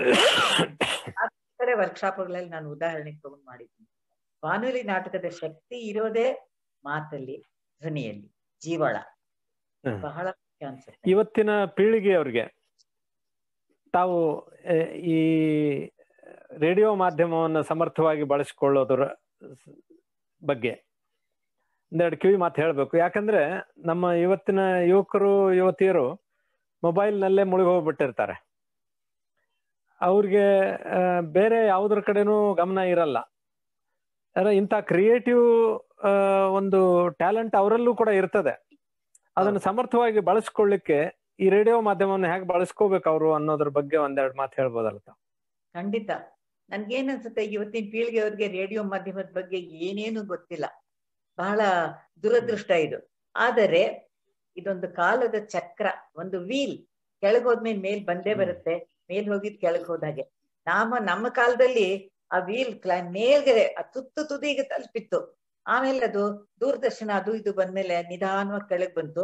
ವರ್ಕ್ಶಾಪ್ ಗಳಲ್ಲಿ ನಾನು ಉದಾಹರಣೆಗೆ ತಗೊಂಡ್ ಮಾಡಿದ್ದೀನಿ ಬಾನುಲಿ ನಾಟಕದ ಶಕ್ತಿ ಇರೋದೇ ಮಾತಲ್ಲಿ ಧ್ವನಿಯಲ್ಲಿ ಜೀವಳ ಹ್ಮ್. ಬಹಳ ಮುಖ್ಯ ಅನ್ಸುತ್ತೆ ಇವತ್ತಿನ ಪೀಳಿಗೆಯವ್ರಿಗೆ ತಾವು ಆ, ಈ ರೇಡಿಯೋ ಮಾಧ್ಯಮವನ್ನು ಸಮರ್ಥವಾಗಿ ಬಳಸಿಕೊಳ್ಳೋದರ ಸ್- ಬಗ್ಗೆ ಒಂದೆರಡು ಕಿವಿ ಮಾತು ಹೇಳಬೇಕು ಯಾಕಂದ್ರೆ ನಮ್ಮ ಇವತ್ತಿನ ಯುವಕರು ಯುವತಿಯರು ಮೊಬೈಲ್ನಲ್ಲೇ ಮುಳುಗಿ ಹೋಗ್ಬಿಟ್ಟಿರ್ತಾರೆ ಅವ್ರಿಗೆ ಆ, ಬೇರೆ ಯಾವುದ್ರ ಕಡೆನೂ ಗಮನ ಇರಲ್ಲ ಯಾರ ಇಂಥ ಕ್ರಿಯೇಟಿವ್ ಒಂದು ಟ್ಯಾಲೆಂಟ್ ಅವರಲ್ಲೂ ಕೂಡ ಇರ್ತದೆ ಅದನ್ನು ಸಮರ್ಥವಾಗಿ ಬಳಸ್ಕೊಳ್ಳಿಕ್ಕೆ ಈ ರೇಡಿಯೋ ಮಾಧ್ಯಮವನ್ನು ಹೇಗೆ ಬಳಸ್ಕೋಬೇಕು ಅವರು ಅನ್ನೋದ್ರ ಬಗ್ಗೆ ಒಂದೆರಡು ಮಾತು ಹೇಳ್ಬೋದಲ್ಲ ತಾವು? ಖಂಡಿತ ನನ್ಗೇನ್ ಅನ್ಸುತ್ತೆ ಇವತ್ತಿನ ಪೀಳಿಗೆಯವ್ರಿಗೆ ರೇಡಿಯೋ ಮಾಧ್ಯಮದ ಬಗ್ಗೆ ಏನೇನು ಗೊತ್ತಿಲ್ಲ ಬಹಳ ದುರದೃಷ್ಟ ಇದು ಆದರೆ ಇದೊಂದು ಕಾಲದ ಚಕ್ರ ಒಂದು ವೀಲ್ ಕೆಳಗ್ ಹೋದ್ಮೇಲೆ ಮೇಲ್ ಬಂದೇ ಹ್ಮ್. ಬರುತ್ತೆ ಮೇಲ್ ಹೋಗಿದ್ ಕೆಳಗ್ ಹೋದಾಗೆ ನಾಮ ನಮ್ಮ ಕಾಲದಲ್ಲಿ ಆ ವೀಲ್ ಕ್ಲಾ ಮೇಲ್ಗಡೆ ಆ ತುತ್ತು ತುದಿಗೆ ತಲುಪಿತ್ತು ಆಮೇಲೆ ಅದು ದೂರದರ್ಶನ ಅದು ಇದು ಬಂದ್ಮೇಲೆ ನಿಧಾನವಾಗಿ ಕೆಳಗ್ ಬಂತು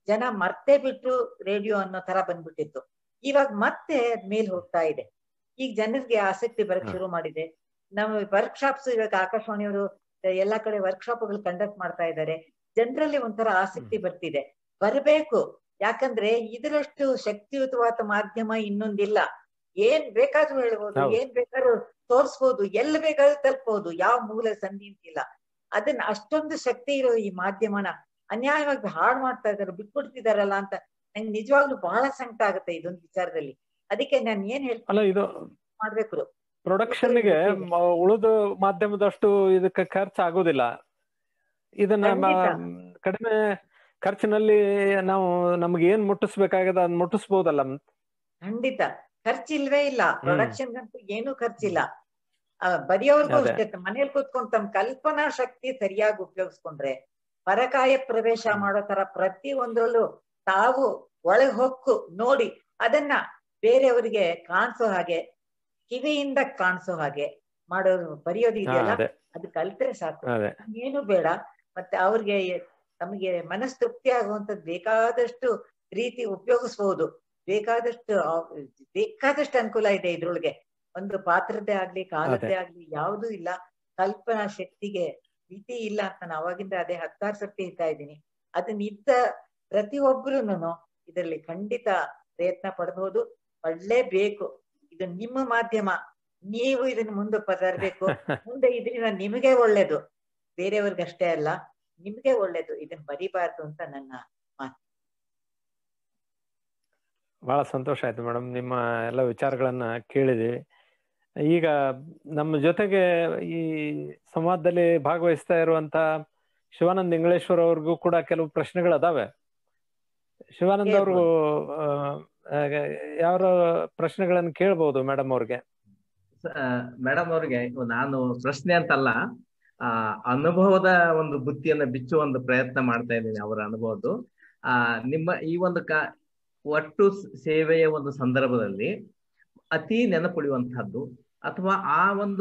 ಜನ ಮರ್ತೇ ಬಿಟ್ರು ರೇಡಿಯೋ ಅನ್ನೋ ತರ ಬಂದ್ಬಿಟ್ಟಿತ್ತು ಇವಾಗ ಮತ್ತೆ ಅದ್ ಮೇಲ್ ಹೋಗ್ತಾ ಇದೆ ಈಗ ಜನರಿಗೆ ಆಸಕ್ತಿ ಬರಕ್ ಹ. ಶುರು ಮಾಡಿದೆ ನಮ್ಮ ವರ್ಕ್ಶಾಪ್ಸ್ ಇವಾಗ ಆಕಾಶವಾಣಿಯವರು ಎಲ್ಲಾ ಕಡೆ ವರ್ಕ್ಶಾಪ್ ಗಳು ಕಂಡಕ್ಟ್ ಮಾಡ್ತಾ ಇದ್ದಾರೆ ಜನರಲ್ಲಿ ಒಂಥರ ಆಸಕ್ತಿ ಬರ್ತಿದೆ ಬರಬೇಕು ಯಾಕಂದ್ರೆ ಇದರಷ್ಟು ಶಕ್ತಿಯುತವಾದ ಮಾಧ್ಯಮ ಇನ್ನೊಂದಿಲ್ಲ ಏನ್ ಬೇಕಾದ್ರೂ ಹೇಳ್ಬೋದು ಹೌದು. ಏನ್ ಬೇಕಾದ್ರೂ ತೋರ್ಸ್ಬೋದು ಎಲ್ಲಿ ಬೇಕಾದ್ರೂ ತಲುಪಬಹುದು ಯಾವ ಮೂಲ ಸಂಧಿ ಅಂತಿಲ್ಲ ಅದನ್ನ ಅಷ್ಟೊಂದು ಶಕ್ತಿ ಇರೋ ಈ ಮಾಧ್ಯಮನ ಅನ್ಯಾಯವಾಗಿ ಹಾಳು ಮಾಡ್ತಾ ಇದಾರೆ ಬಿಟ್ಬಿಡ್ತಿದಾರಲ್ಲ ಅಂತ ನಂಗೆ ನಿಜವಾಗ್ಲೂ ಬಹಳ ಸಂಕಟ ಆಗುತ್ತೆ ಇದೊಂದು ವಿಚಾರದಲ್ಲಿ ಅದಕ್ಕೆ ನಾನು ಏನ್ ಹೇಳ್ತೀನಿ ಅಲ್ಲ ಇದು ಮಾಡ್ಬೇಕು ಪ್ರೊಡಕ್ಷನ್ಗೆ ಉಳಿದ ಮಾಧ್ಯಮದಷ್ಟು ಇದಕ್ಕೆ ಖರ್ಚು ಆಗೋದಿಲ್ಲ ಇದನ್ನ ಮ- ಖಂಡಿತ. ಕಡಿಮೆ ಖರ್ಚಿನಲ್ಲಿ ನಾವು ನಮ್ಗೆ ಏನ್ ಮುಟ್ಟಿಸ್ಬೇಕಾಗದ ಅದ್ ಮುಟ್ಟಿಸ್ಬೋದಲ್ಲ ಖಂಡಿತ ಖರ್ಚಿಲ್ವೇ ಇಲ್ಲ ಹ್ಮ್. ಪ್ರೊಡಕ್ಷನ್ ಅಂತೂ ಏನೂ ಖರ್ಚಿಲ್ಲ ಆ, ಬರೆಯೋರ್ಗೂ ಅದೇ. ಅಷ್ಟೇ ಮನೇಲಿ ಕೂತ್ಕೊಂಡು ತಮ್ಮ ಕಲ್ಪನಾ ಶಕ್ತಿ ಸರಿಯಾಗಿ ಉಪಯೋಗಿಸ್ಕೊಂಡ್ರೆ ಪರಕಾಯ ಪ್ರವೇಶ ಮಾಡೋ ತರ ಪ್ರತಿ ಒಂದ್ರಲ್ಲೂ ತಾವು ಒಳಗೆ ಹೊಕ್ಕು ನೋಡಿ ಅದನ್ನ ಬೇರೆಯವರಿಗೆ ಕಾಣಿಸೋ ಹಾಗೆ ಕಿವಿಯಿಂದ ಕಾಣಿಸೋ ಹಾಗೆ ಮಾಡೋದು ಬರೆಯೋದು ಹಾ, ಇದೆಯಲ್ಲ ಅದೇ ಅದು ಕಲ್ತ್ರೆ ಸಾಕು ಅದೇ ಏನು ಬೇಡ ಮತ್ತೆ ಅವ್ರಿಗೆ ತಮಗೆ ಮನಸ್ತೃಪ್ತಿ ಆಗುವಂತದ್ದು ಬೇಕಾದಷ್ಟು ರೀತಿ ಉಪಯೋಗಿಸ್ಬಹುದು ಬೇಕಾದಷ್ಟು ಆ, ಬೇಕಾದಷ್ಟು ಅನುಕೂಲ ಇದೆ ಇದ್ರೊಳಗೆ ಒಂದು ಪಾತ್ರದ್ದೇ ಆಗ್ಲಿ ಕಾಲದ್ದೇ ಆಗ್ಲಿ ಯಾವುದೂ ಇಲ್ಲ ಕಲ್ಪನಾ ಶಕ್ತಿಗೆ ಮಿತಿ ಇಲ್ಲ ಅಂತ ನಾನು ಅವಾಗಿಂದ ಅದೇ ಹತ್ತಾರು ಸರ್ತಿ ಹೇಳ್ತಾ ಇದ್ದೀನಿ ಅದನ್ನ ಇದ್ದ ಪ್ರತಿಯೊಬ್ಬರುನು ಇದರಲ್ಲಿ ಖಂಡಿತ ಪ್ರಯತ್ನ ಪಡಬಹುದು ಪಡ್ಲೇಬೇಕು ಇದು ನಿಮ್ಮ ಮಾಧ್ಯಮ ನೀವು ಇದನ್ನ ಮುಂದೆ ತರಬೇಕು ಮುಂದೆ ಇದರಿಂದ ನಿಮಗೆ ಒಳ್ಳೇದು ಬೇರೆಯವ್ರಿಗಷ್ಟೇ ಅಲ್ಲ ನಿಮ್ಗೆ ಒಳ್ಳೇದು ಇದನ್ನ ಬರಿಬಾರ್ದು ಅಂತ ನನ್ನ ಬಹಳ ಸಂತೋಷ ಆಯ್ತು ಮೇಡಮ್ ನಿಮ್ಮ ಎಲ್ಲ ವಿಚಾರಗಳನ್ನ ಕೇಳಿದ್ವಿ ಈಗ ನಮ್ಮ ಜೊತೆಗೆ ಈ ಸಂವಾದದಲ್ಲಿ ಭಾಗವಹಿಸ್ತಾ ಇರುವಂತ ಶಿವಾನಂದ್ ಇಂಗ್ಲೇಶ್ವರ್ ಅವ್ರಿಗೂ ಕೂಡ ಕೆಲವು ಪ್ರಶ್ನೆಗಳು ಅದಾವೆ ಶಿವಾನಂದ್ ಅವರು ಯಾವ ಪ್ರಶ್ನೆಗಳನ್ನ ಕೇಳ್ಬೋದು ಮೇಡಮ್ ಅವ್ರಿಗೆ ಮೇಡಮ್ ಅವ್ರಿಗೆ ನಾನು ಪ್ರಶ್ನೆ ಅಂತಲ್ಲ ಆ ಅನುಭವದ ಒಂದು ಬುತ್ತಿಯನ್ನ ಬಿಚ್ಚುವ ಒಂದು ಪ್ರಯತ್ನ ಮಾಡ್ತಾ ಇದ್ದೀನಿ ಅವರ ಅನುಭವದ್ದು ಆ ನಿಮ್ಮ ಈ ಒಂದು ಕ ಒಟ್ಟು ಸೇವೆಯ ಒಂದು ಸಂದರ್ಭದಲ್ಲಿ ಅತಿ ನೆನಪುಳಿಯುವಂತಹದ್ದು ಅಥವಾ ಆ ಒಂದು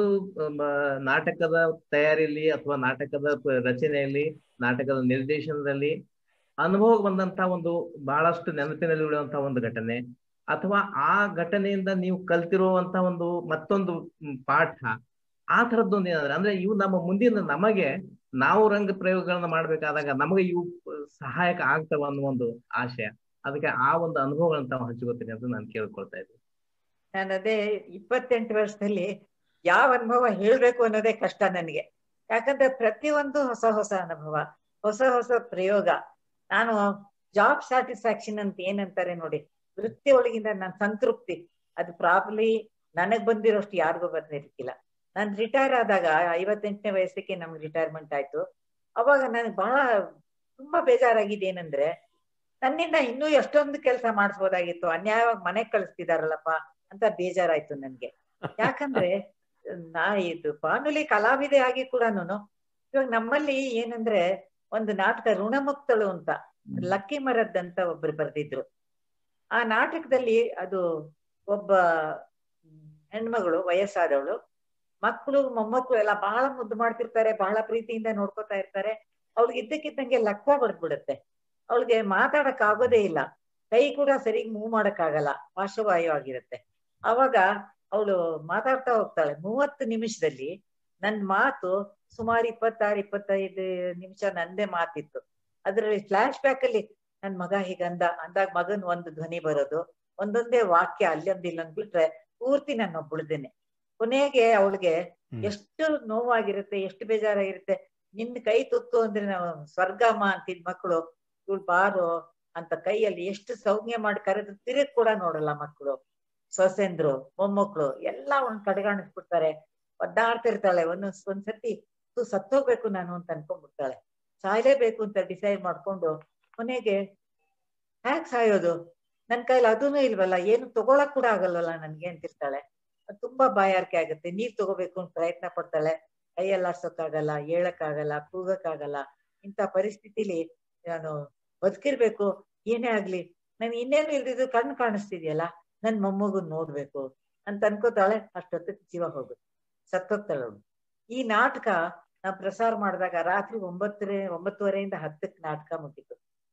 ನಾಟಕದ ತಯಾರಿಯಲ್ಲಿ ಅಥವಾ ನಾಟಕದ ರಚನೆಯಲ್ಲಿ ನಾಟಕದ ನಿರ್ದೇಶನದಲ್ಲಿ ಅನುಭವ ಬಂದಂತಹ ಒಂದು ಬಹಳಷ್ಟು ನೆನಪಿನಲ್ಲಿ ಉಳಿಯುವಂತಹ ಒಂದು ಘಟನೆ ಅಥವಾ ಆ ಘಟನೆಯಿಂದ ನೀವು ಕಲ್ತಿರುವಂತಹ ಒಂದು ಮತ್ತೊಂದು ಪಾಠ ಆ ತರದ್ದೊಂದು ಏನಾದ್ರೆ ಅಂದ್ರೆ ಇವು ನಮ್ಮ ಮುಂದಿನ ನಮಗೆ ನಾವು ರಂಗ ಪ್ರಯೋಗಗಳನ್ನ ಮಾಡ್ಬೇಕಾದಾಗ ನಮಗೆ ಇವು ಸಹಾಯಕ ಆಗ್ತವ ಅನ್ನೋ ಒಂದು ಆಶಯ ಅದಕ್ಕೆ ಆ ಒಂದು ಅನುಭವಗಳನ್ನ ತಾವು ಹಂಚ್ಕೋತೀನಿ ಅಂತ ನಾನು ಕೇಳ್ಕೊಳ್ತಾ ಇದ್ದೀನಿ ನಾನು ಅದೇ ಇಪ್ಪತ್ತೆಂಟು ವರ್ಷದಲ್ಲಿ ಯಾವ ಅನುಭವ ಹೇಳ್ಬೇಕು ಅನ್ನೋದೇ ಕಷ್ಟ ನನಗೆ ಯಾಕಂದ್ರೆ ಪ್ರತಿಯೊಂದು ಹೊಸ ಹೊಸ ಅನುಭವ ಹೊಸ ಹೊಸ ಪ್ರಯೋಗ ನಾನು ಜಾಬ್ ಸ್ಯಾಟಿಸ್ಫ್ಯಾಕ್ಷನ್ ಅಂತ ಏನಂತಾರೆ ನೋಡಿ ವೃತ್ತಿ ಒಳಗಿಂದ ನನ್ನ ಸಂತೃಪ್ತಿ ಅದು ಪ್ರಾಬ್ಲಿ ನನಗ್ ಬಂದಿರೋಷ್ಟು ಯಾರಿಗೂ ಬಂದಿರ್ತಿಲ್ಲ ನಾನು ರಿಟೈರ್ ಆದಾಗ ಐವತ್ತೆಂಟನೇ ವಯಸ್ಸಿಗೆ ನಮ್ಗೆ ರಿಟೈರ್ಮೆಂಟ್ ಆಯ್ತು ಅವಾಗ ನನಗೆ ಬಹಳ ತುಂಬಾ ಬೇಜಾರಾಗಿದೆ ಏನಂದ್ರೆ ನನ್ನಿಂದ ಇನ್ನೂ ಎಷ್ಟೊಂದು ಕೆಲಸ ಮಾಡಿಸ್ಬೋದಾಗಿತ್ತು ಅನ್ಯಾಯವಾಗಿ ಮನೆಗ್ ಕಳಿಸ್ತಿದಾರಲ್ಲಪ್ಪ ಅಂತ ಬೇಜಾರಾಯ್ತು ನನ್ಗೆ ಯಾಕಂದ್ರೆ ನಾ ಇದು ಬಾನುಲಿ ಕಲಾವಿದೆ ಆಗಿ ಕೂಡ ಇವಾಗ ನಮ್ಮಲ್ಲಿ ಏನಂದ್ರೆ ಒಂದು ನಾಟಕ ಋಣಮುಕ್ತಳು ಅಂತ ಲಕ್ಕಿ ಮರದ್ ಅಂತ ಒಬ್ರು ಬರ್ದಿದ್ರು ಆ ನಾಟಕದಲ್ಲಿ ಅದು ಒಬ್ಬ ಹೆಣ್ಮಗಳು ವಯಸ್ಸಾದವಳು ಮಕ್ಕಳು ಮೊಮ್ಮಕ್ಕಳು ಎಲ್ಲ ಬಹಳ ಮುದ್ದು ಮಾಡ್ತಿರ್ತಾರೆ ಬಹಳ ಪ್ರೀತಿಯಿಂದ ನೋಡ್ಕೊತಾ ಇರ್ತಾರೆ ಅವ್ಳಿಗೆ ಇದ್ದಕ್ಕಿದ್ದಂಗೆ ಲಕ್ವ ಬಡ್ದ್ಬಿಡುತ್ತೆ ಅವಳಿಗೆ ಮಾತಾಡಕ್ ಆಗೋದೇ ಇಲ್ಲ ಕೈ ಕೂಡ ಸರಿಗ್ ಮೂವ್ ಮಾಡಕ್ ಆಗಲ್ಲ ಪಾರ್ಶ್ವವಾಯು ಆಗಿರುತ್ತೆ ಅವಾಗ ಅವಳು ಮಾತಾಡ್ತಾ ಹೋಗ್ತಾಳೆ ಮೂವತ್ತು ನಿಮಿಷದಲ್ಲಿ ನನ್ ಮಾತು ಸುಮಾರು ಇಪ್ಪತ್ತಾರು ಇಪ್ಪತ್ತೈದು ನಿಮಿಷ ನಂದೇ ಮಾತಿತ್ತು ಅದ್ರಲ್ಲಿ ಫ್ಲಾಶ್ ಬ್ಯಾಕ್ ಅಲ್ಲಿ ನನ್ ಮಗ ಹೀಗಂದ ಅಂದಾಗ ಮಗನ್ ಒಂದು ಧ್ವನಿ ಬರೋದು ಒಂದೊಂದೇ ವಾಕ್ಯ ಅಲ್ಲೊಂದು ಇಲ್ಲೊಂದ್ ಬಿಟ್ರೆ ಪೂರ್ತಿ ನಾನು ಒಬ್ಬಳ್ದೇನೆ ಕೊನೆಗೆ ಅವಳಿಗೆ ಎಷ್ಟು ನೋವಾಗಿರುತ್ತೆ ಎಷ್ಟು ಬೇಜಾರಾಗಿರುತ್ತೆ ನಿನ್ ಕೈ ತುತ್ತು ಅಂದ್ರೆ ನಾವು ಸ್ವರ್ಗಮ್ಮ ಅಂತಿದ್ ಮಕ್ಕಳು ಇವಳು ಬಾರು ಅಂತ ಕೈಯಲ್ಲಿ ಎಷ್ಟು ಸೌಮ್ಯ ಮಾಡಿ ಕರೆದು ತಿರುಗ್ ಕೂಡ ನೋಡಲ್ಲ ಮಕ್ಕಳು ಸೊಸೆಂದ್ರು ಮೊಮ್ಮಕ್ಳು ಎಲ್ಲ ಒಂದ್ ಕಡೆಗಾಣಿಸ್ಬಿಡ್ತಾರೆ ಒದ್ದಾಡ್ತಿರ್ತಾಳೆ ಒಂದೊಂದ್ ಒಂದ್ಸತಿ ಸತ್ತೋಗ್ಬೇಕು ನಾನು ಅಂತ ಅನ್ಕೊಂಡ್ಬಿಡ್ತಾಳೆ ಸಾಯ್ಲೇಬೇಕು ಅಂತ ಡಿಸೈಡ್ ಮಾಡ್ಕೊಂಡು ಕೊನೆಗೆ ಹ್ಯಾಕ್ ಸಾಯೋದು ನನ್ ಕೈಲಿ ಅದೂನು ಇಲ್ವಲ್ಲ ಏನು ತಗೊಳಕ್ ಕೂಡ ಆಗಲ್ವಲ್ಲ ನನ್ಗೆ ಅಂತಿರ್ತಾಳೆ ತುಂಬಾ ಬಾಯಾರಿಕೆ ಆಗುತ್ತೆ ನೀರ್ ತಗೋಬೇಕು ಅಂತ ಪ್ರಯತ್ನ ಪಡ್ತಾಳೆ ಕೈಯಲ್ಲಾಡ್ಸೋಕ್ಕಾಗಲ್ಲ ಹೇಳಕ್ಕಾಗಲ್ಲ ಕೂಗಕ್ಕಾಗಲ್ಲ ಇಂಥ ಪರಿಸ್ಥಿತಿಲಿ ನಾನು ಬದುಕಿರ್ಬೇಕು ಏನೇ ಆಗ್ಲಿ ನನ್ ಇನ್ನೇನು ಇಲ್ದಿದ್ದು ಕಣ್ಣು ಕಾಣಿಸ್ತಿದ್ಯಲ್ಲ ನನ್ ಮೊಮ್ಮಗನ್ ನೋಡ್ಬೇಕು ಅಂತ ಅನ್ಕೋತಾಳೆ ಅಷ್ಟೊತ್ತಿಗೆ ಜೀವ ಹೋಗುತ್ತೆ ಸತ್ತೋಗ್ತಾಳೆ ಅವಳು ಈ ನಾಟಕ ನಾವು ಪ್ರಸಾರ ಮಾಡಿದಾಗ ರಾತ್ರಿ ಒಂಬತ್ತರೆ ಒಂಬತ್ತುವರೆಯಿಂದ ಹತ್ತಕ್ಕೆ ನಾಟಕ ಮುಗಿತು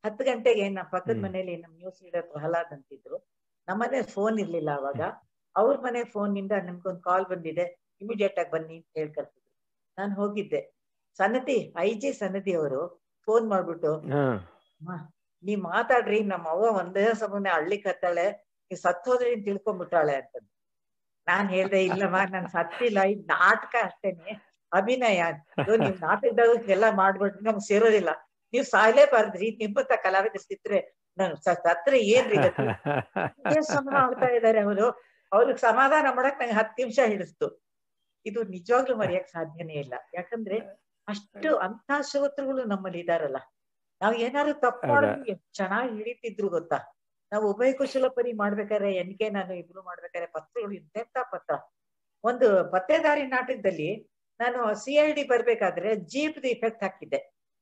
ಹತ್ತು ಗಂಟೆಗೆ ನಮ್ಮ ಪಕ್ಕದ ಹ್ಮ್. ಮನೆಯಲ್ಲಿ ನಮ್ ನ್ಯೂಸ್ ಲೀಡರ್ ಪ್ರಹ್ಲಾದ್ ಅಂತಿದ್ರು ನಮ್ಮನೆ ಫೋನ್ ಇರ್ಲಿಲ್ಲ ಅವಾಗ ಅವ್ರ ಮನೆ ಫೋನ್ ನಿಂದ ನಮ್ಗೊಂದ್ ಕಾಲ್ ಬಂದಿದೆ ಇಮಿಡಿಯೇಟ್ ಆಗಿ ಬನ್ನಿ ಅಂತ ಹೇಳಿ ಕರ್ಸಿದ್ರು ನಾನು ಹೋಗಿದ್ದೆ ಸನ್ನತಿ ಐ ಜಿ ಸನ್ನತಿ ಅವರು ಫೋನ್ ಮಾಡ್ಬಿಟ್ಟು ಹಾ ಅಮ್ಮ, ನೀವ್ ಮಾತಾಡ್ರಿ ನಮ್ಮ ಅವ್ವ ಒಂದೇ ಸಮನೆ ಹಳ್ಳಿ ಕತ್ತಾಳೆ ನೀವ್ ಸತ್ತೋದ್ರಿ ಅಂತ ತಿಳ್ಕೊಂಡ್ಬಿಟ್ಟಾಳೆ ಅಂತ ನಾನ್ ಹೇಳ್ದೆ ಇಲ್ಲಮ್ಮ ನಾನ್ ಸತ್ತಿಲ್ಲ ಇದ್ ನಾಟಕ ಅಷ್ಟೇನೆ ಅಭಿನಯ ಇದು ನೀವ್ ನಾಟಕದಾಗ ಎಲ್ಲ ಮಾಡ್ಬಿಟ್ರಿ ನಮ್ಗ್ ಸೇರೋದಿಲ್ಲ ನೀವ್ ಸಾಯ್ಲೇಬಾರ್ದ್ರಿ ನಿಮ್ಮಂತ ಕಲಾವಿದ್ರು ಸಿಕ್ತ್ರೆ ನಾನು ಸತ್ರೆ ಏನ್ರಿ ಗತಿ? ಇದೇ ಸಮಾನ ಆಗ್ತಾ ಇದಾರೆ ಅವರು ಅವ್ರಿಗೆ ಸಮಾಧಾನ ಮಾಡಕ್ ನಂಗೆ ಹತ್ತು ನಿಮಿಷ ಹಿಡಿಸ್ತು ಇದು ನಿಜವಾಗ್ಲೂ ಮರೆಯಕ್ ಸಾಧ್ಯನೇ ಇಲ್ಲ ಯಾಕಂದ್ರೆ ಅಷ್ಟು ಅಂತ ಶ್ರೋತೃಗಳು ನಮ್ಮಲ್ಲಿ ಇದಾರಲ್ಲ ನಾವ್ ಏನಾದ್ರು ತಪ್ಪು ಹೌದಾ? ಮಾಡಿದ್ರು ಎಷ್ಟ್ ಚೆನ್ನಾಗಿ ಹಿಡಿತಿದ್ರು ಗೊತ್ತಾ ನಾವು ಉಭಯ ಕುಶಲ ಪರಿ ಮಾಡ್ಬೇಕಾದ್ರೆ ಎನ್ ಕೆ ನಾನು ಇಬ್ರು ಮಾಡ್ಬೇಕಾದ್ರೆ ಪತ್ರಗಳು ಎಂತೆಂತ ಪತ್ರ ಒಂದು ಪತ್ತೇದಾರಿ ನಾಟಕದಲ್ಲಿ ನಾನು ಸಿ ಐ ಡಿ ಬರ್ಬೇಕಾದ್ರೆ ಜೀಪ್ ಇಫೆಕ್ಟ್ ಹಾಕಿದ್ದೆ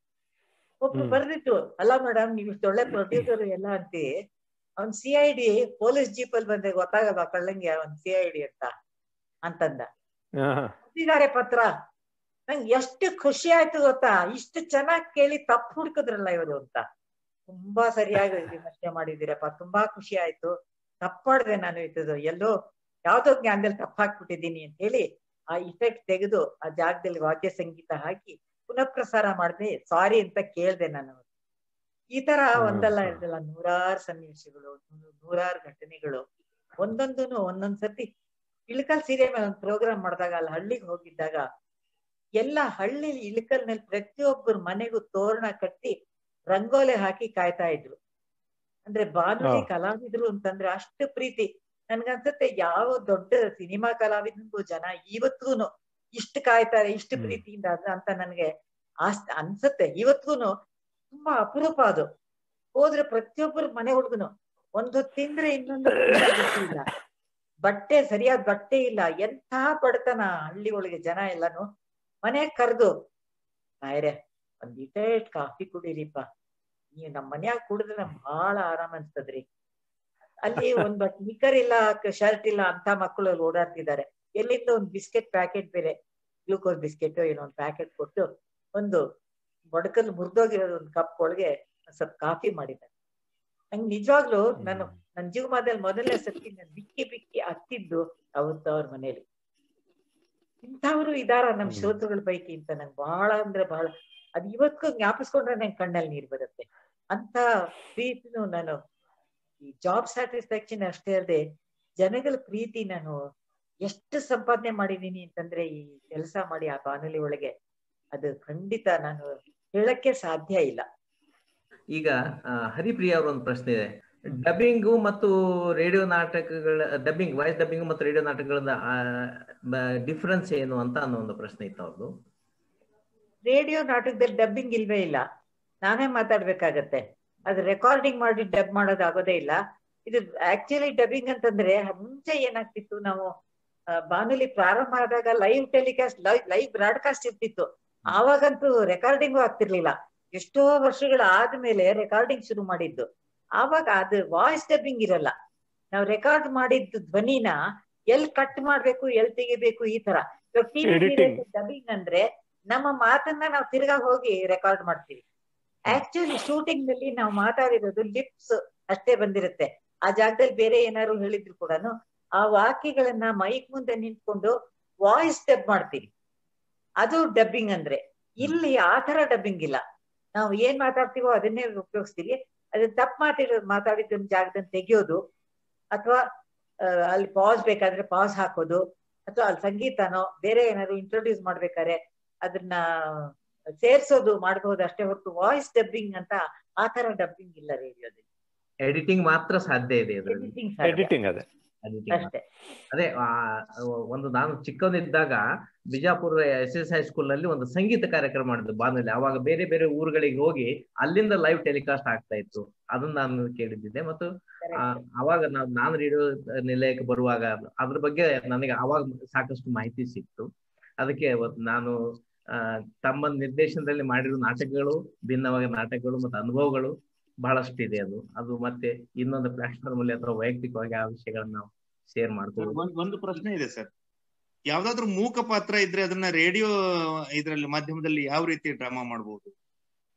ಒಬ್ರು ಹ್ಮ್. ಬರ್ದಿತ್ತು ಅಲ್ಲ ಮೇಡಮ್ ನೀವು ಇಷ್ಟ್ ಒಳ್ಳೆ ಪ್ರೊಡ್ಯೂಸರ್ ಎಲ್ಲ ಅಂತಿ ಅವ್ನ್ C I D police jeep ಅಲ್ಲಿ ಬಂದ್ರೆ ಗೊತ್ತಾಗಲ್ಲ ಕಳ್ಳಂಗೆ ಅವ್ನ್ ಸಿ ಐ ಡಿ ಅಂತ ಅಂತಂದ ಹಾ. ಬರ್ದಿದ್ದಾರೆ ಪತ್ರ ನಂಗೆ ಎಷ್ಟು ಖುಷಿ ಆಯ್ತು ಗೊತ್ತಾ ಇಷ್ಟು ಚೆನ್ನಾಗಿ ಕೇಳಿ ತಪ್ಪು ಹುಡುಕಿದ್ರಲ್ಲ ಇವರು ಅಂತ ತುಂಬಾ ಸರಿಯಾಗಿ ವಿಮರ್ಶೆ ಮಾಡಿದ್ದೀರಪ್ಪ ತುಂಬಾ ಖುಷಿ ಆಯ್ತು ತಪ್ಪಾಡ್ದೆ ನಾನು ಇದ್ದದು ಎಲ್ಲೋ ಯಾವ್ದೋ ಜ್ಞಾನದಲ್ಲಿ ತಪ್ಪು ಹಾಕ್ಬಿಟ್ಟಿದ್ದೀನಿ ಅಂತ ಹೇಳಿ ಆ ಇಫೆಕ್ಟ್ ತೆಗೆದು ಆ ಜಾಗದಲ್ಲಿ ವಾದ್ಯ ಸಂಗೀತ ಹಾಕಿ ಪುನಃ ಪ್ರಸಾರ ಮಾಡಿದೆ ಸಾರಿ ಅಂತ ಕೇಳ್ದೆ ನಾನು ಈ ತರ ಹ್ಮ್. ಒಂದಲ್ಲ ಎರಡಲ್ಲ ನೂರಾರು ಸನ್ನಿವೇಶಗಳು ನೂ- ನೂರಾರು ಘಟನೆಗಳು ಒಂದೊಂದೂನು ಒಂದೊಂದ್ ಸತಿ ಇಳಕಲ್ ಸೀರೆ ಮೇಲೆ ಒಂದು ಪ್ರೋಗ್ರಾಮ್ ಮಾಡಿದಾಗ ಅಲ್ಲಿ ಹಳ್ಳಿಗೆ ಹೋಗಿದ್ದಾಗ ಎಲ್ಲ ಹಳ್ಳಿ ಇಳಕಲ್ನಲ್ಲಿ ಪ್ರತಿಯೊಬ್ಬರ ಮನೆಗೂ ತೋರಣ ಕಟ್ಟಿ ರಂಗೋಲೆ ಹಾಕಿ ಕಾಯ್ತಾ ಇದ್ರು ಅಂದ್ರೆ ಬಾನುಲಿ ಹಾ. ಕಲಾವಿದ್ರು ಅಂತಂದ್ರೆ ಅಷ್ಟು ಪ್ರೀತಿ ನನ್ಗನ್ಸುತ್ತೆ ಯಾವ ದೊಡ್ಡ ಸಿನಿಮಾ ಕಲಾವಿದನಿಗೂ ಜನ ಇವತ್ಗೂನು ಇಷ್ಟು ಕಾಯ್ತಾರೆ ಇಷ್ಟು ಹ್ಮ್. ಪ್ರೀತಿಯಿಂದ ಅದ ಅಂತ ನನ್ಗೆ ಆಸ್ ಅನ್ಸುತ್ತೆ ಇವತ್ಗೂನು ತುಂಬಾ ಅಪರೂಪ ಅದು ಹೋದ್ರೆ ಪ್ರತಿಯೊಬ್ಬರ ಮನೆ ಹುಡುಗನು ಒಂದು ತಿಂದ್ರೆ ಇನ್ನೊಂದು ತಿನ್ನೋದ್ ಗೊತ್ತಿಲ್ಲ ಬಟ್ಟೆ ಸರಿಯಾದ ಬಟ್ಟೆ ಇಲ್ಲ ಎಂಥ ಬಡತನ ಹಳ್ಳಿ ಒಳಗೆ ಜನ ಎಲ್ಲಾನು ಮನೆಗ್ ಕರೆದು ನಾಯರೆ ಒಂದ್ ಇಟೇಟ್ ಕಾಫಿ ಕುಡೀರಿಪ್ಪ ನೀವ್ ನಮ್ ಮನ್ಯಾಗ ಕುಡಿದ್ರೆ ನಮ್ಗ್ ಬಹಳ ಆರಾಮ್ ಅನ್ಸ್ತದ್ರಿ ಅಲ್ಲಿ ಒಂದ್ ಬಟ್ ನಿಕ್ಕರ್ ಇಲ್ಲ ಶರ್ಟ್ ಇಲ್ಲ ಅಂತ ಮಕ್ಕಳು ಅಲ್ಲಿ ಓಡಾಡ್ತಿದ್ದಾರೆ ಎಲ್ಲಿಂದ ಒಂದ್ ಬಿಸ್ಕೆಟ್ ಪ್ಯಾಕೆಟ್ ಬೇರೆ ಗ್ಲೂಕೋಸ್ ಬಿಸ್ಕೆಟ್ ಏನೋ ಒಂದ್ ಪ್ಯಾಕೆಟ್ ಕೊಟ್ಟು ಒಂದು ಬಡಕಲ್ ಮುರಿದೋಗಿರೋದು ಒಂದು ಕಪ್ ಒಳಗೆ ಒಂದ್ ಸ್ವಲ್ಪ ಕಾಫಿ ಮಾಡಿದ್ದಾರೆ ನಂಗೆ ನಿಜವಾಗ್ಲೂ ನಾನು ನನ್ ಜೀವಮಾನದಲ್ಲಿ ಮೊದಲನೇ ಸರ್ತಿ ನಾನು ಬಿಕ್ಕಿ ಬಿಕ್ಕಿ ಹತ್ತಿದ್ದು ಅವತ್ತು ಅವ್ರ ಮನೇಲಿ ಇಂಥವ್ರು ಇದಾರ ನಮ್ ಹ್ಮ್. ಶ್ರೋತೃಗಳ ಪೈಕಿ ಅಂತ ನಂಗೆ ಬಹಳ ಅಂದ್ರೆ ಬಹಳ ಅದ್ ಇವತ್ತು ಜ್ಞಾಪಿಸ್ಕೊಂಡ್ರೆ ನಂಗೆ ಕಣ್ಣಲ್ಲಿ ನೀರ್ ಬರುತ್ತೆ ಅಂತ ಪ್ರೀತಿನೂ ನಾನು ಈ ಜಾಬ್ ಸ್ಯಾಟಿಸ್ಫ್ಯಾಕ್ಷನ್ ಅಷ್ಟೇ ಅಲ್ಲದೆ ಜನಗಳ ಪ್ರೀತಿ ನಾನು ಎಷ್ಟು ಸಂಪಾದನೆ ಮಾಡಿದೀನಿ ಅಂತಂದ್ರೆ ಈ ಕೆಲಸ ಮಾಡಿ ಆ ಬಾನುಲಿ ಒಳಗೆ ಅದು ಖಂಡಿತ ನಾನು ಹೇಳಕ್ಕೆ ಸಾಧ್ಯ ಇಲ್ಲ ಈಗ ಆ, ಹರಿಪ್ರಿಯ ಅವ್ರ ಒಂದು ಪ್ರಶ್ನೆ ಇದೆ ಡಬ್ಬಿಂಗು ಮತ್ತು ರೇಡಿಯೋ ನಾಟಕಗಳ ಡಬ್ಬಿಂಗ್ ವಾಯ್ಸ್ ಡಬ್ಬಿಂಗ್ ಮತ್ತು ರೇಡಿಯೋ ನಾಟಕಗಳ ಡಿಫ್ರೆನ್ಸ್ ಏನು ಅಂತ ಅನ್ನೋ ಒಂದು ಪ್ರಶ್ನೆ ಇತ್ತು ಅವ್ರದ್ದು ರೇಡಿಯೋ ನಾಟಕದಲ್ಲಿ ಡಬ್ಬಿಂಗ್ ಇಲ್ವೇ ಇಲ್ಲ ನಾನೇ ಮಾತಾಡ್ಬೇಕಾಗತ್ತೆ ಅದು ರೆಕಾರ್ಡಿಂಗ್ ಮಾಡಿ ಡಬ್ ಮಾಡೋದು ಆಗೋದೇ ಇಲ್ಲ ಇದು ಆಕ್ಚುಲಿ ಡಬ್ಬಿಂಗ್ ಅಂತಂದ್ರೆ ಮುಂಚೆ ಏನಾಗ್ತಿತ್ತು ನಾವು ಆ, ಬಾನುಲಿ ಪ್ರಾರಂಭ ಆದಾಗ live telecast live live broadcast ಇರ್ತಿತ್ತು ಆವಾಗಂತೂ ರೆಕಾರ್ಡಿಂಗು ಆಗ್ತಿರ್ಲಿಲ್ಲ ಎಷ್ಟೋ ವರ್ಷಗಳ ಆದ್ಮೇಲೆ ರೆಕಾರ್ಡಿಂಗ್ ಶುರು ಮಾಡಿದ್ದು ಆವಾಗ ಅದು ವಾಯ್ಸ್ ಡಬ್ಬಿಂಗ್ ಇರಲ್ಲ ನಾವು ರೆಕಾರ್ಡ್ ಮಾಡಿದ್ದು ಧ್ವನಿನ ಎಲ್ ಕಟ್ ಮಾಡ್ಬೇಕು ಎಲ್ ತೆಗಿಬೇಕು ಈ ತರ Editing. ಡಬ್ಬಿಂಗ್ ಅಂದ್ರೆ ನಮ್ಮ ಮಾತನ್ನ ನಾವು ತಿರ್ಗಾ ಹೋಗಿ ರೆಕಾರ್ಡ್ ಮಾಡ್ತೀವಿ ಆಕ್ಚುಲಿ ಶೂಟಿಂಗ್ ನಲ್ಲಿ ನಾವು ಮಾತಾಡಿರೋದು ಲಿಪ್ಸ್ ಅಷ್ಟೇ ಬಂದಿರುತ್ತೆ ಆ ಜಾಗದಲ್ಲಿ ಬೇರೆ ಏನಾದ್ರು ಹೇಳಿದ್ರು ಕೂಡ ಆ ವಾಕ್ಯಗಳನ್ನ ಮೈಕ್ ಮುಂದೆ ನಿಂತ್ಕೊಂಡು ವಾಯ್ಸ್ ಡಬ್ ಮಾಡ್ತೀವಿ ಅದು ಡಬ್ಬಿಂಗ್ ಅಂದ್ರೆ ಇಲ್ಲಿ ಆ ತರ ಡಬ್ಬಿಂಗ್ ಇಲ್ಲ ನಾವು ಏನ್ ಮಾತಾಡ್ತೀವೋ ಅದನ್ನೇ ಉಪಯೋಗಿಸ್ತೀವಿ ಅದನ್ನ ತಪ್ಪು ಮಾತಾಡೋ ಮಾತಾಡಿದ ಜಾಗದಲ್ಲಿ ತೆಗಿಯೋದು ಅಥವಾ ಅಲ್ಲಿ ಪಾಸ್ ಬೇಕಾದ್ರೆ ಪಾಸ್ ಹಾಕೋದು ಅಥವಾ ಅಲ್ಲಿ ಸಂಗೀತನೋ ಬೇರೆ ಏನಾದ್ರು ಇಂಟ್ರೊಡ್ಯೂಸ್ ಮಾಡ್ಬೇಕಾದ್ರೆ ಅದನ್ನ ಸೇರ್ಸೋದು ಮಾಡಬಹುದು ಅಷ್ಟೇ ಹೊರತು ವಾಯ್ಸ್ ಡಬ್ಬಿಂಗ್ ಅಂತ ಆ ತರ ಡಬ್ಬಿಂಗ್ ಇಲ್ಲ ರೇಡಿಯೋದಲ್ಲಿ ಎಡಿಟಿಂಗ್ ಮಾತ್ರ ಸಾಧ್ಯ ಇದೆ ಇದರಲ್ಲಿ ಎಡಿಟಿಂಗ್ ಎಡಿಟಿಂಗ್ ಅದೇ Editing ಅಷ್ಟೇ ಅದೇ ಆ, ಒಂದು ನಾನು ಚಿಕ್ಕವನಿದ್ದಾಗ ಬಿಜಾಪುರ ಎಸ್ ಎಸ್ ಹೈಸ್ಕೂಲ್ ನಲ್ಲಿ ಒಂದು ಸಂಗೀತ ಕಾರ್ಯಕ್ರಮ ಮಾಡಿದ್ದು ಬಾನುಲಿ ಅವಾಗ ಬೇರೆ ಬೇರೆ ಊರುಗಳಿಗೆ ಹೋಗಿ ಅಲ್ಲಿಂದ ಲೈವ್ ಟೆಲಿಕಾಸ್ಟ್ ಆಗ್ತಾ ಇತ್ತು ಅದನ್ನ ನಾನು ಕೇಳಿದ್ದೆ ಮತ್ತು ಆ, ಅವಾಗ ನಾವು ನಾನು ರೇಡಿಯೋ ನಿಲಯಕ್ಕೆ ಬರುವಾಗ ಅದ್ರ ಬಗ್ಗೆ ನನಗೆ ಅವಾಗ ಸಾಕಷ್ಟು ಮಾಹಿತಿ ಸಿಕ್ತು ಅದಕ್ಕೆ ಅವತ್ತು ನಾನು ಆ, ತಮ್ಮ ನಿರ್ದೇಶನದಲ್ಲಿ ಮಾಡಿರೋ ನಾಟಕಗಳು ಭಿನ್ನವಾದ ನಾಟಕಗಳು ಮತ್ತು ಅನುಭವಗಳು ಬಹಳಷ್ಟು ಇದೆ ಅದು ಅದು ಮತ್ತೆ ಇನ್ನೊಂದು ಪ್ಲಾಟ್ಫಾರ್ಮ್ ಅಲ್ಲಿ ಅಥವಾ ವೈಯಕ್ತಿಕವಾಗಿ ಆ ವಿಷಯಗಳನ್ನ ನಾವು ಶೇರ್ ಮಾಡ್ಕೋಬಹುದು ಒಂದ್- ಒಂದು ಪ್ರಶ್ನೆ ಇದೆ ಸರ್ ಯಾವ್ದಾದ್ರು ಮೂಕ ಪಾತ್ರ ಇದ್ರೆ ಅದನ್ನ ರೇಡಿಯೋ ಇದ್ರಲ್ಲಿ ಮಾಧ್ಯಮದಲ್ಲಿ ಯಾವ ರೀತಿ ಡ್ರಾಮಾ ಮಾಡಬಹುದು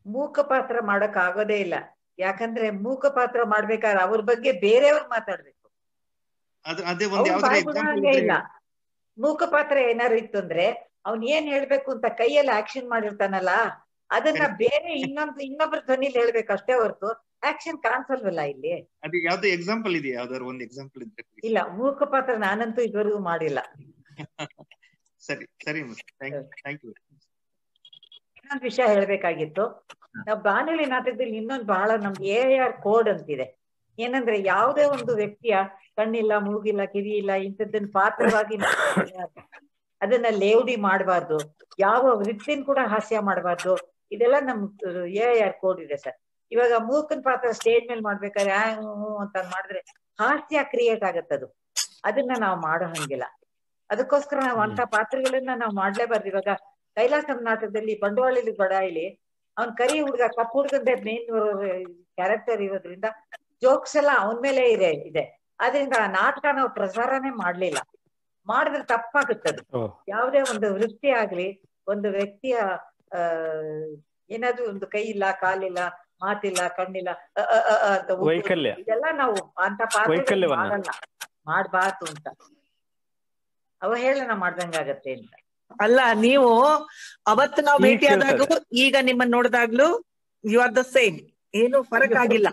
ಮೂಕ ಪಾತ್ರ ಮಾಡಕ್ ಆಗೋದೇ ಇಲ್ಲ ಯಾಕಂದ್ರೆ ಮೂಕ ಪಾತ್ರ ಮಾಡ್ಬೇಕಾದ್ರೆ ಅವ್ರ ಬಗ್ಗೆ ಬೇರೆಯವ್ರು ಮಾತಾಡ್ಬೇಕು ಅದ್ ಅದೇ ಒಂದ್ ಅವ್ನ್ ಯಾವ್ದಾರ ಬಾಯ್ ಬಿಡೋ ಎಕ್ಸಾಂಪಲ್ ಹಂಗೆ ಇಲ್ಲ ಮೂಕ ಪಾತ್ರ ಏನಾರು ಇತ್ತು ಅಂದ್ರೆ ಅವ್ನ್ ಏನ್ ಹೇಳ್ಬೇಕು ಅಂತ ಕೈಯಲ್ಲಿ ಆಕ್ಷನ್ ಮಾಡಿರ್ತಾನಲ್ಲ ಅದನ್ನ ಬೇರೆ ಇನ್ನೊಂದು ಇನ್ನೊಬ್ರ ಧ್ವನಿಲಿ ಹೇಳ್ಬೇಕು ಅಷ್ಟೇ ಹೊರತು ಆಕ್ಷನ್ ಕಾಣಿಸಲ್ವಲ್ಲ ಇಲ್ಲಿ ಅದೇ ಯಾವ್ದು ಎಕ್ಸಾಂಪಲ್ ಇದೆಯಾ ಯಾವ್ದಾದ್ರು ಒಂದ್ ಎಕ್ಸಾಂಪಲ್ ಇದ್ರೆ please. ಇಲ್ಲ ಮೂಕ ಪಾತ್ರ ನಾನಂತೂ ಇದುವರೆಗೂ ಮಾಡಿಲ್ಲ ಸರಿ ಸರಿ ಥ್ಯಾಂಕ್ ಯು ಥ್ಯಾಂಕ್ ಯು ಇನ್ನೊಂದು ವಿಷಯ ಹೇಳ್ಬೇಕಾಗಿತ್ತು ನಾವು ಬಾನುಲಿ ನಾಟಕದಲ್ಲಿ ಇನ್ನೊಂದು ಬಹಳ ನಮ್ಗೆ ಎ ಆರ್ ಕೋಡ್ ಅಂತಿದೆ ಏನಂದ್ರೆ ಯಾವುದೇ ಒಂದು ವ್ಯಕ್ತಿಯ ಕಣ್ಣಿಲ್ಲ ಮೂಗಿಲ್ಲ ಕಿವಿ ಇಲ್ಲ ಇಂಥದ್ದನ್ನ ಪಾತ್ರವಾಗಿ ಮಾಡ್ತಾರೆ. ಅದನ್ನ ಲೇವಡಿ ಮಾಡಬಾರ್ದು ಯಾವ ವೃತ್ತಿನ ಕೂಡ ಹಾಸ್ಯ ಮಾಡಬಾರ್ದು ಇದೆಲ್ಲ ನಮ್ ಎ ಆರ್ ಕೋಡ್ ಇದೆ ಸರ್ ಇವಾಗ ಮೂಕನ್ ಪಾತ್ರ ಸ್ಟೇಜ್ ಮೇಲೆ ಮಾಡ್ಬೇಕಾದ್ರೆ ಆ ಹ್ಞೂ ಹ್ಞೂ ಅಂತ ಮಾಡಿದ್ರೆ ಹಾಸ್ಯ ಕ್ರಿಯೇಟ್ ಆಗತ್ತದು ಅದನ್ನ ನಾವು ಮಾಡೋ ಹಂಗಿಲ್ಲ ಅದಕ್ಕೋಸ್ಕರ ನಾವು ಅಂತ ಪಾತ್ರಗಳನ್ನ ನಾವು ಮಾಡ್ಲೇಬಾರ್ದು ಇವಾಗ ಕೈಲಾಸಂ ನಾಟಕದಲ್ಲಿ ಬಂಡವಾಳಲಿ ಬಡಾಯಿಲಿ ಅವ್ನ್ ಕರಿ ಹುಡುಗ ಕಪ್ಪು ಹುಡುಗಂದೆ ಮೇನ್ ಕ್ಯಾರೆಕ್ಟರ್ ಇರೋದ್ರಿಂದ ಜೋಕ್ಸ್ ಎಲ್ಲ ಅವನ್ ಮೇಲೆ ಇದೆ ಇದೆ ಆದ್ರಿಂದ ಆ ನಾಟಕ ನಾವು ಪ್ರಸಾರನೇ ಮಾಡ್ಲಿಲ್ಲ ಮಾಡಿದ್ರೆ ತಪ್ಪಾಗುತ್ತದು ಓ. ಯಾವುದೇ ಒಂದು ವೃತ್ತಿ ಆಗ್ಲಿ ಒಂದು ವ್ಯಕ್ತಿಯ ಆ ಏನಾದ್ರೂ ಒಂದು ಕೈ ಇಲ್ಲ ಕಾಲಿಲ್ಲ ಮಾತಿಲ್ಲ ಕಣ್ಣಿಲ್ಲ ಅ, ಅ, ಅ, ಅ ಅಂತ ಉಗುರು. ವೈಕಲ್ಯ. ಇದೆಲ್ಲ ನಾವು ಅಂತ ಪಾತ್ರ ವೈಕಲ್ಯವನ್ನ. ಮಾಡಲ್ಲ ಮಾಡ್ಬಾರ್ದು ಅಂತ ಅವಹೇಳನ ಮಾಡ್ದಂಗಾಗತ್ತೆ ಅಂತ ಅಲ್ಲ ನೀವು ಅವತ್ತು ನಾವು ಈಗ ಭೇಟಿ ಆದಾಗೂ ಕೇಳ್ತದೆ. ಈಗ ನಿಮ್ಮನ್ನ ನೋಡಿದಾಗ್ಲೂ ಯು ಆರ್ ದ ಸೇಮ್ ಏನು ಫರಕ್ ಆಗಿಲ್ಲ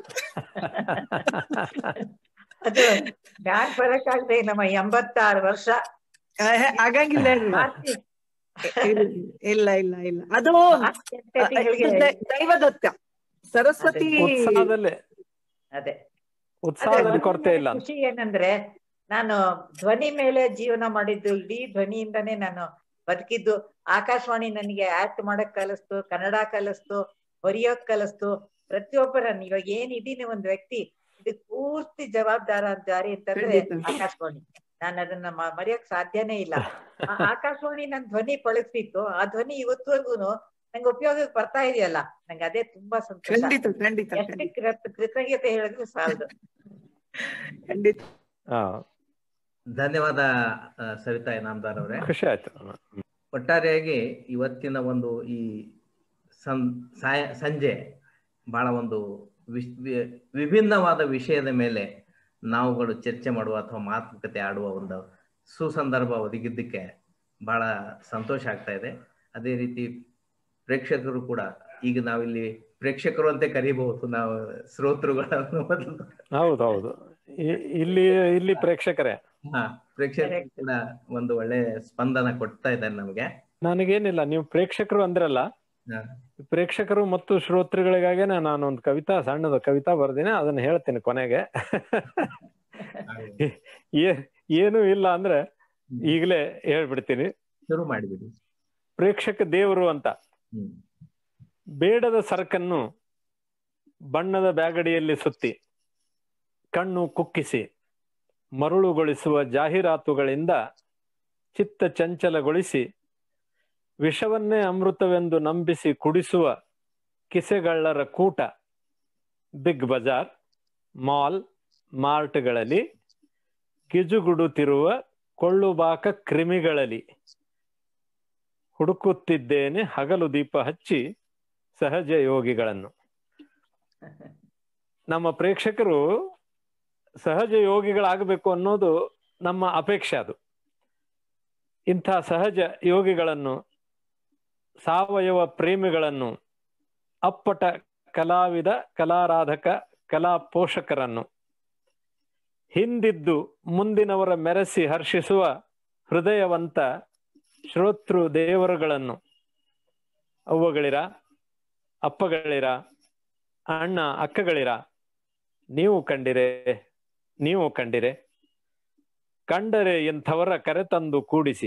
ಅದು ಯಾರ್ ಫರಕ್ ಆಗದೆ ನಮ್ಮ ಎಂಬತ್ತಾರು ವರ್ಷ ಆಹ್, ಆಗಂಗಿಲ್ಲ ಇಲ್ಲ ಆರ್ತಿ- ಇಲ್ಲ ಇಲ್ಲ ಇಲ್ಲ ಅದು ಆರ್ತಿ ಅತಿಥಿಗಳಿಗೆ ದ- ದೈವದತ್ತ ಸರಸ್ವತಿ ಉತ್ಸಾಹದಲ್ಲಿ ಅದೇ ಉತ್ಸಾಹದಲ್ಲಿ ಅದೇ, ಕೊರತೆ ಇಲ್ಲ ಖುಷಿ ಏನಂದ್ರೆ ನಾನು ಧ್ವನಿ ಮೇಲೆ ಜೀವನ ಮಾಡಿದ್ದು ಇಡೀ ಧ್ವನಿಯಿಂದಾನೇ ನಾನು ಬದುಕಿದ್ದು ಆಕಾಶವಾಣಿ ನನಗೆ ಆಕ್ಟ್ ಮಾಡಕ್ ಕಲಿಸ್ತು ಕನ್ನಡ ಕಲಿಸ್ತು ಬರೆಯೋಕ್ ಕಲಿಸ್ತು ಪ್ರತಿಯೊಬ್ಬರ ಇವಾಗ ಏನ್ ಇದೀನಿ ಒಂದ್ ವ್ಯಕ್ತಿ ಇದಕ್ ಪೂರ್ತಿ ಜವಾಬ್ದಾರ ಜಾರಿ ಅಂತಂದ್ರೆ ಖಂಡಿತ. ಆಕಾಶವಾಣಿ ನಾನು ಅದನ್ನ ಮ- ಮರೆಯಕ್ ಸಾಧ್ಯನೇ ಇಲ್ಲ ಆ ಆಕಾಶವಾಣಿ ನನ್ ಧ್ವನಿ ಪಳಗ್ತಿತ್ತು ಆ ಧ್ವನಿ ಇವತ್ತುವರೆಗೂ ನಂಗೆ ಉಪಯೋಗಕ್ಕೆ ಬರ್ತಾ ಇದೆಯಲ್ಲ ನಂಗೆ ಅದೇ ತುಂಬಾ ಸಂತೋಷ ಖಂಡಿತ ಖಂಡಿತ ಎಷ್ಟು ಖಂಡಿತ ಕೃತ- ಕೃತಜ್ಞತೆ ಹೇಳಿದ್ರು ಸಾಲದು ಖಂಡಿತ ಹಾ ಧನ್ಯವಾದ ಆ, ಸವಿತಾ ಇನಾಮ್ದಾರ್ ಅವರೇ ಖುಷಿ ಆಯ್ತು ಒಟ್ಟಾರೆಯಾಗಿ ಇವತ್ತಿನ ಒಂದು ಈ ಸಂ ಸಾಯ ಸಂಜೆ ಬಹಳ ಒಂದು ವಿಶ್- ವಿ- ವಿಭಿನ್ನವಾದ ವಿಷಯದ ಮೇಲೆ ನಾವುಗಳು ಚರ್ಚೆ ಮಾಡುವ ಅಥವಾ ಮಾತುಕತೆ ಆಡುವ ಒಂದು ಸುಸಂದರ್ಭ ಒದಗಿದ್ದಕ್ಕೆ ಬಹಳ ಸಂತೋಷ ಆಗ್ತಾ ಇದೆ ಅದೇ ರೀತಿ ಪ್ರೇಕ್ಷಕರು ಕೂಡ ಈಗ ನಾವಿಲ್ಲಿ ಪ್ರೇಕ್ಷಕರು ಅಂತ ಕರಿಬಹುದು ನಾವು ಶ್ರೋತೃಗಳನ್ನು ಮೊದಲು ಹೌದು ಹೌದು ಇ- ಇಲ್ಲಿ ಇಲ್ಲಿ ಪ್ರೇಕ್ಷಕರೇ ಹಾ ಪ್ರೇಕ್ಷಕರು ಕೂಡ ಒಂದು ಒಳ್ಳೆ ಸ್ಪಂದನ ಕೊಡ್ತಾ ಇದ್ದಾರೆ ನಮಗೆ ನನಗೇನಿಲ್ಲ ನೀವು ಪ್ರೇಕ್ಷಕರು ಅಂದ್ರಲ್ಲ ಹಾ. ಪ್ರೇಕ್ಷಕರು ಮತ್ತು ಶ್ರೋತೃಗಳಿಗಾಗೇನೆ ನಾನು ಒಂದು ಕವಿತಾ ಸಣ್ಣದ ಕವಿತಾ ಬರ್ದಿನಿ ಅದನ್ನ ಹೇಳ್ತೀನಿ ಕೊನೆಗೆ ಏ- ಏನು ಇಲ್ಲ ಅಂದ್ರೆ ಈಗಲೇ ಹೇಳ್ಬಿಡ್ತೀನಿ ಶುರು ಮಾಡಿಬಿಡಿ ಪ್ರೇಕ್ಷಕ ದೇವರು ಅಂತ ಹ್ಮ್ ಬೇಡದ ಸರಕನ್ನು ಬಣ್ಣದ ಬ್ಯಾಗಡಿಯಲ್ಲಿ ಸುತ್ತಿ ಕಣ್ಣು ಕುಕ್ಕಿಸಿ ಮರುಳುಗೊಳಿಸುವ ಜಾಹೀರಾತುಗಳಿಂದ ಚಿತ್ತ ಚಂಚಲಗೊಳಿಸಿ ವಿಷವನ್ನೇ ಅಮೃತವೆಂದು ನಂಬಿಸಿ ಕುಡಿಸುವ ಕಿಸೆಗಳ್ಳರ ಕೂಟ ಬಿಗ್ ಬಜಾರ್ ಮಾಲ್ ಮಾರ್ಟ್ಗಳಲ್ಲಿ ಗಿಜುಗುಡುತ್ತಿರುವ ಕೊಳ್ಳುಬಾಕ ಕ್ರಿಮಿಗಳಲ್ಲಿ ಹುಡುಕುತ್ತಿದ್ದೇನೆ ಹಗಲು ದೀಪ ಹಚ್ಚಿ ಸಹಜ ಯೋಗಿಗಳನ್ನು ನಮ್ಮ ಪ್ರೇಕ್ಷಕರು ಸಹಜ ಯೋಗಿಗಳಾಗಬೇಕು ಅನ್ನೋದು ನಮ್ಮ ಅಪೇಕ್ಷೆ ಅದು ಇಂಥ ಸಹಜ ಯೋಗಿಗಳನ್ನು ಸಾವಯವ ಪ್ರೇಮಿಗಳನ್ನು ಅಪ್ಪಟ ಕಲಾವಿದ ಕಲಾರಾಧಕ ಕಲಾ ಪೋಷಕರನ್ನು ಹಿಂದಿದ್ದು ಮುಂದಿನವರ ಮೆರೆಸಿ ಹರ್ಷಿಸುವ ಹೃದಯವಂತ ಶ್ರೋತೃ ದೇವರುಗಳನ್ನು ಅವ್ವಗಳಿರ ಅಪ್ಪಗಳಿರ ಅಣ್ಣ ಅಕ್ಕಗಳಿರ ನೀವು ಕಂಡಿರೆ ನೀವು ಕಂಡಿರೆ ಕಂಡರೆ ಇಂಥವರ ಕರೆತಂದು ಕೂಡಿಸಿ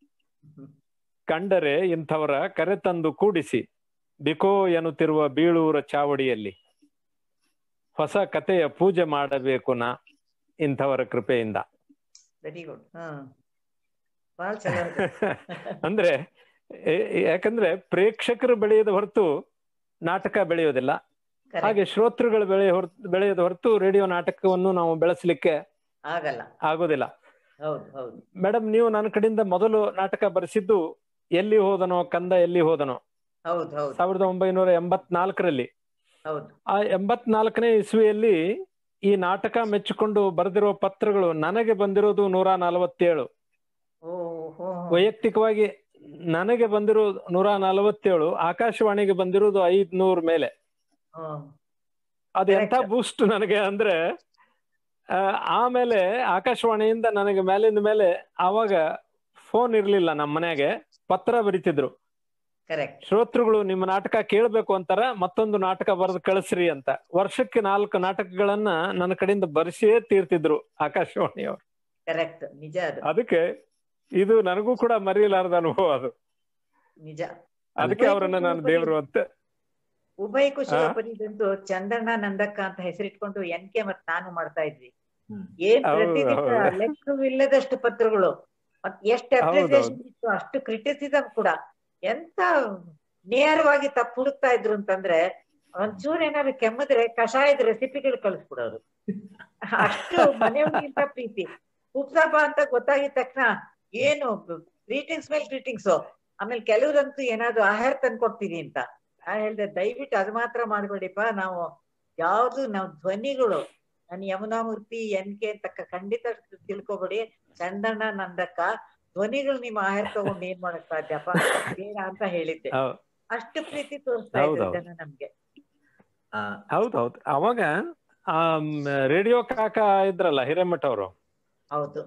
ಕಂಡರೆ ಇಂಥವರ ಕರೆತಂದು ಕೂಡಿಸಿ ಬಿಕೋ ಎನ್ನುತ್ತಿರುವ ಬೀಳೂರ ಚಾವಡಿಯಲ್ಲಿ ಹೊಸ ಕಥೆಯ ಪೂಜೆ ಮಾಡಬೇಕು ನಾ ಇಂಥವರ ಕೃಪೆಯಿಂದ ವೆರಿ ಗುಡ್ ಹ್ಮ್ ಬಹಳ ಚಲೋ ಇದೆ. ಅಂದ್ರೆ ಏ- ಯಾಕಂದ್ರೆ ಪ್ರೇಕ್ಷಕರು ಬೆಳೆಯೋದು ಹೊರತು ನಾಟಕ ಬೆಳೆಯೋದಿಲ್ಲ Correct. ಹಾಗೆ ಶ್ರೋತೃಗಳು ಬೆಳೆಯ ಹೊರತು ಬೆಳೆಯೋದು ಹೊರತು ರೇಡಿಯೋ ನಾಟಕವನ್ನು ನಾವು ಬೆಳೆಸಲಿಕ್ಕೆ ಆಗಲ್ಲ ಆಗೋದಿಲ್ಲ ಹೌದು ಹೌದು ಮೇಡಮ್ ನೀವು ನನ್ನ ಕಡೆಯಿಂದ ಮೊದಲು ನಾಟಕ ಬರೆಸಿದ್ದು ಎಲ್ಲಿ ಹೋದನೋ ಕಂದ ಎಲ್ಲಿ ಹೋದನೋ ಹೌದು ಹೌದು ಸಾವಿರದ ಒಂಬೈನೂರ ಎಂಬತ್ನಾಲ್ಕರಲ್ಲಿ ಹೌದು ಆ ಎಂಬತ್ನಾಲ್ಕನೇ ಇಸ್ವಿಯಲ್ಲಿ ಈ ನಾಟಕ ಮೆಚ್ಚಿಕೊಂಡು ಬರೆದಿರುವ ಪತ್ರಗಳು ನನಗೆ ಬಂದಿರೋದು ನೂರ ನಲವತ್ತೇಳು ಓ ಹೋ ವೈಯಕ್ತಿಕವಾಗಿ ನನಗೆ ಬಂದಿರೋದು ನೂರ ನಲವತ್ತೇಳು ಆಕಾಶವಾಣಿಗೆ ಬಂದಿರೋದು ಐದ್ನೂರ್ ಮೇಲೆ ಹ್ಮ್ ಅದು ಎಂಥ Correct. ಬೂಸ್ಟ್ ನನಗೆ ಅಂದ್ರೆ ಆ, ಆಮೇಲೆ ಆಕಾಶವಾಣಿಯಿಂದ ನನಗೆ ಮೇಲಿಂದ ಮೇಲೆ ಆವಾಗ ಫೋನ್ ಇರ್ಲಿಲ್ಲ ನಮ್ಮ ಮನೆಯಾಗೆ ಪತ್ರ ಬರಿತಿದ್ರು ಕರೆಕ್ಟ್ ಶ್ರೋತೃಗಳು ನಿಮ್ಮ ನಾಟಕ ಕೇಳಬೇಕು ಅಂತಾರ ಮತ್ತೊಂದು ನಾಟಕ ಬರೆದು ಕಳಿಸ್ರಿ ಅಂತ ವರ್ಷಕ್ಕೆ ನಾಲ್ಕು ನಾಟಕಗಳನ್ನ ನನ್ನ ಕಡೆಯಿಂದ ಬರೆಸಿಯೇ ತೀರ್ತಿದ್ರು ಆಕಾಶವಾಣಿಯವರು ಕರೆಕ್ಟ್ ನಿಜ ಅದು ಅದಕ್ಕೆ ಇದು ನನಗೂ ಕೂಡ ಮರೆಯಲಾರದ ಅನುಭವ ಅದು ನಿಜ ಅದಕ್ಕೆ ಅವರನ್ನ ನಾನು ದೇವರು ಅಂತ ಉಭಯ ಕುಶಲ ಹಾ. ಪರಿದಂತೂ ಚಂದಣ್ಣ ನಂದಕ್ಕ ಅಂತ ಹೆಸರಿಟ್ಕೊಂಡು ಎನ್ ಕೆ ಮತ್ ನಾನು ಮಾಡ್ತಾ ಇದ್ವಿ ಹ್ಮ್. ಏನ್ ಹೌದು, ಪ್ರತಿದಿನ ಹೌದು. ಲೆಕ್ಕವಿಲ್ಲದಷ್ಟು ಪತ್ರಗಳು ಮತ್ ಎಷ್ಟು ಹೌದು, ಅಪ್ರಿಸಿಯೇಷನ್ ಇತ್ತು ಅಷ್ಟು ಕ್ರಿಟಿಸಿಸಮ್ ಕೂಡ ಎಂತ ನೇರವಾಗಿ ತಪ್ಪು ಹುಡುಕ್ತಾ ಇದ್ರು ಅಂತಂದ್ರೆ ಒಂಚೂರು ಏನಾದ್ರು ಕೆಮ್ಮಿದ್ರೆ ಕಷಾಯದ ರೆಸಿಪಿಗಳು ಕಳಿಸ್ಬಿಡೋರು ಅಷ್ಟು ಮನೆಯವ್ರಿಗಿಂತ ಪ್ರೀತಿ ಉಪ್ಸಾಪ ಅಂತ ಗೊತ್ತಾಗಿದ ತಕ್ಷಣ ಏನು ಗ್ರೀಟಿಂಗ್ಸ್ ಮೇಲೆ ಗ್ರೀಟಿಂಗ್ಸ್ ಆಮೇಲೆ ಕೆಲವ್ರಂತೂ ಏನಾದ್ರು ಆಹಾರ ತಂದ್ಕೊಡ್ತೀವಿ ಅಂತ ನಾನು ಹೇಳ್ದೆ ದಯವಿಟ್ಟು ಅದು ಮಾತ್ರ ಮಾಡ್ಬೇಡಿಪ್ಪ ನಾವು ಯಾವ್ದು ನಾವು ಧ್ವನಿಗಳು ನಾನು ಯಮುನಾಮೂರ್ತಿ ಎನ್ ಕೆ ಅಂತ ಖಂಡಿತ ತಿಳ್ಕೊಬೇಡಿ ಚಂದಣ್ಣ ನಂದಕ್ಕ ಧ್ವನಿಗಳು ನಿಮ್ಮ ಆಹಾರ ತಗೊಂಡು ಏನ್ ಮಾಡಕ್ ಸಾಧ್ಯಪ್ಪ ಬೇಡ ಅಂತ ಹೇಳಿದ್ದೆ ಹೌ- ಅಷ್ಟು ಪ್ರೀತಿ ತೋರಿಸ್ತಾ ಇದ್ರು ಹೌದೌದು. ಜನ ನಮ್ಗೆ ಆ, ಹೌದೌದು ಅವಾಗ ಆ ರೇಡಿಯೋ ಕಾಕ ಇದ್ರಲ್ಲ ಹಿರೇಮಠ ಅವರು ಹೌದು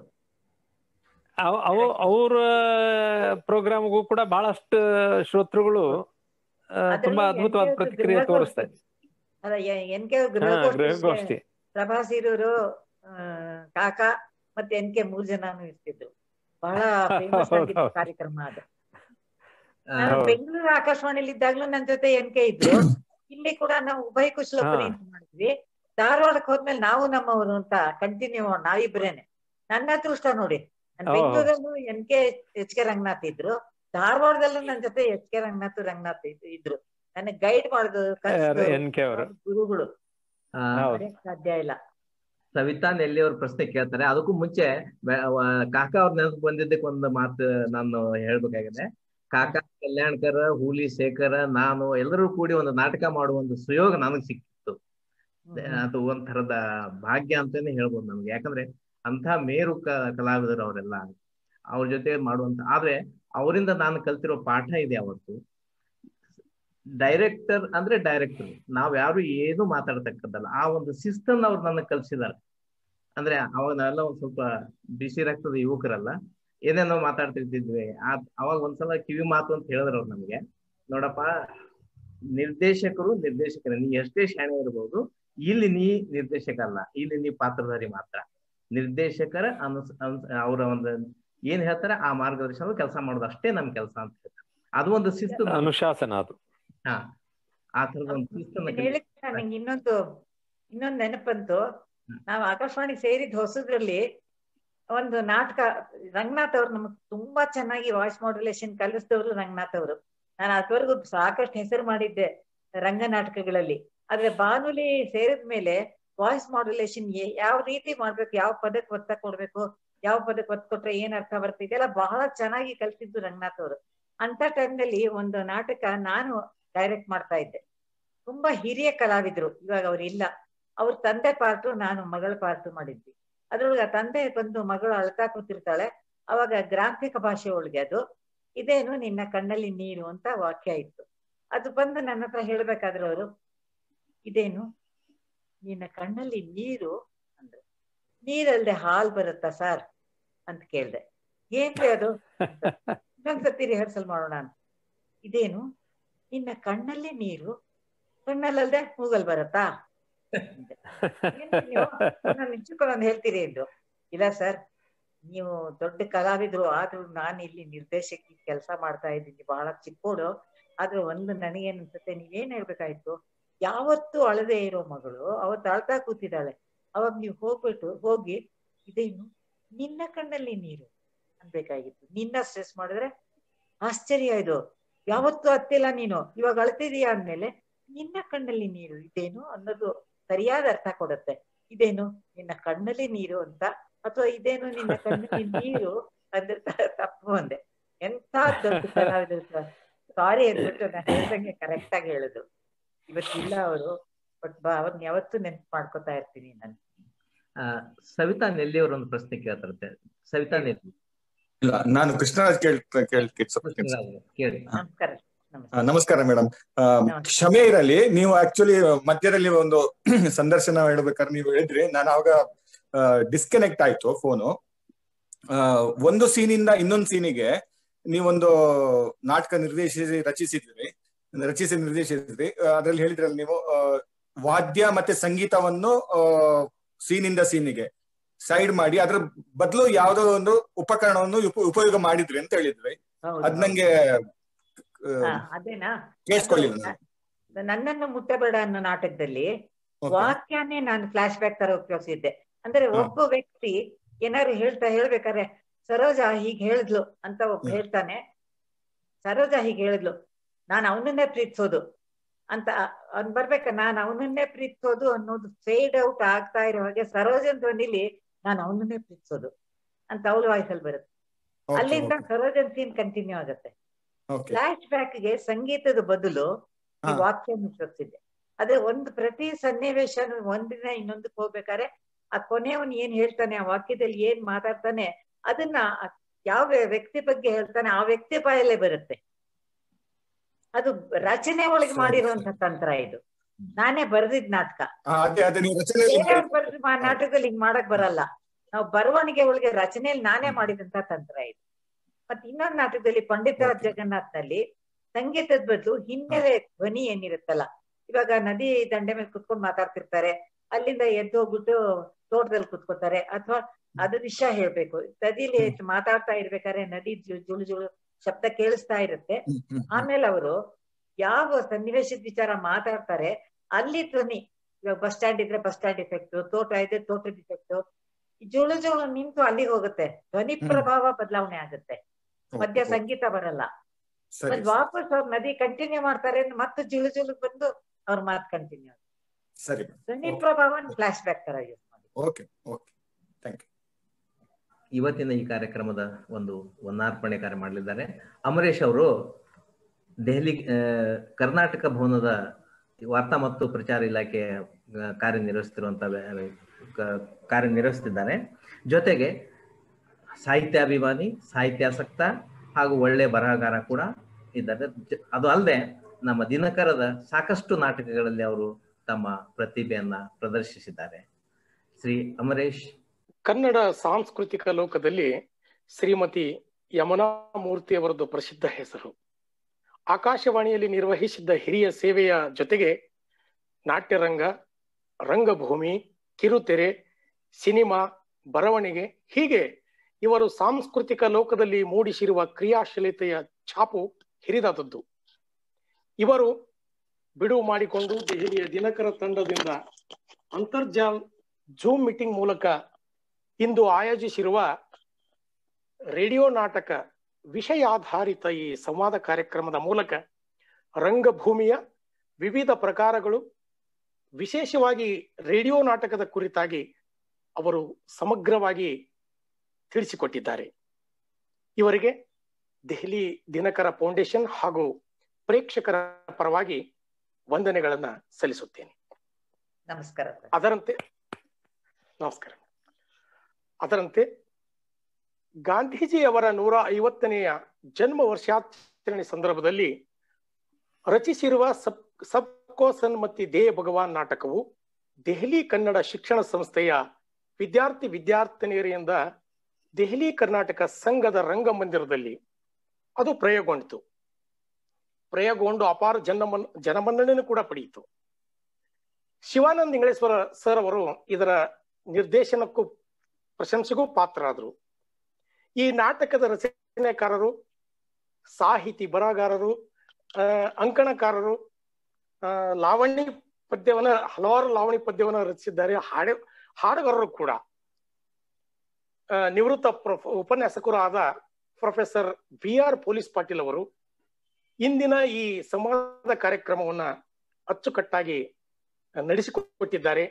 ಅವು ಅವ್ರ ಪ್ರೋಗ್ರಾಮ್ಗೂ ಕೂಡ ಬಹಳಷ್ಟು ಶ್ರೋತೃಗಳು ಆ, ತುಂಬಾ ಅದ್ರಲ್ಲೂ ಅದ್ಭುತವಾದ NK ಅವ್ರದ್ದು ಪ್ರತಿಕ್ರಿಯೆ ಗೃಹಗೋಷ್ಠಿ. ತೋರಿಸ್ತಾ ಇದ್ರು. ಅದ ಎನ್ ಕೆ ಹಾ ಗೃಹಗೋಷ್ಠಿಗೆ ಗೃಹಗೋಷ್ಠಿ ಪ್ರಭಾಸಿರೂರು ಕಾಕ ಮತ್ತೆ ಎನ್ ಕೆ ಮೂರ್ ಜನನು ಇರ್ತಿದ್ರು ಬಹಳ ಫೇಮಸ್ ಹೌದು, ಆಗಿತ್ತು ಹೌದು. ಕಾರ್ಯಕ್ರಮ ಅದು ಆ, ನಾನು ಹೌದು. ಬೆಂಗಳೂರು ಆಕಾಶವಾಣಿಲಿ ಇದ್ದಾಗ್ಲೂ ನನ್ ಜೊತೆ ಎನ್ ಕೆ ಇದ್ರು ಇಲ್ಲಿ ಕೂಡ ನಾವು ಉಭಯ ಕುಶಲಪುರಿ ಹಾ. ಅಂತ ಮಾಡಿದ್ವಿ ಧಾರವಾಡಕ್ಕೆ ಹೋದ್ಮೇಲೆ ನಾವು ನಮ್ಮವರು ಅಂತ ಕಂಟಿನ್ಯೂ ನಾವಿಬ್ರೇನೆ ನನ್ನ ಅದೃಷ್ಟ ನೋಡಿ ನಾನು ಓ. ಬೆಂಗಳೂರಲ್ಲೂ N K H K Ranganath ಇದ್ರು ಧಾರವಾಡದಲ್ಲೂ ನನ್ ಜೊತೆ ಎಚ್ ಕೆ ರಂಗನಾಥ್ ರಂಗನಾಥ್ ಇದ್- ಇದ್ರು ನನಗೆ ಗೈಡ್ ಮಾಡುದು ಕಲ್ಸಿದ್ದು ಎನ್ ಕೆ ಅವರು ಗುರುಗಳು ಆ, ಹೌದು ಮರೆಯಕ್ ಸಾಧ್ಯ ಇಲ್ಲ ಸವಿತಾ ನೆಲ್ಲಿ ಅವ್ರ ಪ್ರಶ್ನೆ ಕೇಳ್ತಾರೆ ಅದಕ್ಕೂ ಮುಂಚೆ ಬೆ- ವ- ಕಾಕಾ ಅವ್ರ ನೆನಪು ಬಂದಿದ್ದಕ್ಕೆ ಒಂದು ಮಾತು ನಾನು ಹೇಳ್ಬೇಕಾಗಿದೆ ಕಾಕಾ ಕಲ್ಯಾಣ್ಕರ್ ಹೂಲಿ ಶೇಖರ ನಾನು ಎಲ್ಲರೂ ಕೂಡಿ ಒಂದು ನಾಟಕ ಮಾಡುವ ಒಂದು ಸುಯೋಗ ನನಗೆ ಸಿಕ್ಕಿತ್ತು ಅದು ಒಂಥರದ ಭಾಗ್ಯ ಅಂತಾನೆ ಹೇಳ್ಬೋದು ನಮ್ಗೆ ಯಾಕಂದ್ರೆ ಅಂತ ಮೇರು ಕ ಕಲಾವಿದರು ಅವರೆಲ್ಲ ಅವ್ರ ಜೊತೆ ಮಾಡುವಂತ ಆದ್ರೆ ಅವರಿಂದ ನಾನು ಕಲ್ತಿರೋ ಪಾಠ ಇದೆ ಅವತ್ತು ಡೈರೆಕ್ಟರ್ ಅಂದ್ರೆ ಡೈರೆಕ್ಟರ್ ನಾವ್ ಯಾರು ಏನು ಮಾತಾಡ್ತಕ್ಕದ್ದಲ್ಲ ಆ ಒಂದು ಶಿಸ್ತನ್ನ ಅವ್ರು ನನಗೆ ಕಲ್ಸಿದಾರೆ ಅಂದ್ರೆ ಅವಾಗ ನಾವೆಲ್ಲ ಒಂದ್ ಸ್ವಲ್ಪ ಬಿಸಿ ರಕ್ತದ ಯುವಕರಲ್ಲ ಏನೇನೋ ಮಾತಾಡ್ತಿರ್ತಿದ್ವಿ ಆ ಅವಾಗ ಒಂದ್ಸಲ ಕಿವಿ ಮಾತು ಅಂತ ಹೇಳಿದ್ರು ಅವ್ರು ನಮ್ಗೆ ನೋಡಪ್ಪ ನಿರ್ದೇಶಕರು ನಿರ್ದೇಶಕರು ನೀ ಎಷ್ಟೇ ಶಾಣೆ ಇರ್ಬೋದು ಇಲ್ಲಿ ನೀ ನಿರ್ದೇಶಕ ಅಲ್ಲ ಇಲ್ಲಿ ನೀ ಪಾತ್ರಧಾರಿ ಮಾತ್ರ ನಿರ್ದೇಶಕರ ಅನುಸ್ ಅನ್ಸ್ ಅವರ ಒಂದು ಏನ್ ಹೇಳ್ತಾರೆ ಆ ಮಾರ್ಗದರ್ಶನ ಕೆಲಸ ಮಾಡೋದು ಅಷ್ಟೇ ನಮ್ ಕೆಲಸ ಅಂತ ಹೇಳ್ತಾರೆ ಅದು ಒಂದು ಶಿಸ್ತು ನಮ್ಗೆ- ಅನುಶಾಸನ ಅದು ಹಾ ಆ ತರದ ಒಂದು ಶಿಸ್ತನ್ನ ನೀನ್ ಕಲಿ- ಹೇಳಿದ ನಂಗೆ ಇನ್ನೊಂದು ಇನ್ನೊಂದು ನೆನಪಂತು ನಾವು ಆಕಾಶವಾಣಿ ಸೇರಿದ ಹೊಸದ್ರಲ್ಲಿ ಒಂದು ನಾಟಕ ರಂಗನಾಥ್ ಅವ್ರು ನಮಗ್ ತುಂಬಾ ಚೆನ್ನಾಗಿ ವಾಯ್ಸ್ ಮಾಡ್ಯುಲೇಷನ್ ಕಲಿಸಿದವರು ರಂಗನಾಥ್ ಅವರು ನಾನು ಅದುವರೆಗೂ ಸಾಕಷ್ಟು ಹೆಸರು ಮಾಡಿದ್ದೆ ರಂಗ ನಾಟಕಗಳಲ್ಲಿ ಆದ್ರೆ ಬಾನುಲಿ ಸೇರಿದ ಮೇಲೆ ವಾಯ್ಸ್ ಮಾಡ್ಯುಲೇಷನ್ ಯಾವ ರೀತಿ ಮಾಡ್ಬೇಕು ಯಾವ ಪದಕ್ಕೆ ಒತ್ತ ಕೊಡ್ಬೇಕು ಯಾವ ಪದಕ್ಕೆ ಒತ್ತು ಕೊಟ್ರೆ ಏನ್ ಅರ್ಥ ಬರುತ್ತೆ ಇದೆಲ್ಲ ಬಹಳ ಚೆನ್ನಾಗಿ ಕಲ್ತಿದ್ದು ರಂಗನಾಥ್ ಅವರು ಅಂತ ಟೈಮ್ನಲ್ಲಿ ಒಂದು ನಾಟಕ ನಾನು ಡೈರೆಕ್ಟ್ ಮಾಡ್ತಾ ಇದ್ದೆ ತುಂಬಾ ಹಿರಿಯ ಕಲಾವಿದ್ರು ಇವಾಗ ಅವ್ರು ಇಲ್ಲ ಅವ್ರ ತಂದೆ ಪಾರ್ಟು ನಾನು ಮಗಳ ಪಾರ್ಟು ಮಾಡಿದ್ವಿ ಅದ್ರೊಳಗೆ ಆ ತಂದೆ ಬಂದು ಮಗಳು ಅಳ್ತಾ ಕೂತಿರ್ತಾಳೆ ಅವಾಗ ಗ್ರಾಂಥಿಕ ಭಾಷೆ ಒಳಗೆ ಅದು ಇದೇನು ನಿನ್ನ ಕಣ್ಣಲ್ಲಿ ನೀರು ಅಂತ ವಾಕ್ಯ ಇತ್ತು ಅದು ಬಂದು ನನ್ನ ಹತ್ರ ಹೇಳ್ಬೇಕಾದ್ರೆ ಅವರು ಇದೇನು ನಿನ್ನ ಕಣ್ಣಲ್ಲಿ ನೀರು ಅಂದ್ರು ನೀರಲ್ದೆ ಹಾಲ್ ಬರುತ್ತಾ ಸರ್ ಅಂತ ಕೇಳ್ದೆ ಏನ್ರಿ ಅದು ಅಂತ. ಇನ್ನೊಂದ್ಸತಿ ರಿಹರ್ಸಲ್ ಮಾಡೋಣ ಅಂತ ಇದೇನು ನಿನ್ನ ಕಣ್ಣಲ್ಲಿ ನೀರು ಕಣ್ಣಲ್ಲದೆ ಮೂಗಲ್ ಬರುತ್ತಾ ಅಂದೆ. ಏನ್ರಿ ನೀವು ನನ್ನ ನಿಂಚುಕೊಂಡು ಹೇಳ್ತೀರಿ ಎಂದು ಇಲ್ಲ ಸರ್ ನೀವು ದೊಡ್ಡ ಕಲಾವಿದ್ರು ಆದ್ರೂ ನಾನು ಇಲ್ಲಿ ನಿರ್ದೇಶಕಿ ಕೆಲಸ ಮಾಡ್ತಾ ಇದ್ದೀನಿ ಬಹಳ ಚಿಕ್ಕೋಡು ಆದ್ರೆ ಒಂದು ನನಗೇನ್ ಅನ್ಸುತ್ತೆ ನೀವೇನ್ ಹೇಳ್ಬೇಕಾಯ್ತು ಯಾವತ್ತೂ ಅಳದೆ ಇರೋ ಮಗಳು ಅವತ್ತು ಅಳ್ತಾ ಕೂತಿದ್ದಾಳೆ ಅವಾಗ ನೀವು ಹೋಗ್ಬಿಟ್ಟು ಹೋಗಿ ಇದೇನು ನಿನ್ನ ಕಣ್ಣಲ್ಲಿ ನೀರು ಅನ್ಬೇಕಾಗಿತ್ತು ನಿನ್ನ ಸ್ಟ್ರೆಸ್ ಮಾಡಿದ್ರೆ ಆಶ್ಚರ್ಯ ಇದು ಯಾವತ್ತೂ ಹತ್ತಿಲ್ಲ ನೀನು ಇವಾಗ ಅಳ್ತಿದೀಯ ಅಂದ್ಮೇಲೆ ನಿನ್ನ ಕಣ್ಣಲ್ಲಿ ನೀರು ಇದೇನು ಅನ್ನೋದು ಸರಿಯಾದ ಅರ್ಥ ಕೊಡುತ್ತೆ ಇದೇನು ನಿನ್ನ ಕಣ್ಣಲ್ಲಿ ನೀರು ಅಂತ ಅಥವಾ ಇದೇನು ನಿನ್ನ ಕಣ್ಣಲ್ಲಿ ನೀರು ಅಂದ್ರೆ ತ- ತಪ್ಪು ಅಂದೆ ಎಂತ ದೊಡ್ಡ ಕಲಾವಿದರು ಸರ್. ಸಾರಿ ಅಂದ್ಬಿಟ್ಟು ನಾನು ಹೇಳ್ದಂಗೆ ಕರೆಕ್ಟ್ ಆಗಿ ಹೇಳಿದ್ರು ಇವತ್ತಿಲ್ಲ ಅವರು ಬಟ್ ಅವ್ರನ್ನ ಯಾವತ್ತೂ ನೆನ್ಪು ಮಾಡ್ಕೊತಾ ಇರ್ತೀನಿ ನಾನು ಆ, ಸವಿತಾ ನೆಲ್ಲಿ ಅವರ ಒಂದು ಪ್ರಶ್ನೆ ಕೇಳ್ತಾರಂತೆ ಸವಿತಾ ನೆಲ್ಲಿ ಇಲ್ಲ ನಾನು ಕೃಷ್ಣರಾಜ್ ಕೇಳ್ ಕೇಳ್ ಇಷ್ಟಪಡ್ತೀನಿ ಸರ್. ಕೇಳಿ ನಮಸ್ಕಾರ ಆ, ನಮಸ್ಕಾರ ನಮಸ್ಕಾರ ಮೇಡಮ್ ಕ್ಷಮೆ ಇರಲಿ ನೀವು ಆಕ್ಚುಲಿ ಮಧ್ಯದಲ್ಲಿ ಒಂದು ಸಂದರ್ಶನ ಹೇಳ್ಬೇಕಾದ್ರೆ ನೀವು ಹೇಳಿದ್ರಿ ನಾನು ಅವಾಗ ಡಿಸ್ಕನೆಕ್ಟ್ ಆಯ್ತು ಫೋನು ಒಂದು ಸೀನಿಂದ ಇನ್ನೊಂದು ಸೀನಿಗೆ ನೀವೊಂದು ನಾಟಕ ನಿರ್ದೇಶಿಸಿ ರಚಿಸಿದ್ರಿ ರಚಿಸಿ ನಿರ್ದೇಶಿಸಿದ್ರಿ ಅದ್ರಲ್ಲಿ ಹೇಳಿದ್ರಲ್ಲ ನೀವು ಆ, ವಾದ್ಯ ಮತ್ತೆ ಸಂಗೀತವನ್ನು ಸೀನಿಂದ ಸೀನಿಗೆ ಸೈಡ್ ಮಾಡಿ ಅದ್ರ ಬದಲು ಯಾವ್ದೋ ಒಂದು ಉಪಕರಣವನ್ನು ಉಪ- ಉಪಯೋಗ ಮಾಡಿದ್ರಿ ಅಂತ ಹೇಳಿದ್ರಿ ಹೌದು, ಅದ್ ನಂಗೆ ಹಾ, ಅದೇನಾ ಕೇಳಿಸ್ಕೊಳ್ಳಿಲ್ಲ ನಾನು. ಅದು ನನ್ನನ್ನು ಮುಟ್ಟಬೇಡ ಅನ್ನೋ ನಾಟಕದಲ್ಲಿ Okay. ವಾಕ್ಯನೇ ನಾನು ಫ್ಲಾಶ್ ಬ್ಯಾಕ್ ತರ ಉಪಯೋಗಿಸಿದ್ದೆ ಅಂದ್ರೆ ಹಾ. ಒಬ್ಬ ವ್ಯಕ್ತಿ ಏನಾದ್ರು ಹೇಳ್ತಾ ಹೇಳ್ಬೇಕಾದ್ರೆ ಸರೋಜ ಹೀಗ್ ಹೇಳಿದ್ಲು ಅಂತ ಒಬ್ಬ ಹ್ಮ್. ಹೇಳ್ತಾನೆ ಸರೋಜ ಹೀಗ್ ಹೇಳಿದ್ಲು ನಾನು ಅವನನ್ನೇ ಪ್ರೀತಿಸೋದು ಅಂತ ಅವ್ನ್ ಬರ್ಬೇಕ ನಾನು ಅವನನ್ನೇ ಪ್ರೀತಿಸೋದು ಅನ್ನೋದು ಫೇಡ್ ಔಟ್ ಆಗ್ತಾ ಇರೋ ಹಾಗೆ ಸರೋಜನ್ ಧ್ವನಿಲಿ ನಾನು ಅವನನ್ನೇ ಪ್ರೀತಿಸೋದು ಅಂತ ಅವಳ ವಾಯ್ಸಲ್ಲಿ ಬರುತ್ತೆ Okay, ಅಲ್ಲಿಂದ okay, ಸರೋಜನ್ ಸೀನ್ ಕಂಟಿನ್ಯೂ ಆಗುತ್ತೆ okay. ಫ್ಲಾಶ್ ಬ್ಯಾಕ್ ಗೆ ಸಂಗೀತದ ಬದಲು ಈ ಹಾ. ವಾಕ್ಯ ಉಪಯೋಗಿಸಿದ್ದೆ ಅದೇ ಒಂದು ಪ್ರತಿ ಸನ್ನಿವೇಶ ಒಂದಿನ ಇನ್ನೊಂದಕ್ಕೆ ಹೋಗ್ಬೇಕಾದ್ರೆ ಆ ಕೊನೆಯವನ್ ಏನ್ ಹೇಳ್ತಾನೆ ಆ ವಾಕ್ಯದಲ್ಲಿ ಏನ್ ಮಾತಾಡ್ತಾನೆ ಅದನ್ನ ಆ ಯಾವ ವ್ಯಕ್ತಿ ಬಗ್ಗೆ ಹೇಳ್ತಾನೆ ಆ ವ್ಯಕ್ತಿ ಬಾಯಲ್ಲೇ ಬರುತ್ತೆ ಅದು ರಚನೆ ಒಳಗೆ ಸರಿ, ಮಾಡಿರುವಂತ ತಂತ್ರ ಇದು ನಾನೇ ಬರೆದಿದ್ ನಾಟಕ ಆ, ಅದೇ ಅದೇ ನೀವು ರಚನೆ ಬೇರೆಯವ್ರು ಬರೆದ ಮಾ- ನಾಟಕದಲ್ಲಿ ಹಿಂಗ್ ಮಾಡಕ್ ಬರಲ್ಲ ನಾವು ಬರವಣಿಗೆ ಒಳಗೆ ರಚನೆಯಲ್ಲಿ ನಾನೇ ಮಾಡಿದಂತ ತಂತ್ರ ಇದು ಮತ್ತೆ ಇನ್ನೊಂದು ನಾಟಕದಲ್ಲಿ ಪಂಡಿತ Okay. ಜಗನ್ನಾಥ್ ನಲ್ಲಿ ಸಂಗೀತದ ಬದಲು ಹಿನ್ನೆಲೆ ಧ್ವನಿ ಏನಿರುತ್ತಲ್ಲ ಇವಾಗ ನದಿ ದಂಡೆ ಮೇಲೆ ಕುತ್ಕೊಂಡು ಮಾತಾಡ್ತಿರ್ತಾರೆ ಅಲ್ಲಿಂದ ಎದ್ದು ಹೋಗ್ಬಿಟ್ಟು ತೋಟದಲ್ಲಿ ಕುತ್ಕೋತಾರೆ ಅಥವಾ ಅದು ವಿಷಯ ಹೇಳ್ಬೇಕು ನದಿಲಿ ಮಾತಾಡ್ತಾ ಇರ್ಬೇಕಾದ್ರೆ ನದಿ ಜು- ಜುಳು ಜುಳು ಶಬ್ದ ಕೇಳಿಸ್ತಾ ಇರುತ್ತೆ ಹ್ಮ್, ಹ್ಮ್, ಹ್ಮ್. ಆಮೇಲೆ ಅವರು ಯಾವ ಸನ್ನಿವೇಶದ ವಿಚಾರ ಮಾತಾಡ್ತಾರೆ ಅಲ್ಲಿ ಧ್ವನಿ ಇವಾಗ ಬಸ್ ಸ್ಟ್ಯಾಂಡ್ ಇದ್ರೆ ಬಸ್ ಸ್ಟ್ಯಾಂಡ್ ಇಫೆಕ್ಟ್ ತೋಟ ಇದ್ರೆ ತೋಟದ ಇಫೆಕ್ಟ್ ಜೋಳು ಜೋಳು ನಿಂತು ಅಲ್ಲಿಗೆ ಹೋಗುತ್ತೆ ಧ್ವನಿ ಹ್ಮ್. ಪ್ರಭಾವ ಬದಲಾವಣೆ ಆಗುತ್ತೆ ಮಧ್ಯ Okay, ಸಂಗೀತ ಬರಲ್ಲ ಸರಿ ಮತ್ತೆ ವಾಪಸ್ ಅವ್ರ ನದಿ ಕಂಟಿನ್ಯೂ ಮಾಡ್ತಾರೆ ಮತ್ತೆ ಜಿಳು ಜಿಳು ಬಂದು ಅವ್ರ ಮಾತು ಕಂಟಿನ್ಯೂ ಸರಿ ಧ್ವನಿ Okay. ಪ್ರಭಾವ ಫ್ಲಾಶ್ ಬ್ಯಾಕ್ ತರ ಯೂಸ್ ಮಾಡಿ ಓಕೆ ಓಕೆ ಥ್ಯಾಂಕ್ ಯು ಇವತ್ತಿನ ಈ ಕಾರ್ಯಕ್ರಮದ ಒಂದು ವನ್ನಾರ್ಪಣೆ ಕಾರ್ಯ ಮಾಡಲಿದ್ದಾರೆ ಅಮರೇಶ್ ಅವರು ದೆಹಲಿ ಆ, ಕರ್ನಾಟಕ ಭವನದ ವಾರ್ತಾ ಮತ್ತು ಪ್ರಚಾರ ಇಲಾಖೆ ಆ, ಕಾರ್ಯನಿರ್ವಹಿಸ್ತಿರುವಂತ ವ್ಯ- ಕ- ಕಾರ್ಯನಿರ್ವಹಿಸ್ತಿದ್ದಾರೆ ಜೊತೆಗೆ ಸಾಹಿತ್ಯಾಭಿಮಾನಿ ಸಾಹಿತ್ಯಾಸಕ್ತ ಹಾಗೂ ಒಳ್ಳೆ ಬರಹಗಾರ ಕೂಡ ಇದ್ದಾರೆ ಜ- ಅದು ಅಲ್ಲದೆ ನಮ್ಮ ದಿನಕರದ ಸಾಕಷ್ಟು ನಾಟಕಗಳಲ್ಲಿ ಅವರು ತಮ್ಮ ಪ್ರತಿಭೆಯನ್ನ ಪ್ರದರ್ಶಿಸಿದ್ದಾರೆ ಶ್ರೀ ಅಮರೇಶ್ ಕನ್ನಡ ಸಾಂಸ್ಕೃತಿಕ ಲೋಕದಲ್ಲಿ ಶ್ರೀಮತಿ ಯಮುನಾ ಮೂರ್ತಿಯವರದ್ದು ಪ್ರಸಿದ್ಧ ಹೆಸರು ಆಕಾಶವಾಣಿಯಲ್ಲಿ ನಿರ್ವಹಿಸಿದ್ದ ಹಿರಿಯ ಸೇವೆಯ ಜೊತೆಗೆ ನಾಟ್ಯರಂಗ ರಂಗಭೂಮಿ ಕಿರುತೆರೆ ಸಿನಿಮಾ ಬರವಣಿಗೆ ಹೀಗೆ ಇವರು ಸಾಂಸ್ಕೃತಿಕ ಲೋಕದಲ್ಲಿ ಮೂಡಿಸಿರುವ ಕ್ರಿಯಾಶೀಲತೆಯ ಛಾಪು ಹಿರಿದಾದದ್ದು ಇವರು ಬಿಡುವು ಮಾಡಿಕೊಂಡು ದೆಹಲಿಯ ದಿನಕರ ತಂಡದಿಂದ ಅಂತರ್ಜಾಲ ಜೂಮ್ ಮೀಟಿಂಗ್ ಮೂಲಕ ಇಂದು ಆಯೋಜಿಸಿರುವ ರೇಡಿಯೋ ನಾಟಕ ವಿಷಯಾಧಾರಿತ ಈ ಸಂವಾದ ಕಾರ್ಯಕ್ರಮದ ಮೂಲಕ ರಂಗಭೂಮಿಯ ವಿವಿಧ ಪ್ರಕಾರಗಳು ವಿಶೇಷವಾಗಿ ರೇಡಿಯೋ ನಾಟಕದ ಕುರಿತಾಗಿ ಅವರು ಸಮಗ್ರವಾಗಿ ತಿಳಿಸಿಕೊಟ್ಟಿದ್ದಾರೆ ಇವರಿಗೆ ದೆಹಲಿ ದಿನಕರ ಫೌಂಡೇಶನ್ ಹಾಗೂ ಪ್ರೇಕ್ಷಕರ ಪರವಾಗಿ ವಂದನೆಗಳನ್ನ ಸಲ್ಲಿಸುತ್ತೇನೆ ನಮಸ್ಕಾರ ಸರ್ ಅದರಂತೆ ನಮಸ್ಕಾರ ಅದರಂತೆ ಗಾಂಧೀಜಿಯವರ ನೂರ ಐವತ್ತನೆಯ ಜನ್ಮ ವರ್ಷಾಚರಣೆ ಸಂದರ್ಭದಲ್ಲಿ ರಚಿಸಿರುವ ಸಬ್ ಸಬ್ಕೋ ಸನ್ಮತಿ ದೇಹ ಭಗವಾನ್ ನಾಟಕವು ದೆಹಲಿ ಕನ್ನಡ ಶಿಕ್ಷಣ ಸಂಸ್ಥೆಯ ವಿದ್ಯಾರ್ಥಿ ವಿದ್ಯಾರ್ಥಿನಿಯರಿಂದ ದೆಹಲಿ ಕರ್ನಾಟಕ ಸಂಘದ ರಂಗಮಂದಿರದಲ್ಲಿ ಅದು ಪ್ರಯೋಗಗೊಂಡಿತು ಪ್ರಯೋಗಗೊಂಡು ಅಪಾರ ಜನಮನ್ ಜನಮನ್ನಣೆಯನ್ನು ಕೂಡ ಪಡೆಯಿತು ಶಿವಾನಂದ ಇಂಗಳೇಶ್ವರ ಸರ್ ಅವರು ಇದರ ನಿರ್ದೇಶನಕ್ಕೂ ಪ್ರಶಂಸೆಗೂ ಪಾತ್ರರಾದರು ಈ ನಾಟಕದ ರಚನೆಕಾರರು ಸಾಹಿತಿ ಬರಹಗಾರರು ಆ, ಅಂಕಣಕಾರರು ಆ, ಲಾವಣಿ ಪದ್ಯವನ್ನ ಹಲವಾರು ಲಾವಣಿ ಪದ್ಯವನ್ನ ರಚಿಸಿದ್ದಾರೆ ಹಾಡು ಹಾಡುಗಾರರು ಕೂಡ ಆ, ನಿವೃತ್ತ ಪ್ರೊಫ ಉಪನ್ಯಾಸಕರು ಆದ professor B R Police Patil ಅವರು ಇಂದಿನ ಈ ಸಂವಾದ ಕಾರ್ಯಕ್ರಮವನ್ನ ಅಚ್ಚುಕಟ್ಟಾಗಿ ನಡೆಸಿಕೊಟ್ಟಿದ್ದಾರೆ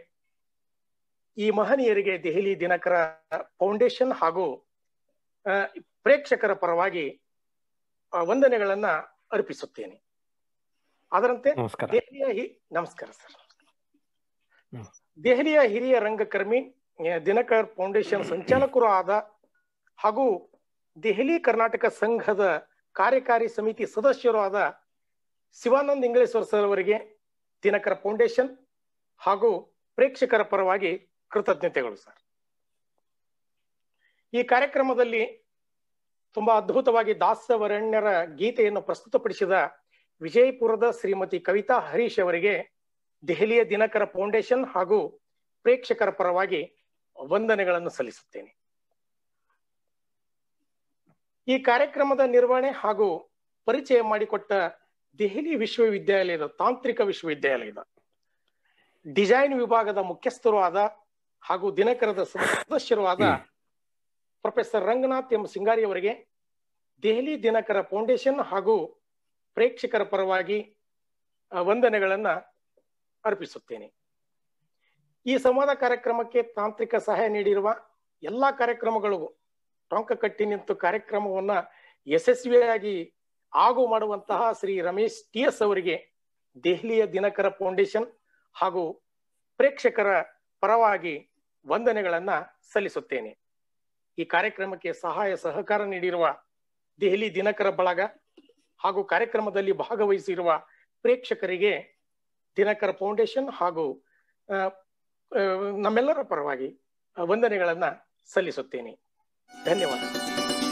ಈ ಮಹನೀಯರಿಗೆ ದೆಹಲಿ ದಿನಕರ ಫೌಂಡೇಶನ್ ಹಾಗೂ ಆ, ಪ್ರೇಕ್ಷಕರ ಪರವಾಗಿ ಆ, ವಂದನೆಗಳನ್ನ ಅರ್ಪಿಸುತ್ತೇನೆ ಅದರಂತೆ ನಮಸ್ಕಾರ ದೆಹಲಿಯ ಹಿ- ನಮಸ್ಕಾರ ಸರ್ ಹ್ಮ್. ದೆಹಲಿಯ ಹಿರಿಯ ರಂಗಕರ್ಮಿ ಆ, ದಿನಕರ್ ಫೌಂಡೇಶನ್ ಸಂಚಾಲಕರು ಆದ ಹಾಗೂ ದೆಹಲಿ ಕರ್ನಾಟಕ ಸಂಘದ ಕಾರ್ಯಕಾರಿ ಸಮಿತಿ ಸದಸ್ಯರು ಆದ ಶಿವಾನಂದ್ ಇಂಗ್ಲೇಶ್ವರ್ ಸರ್ ಅವರಿಗೆ ದಿನಕರ ಫೌಂಡೇಶನ್ ಹಾಗೂ ಪ್ರೇಕ್ಷಕರ ಪರವಾಗಿ ಕೃತಜ್ಞತೆಗಳು ಸರ್ ಈ ಕಾರ್ಯಕ್ರಮದಲ್ಲಿ ತುಂಬಾ ಅದ್ಭುತವಾಗಿ ದಾಸವರಣ್ಯರ ಗೀತೆಯನ್ನು ಪ್ರಸ್ತುತಪಡಿಸಿದ ವಿಜಯಪುರದ ಶ್ರೀಮತಿ ಕವಿತಾ ಹರೀಶ್ ಅವರಿಗೆ ದೆಹಲಿಯ ದಿನಕರ ಫೌಂಡೇಶನ್ ಹಾಗೂ ಪ್ರೇಕ್ಷಕರ ಪರವಾಗಿ ವಂದನೆಗಳನ್ನು ಸಲ್ಲಿಸುತ್ತೇನೆ ಈ ಕಾರ್ಯಕ್ರಮದ ನಿರ್ವಹಣೆ ಹಾಗೂ ಪರಿಚಯ ಮಾಡಿಕೊಟ್ಟ ದೆಹಲಿ ವಿಶ್ವವಿದ್ಯಾಲಯದ ತಾಂತ್ರಿಕ ವಿಶ್ವವಿದ್ಯಾಲಯದ ಡಿಸೈನ್ ವಿಭಾಗದ ಮುಖ್ಯಸ್ಥರು ಆದ ಹಾಗೂ ದಿನಕರದ ಸದಸ್ಯರು ಆದ ಪ್ರೊಫೆಸರ್ ರಂಗನಾಥ್ ಎಂ ಸಿಂಗಾರಿ ಅವರಿಗೆ ದೆಹಲಿ ದಿನಕರ ಫೌಂಡೇಶನ್ ಹಾಗೂ ಪ್ರೇಕ್ಷಕರ ಪರವಾಗಿ ಆ, ವಂದನೆಗಳನ್ನ ಅರ್ಪಿಸುತ್ತೇನೆ ಈ ಸಂವಾದ ಕಾರ್ಯಕ್ರಮಕ್ಕೆ ತಾಂತ್ರಿಕ ಸಹಾಯ ನೀಡಿರುವ ಎಲ್ಲಾ ಕಾರ್ಯಕ್ರಮಗಳಿಗೂ ಟೊಂಕ ಕಟ್ಟಿ ನಿಂತು ಕಾರ್ಯಕ್ರಮವನ್ನ ಯಶಸ್ವಿಯಾಗಿ ಆಗು ಮಾಡುವಂತಹ ಶ್ರೀ ರಮೇಶ್ ಟಿ ಎಸ್ ಅವರಿಗೆ ದೆಹಲಿಯ ದಿನಕರ ಫೌಂಡೇಶನ್ ಹಾಗೂ ಪ್ರೇಕ್ಷಕರ ಪರವಾಗಿ ವಂದನೆಗಳನ್ನ ಸಲ್ಲಿಸುತ್ತೇನೆ ಈ ಕಾರ್ಯಕ್ರಮಕ್ಕೆ ಸಹಾಯ ಸಹಕಾರ ನೀಡಿರುವ ದೆಹಲಿ ದಿನಕರ ಬಳಗ ಹಾಗೂ ಕಾರ್ಯಕ್ರಮದಲ್ಲಿ ಭಾಗವಹಿಸಿರುವ ಪ್ರೇಕ್ಷಕರಿಗೆ ದಿನಕರ ಫೌಂಡೇಶನ್ ಹಾಗೂ ಆ, ಆ, ನಮ್ಮೆಲ್ಲರ ಪರವಾಗಿ ಆ, ವಂದನೆಗಳನ್ನ ಸಲ್ಲಿಸುತ್ತೇನೆ ಧನ್ಯವಾದ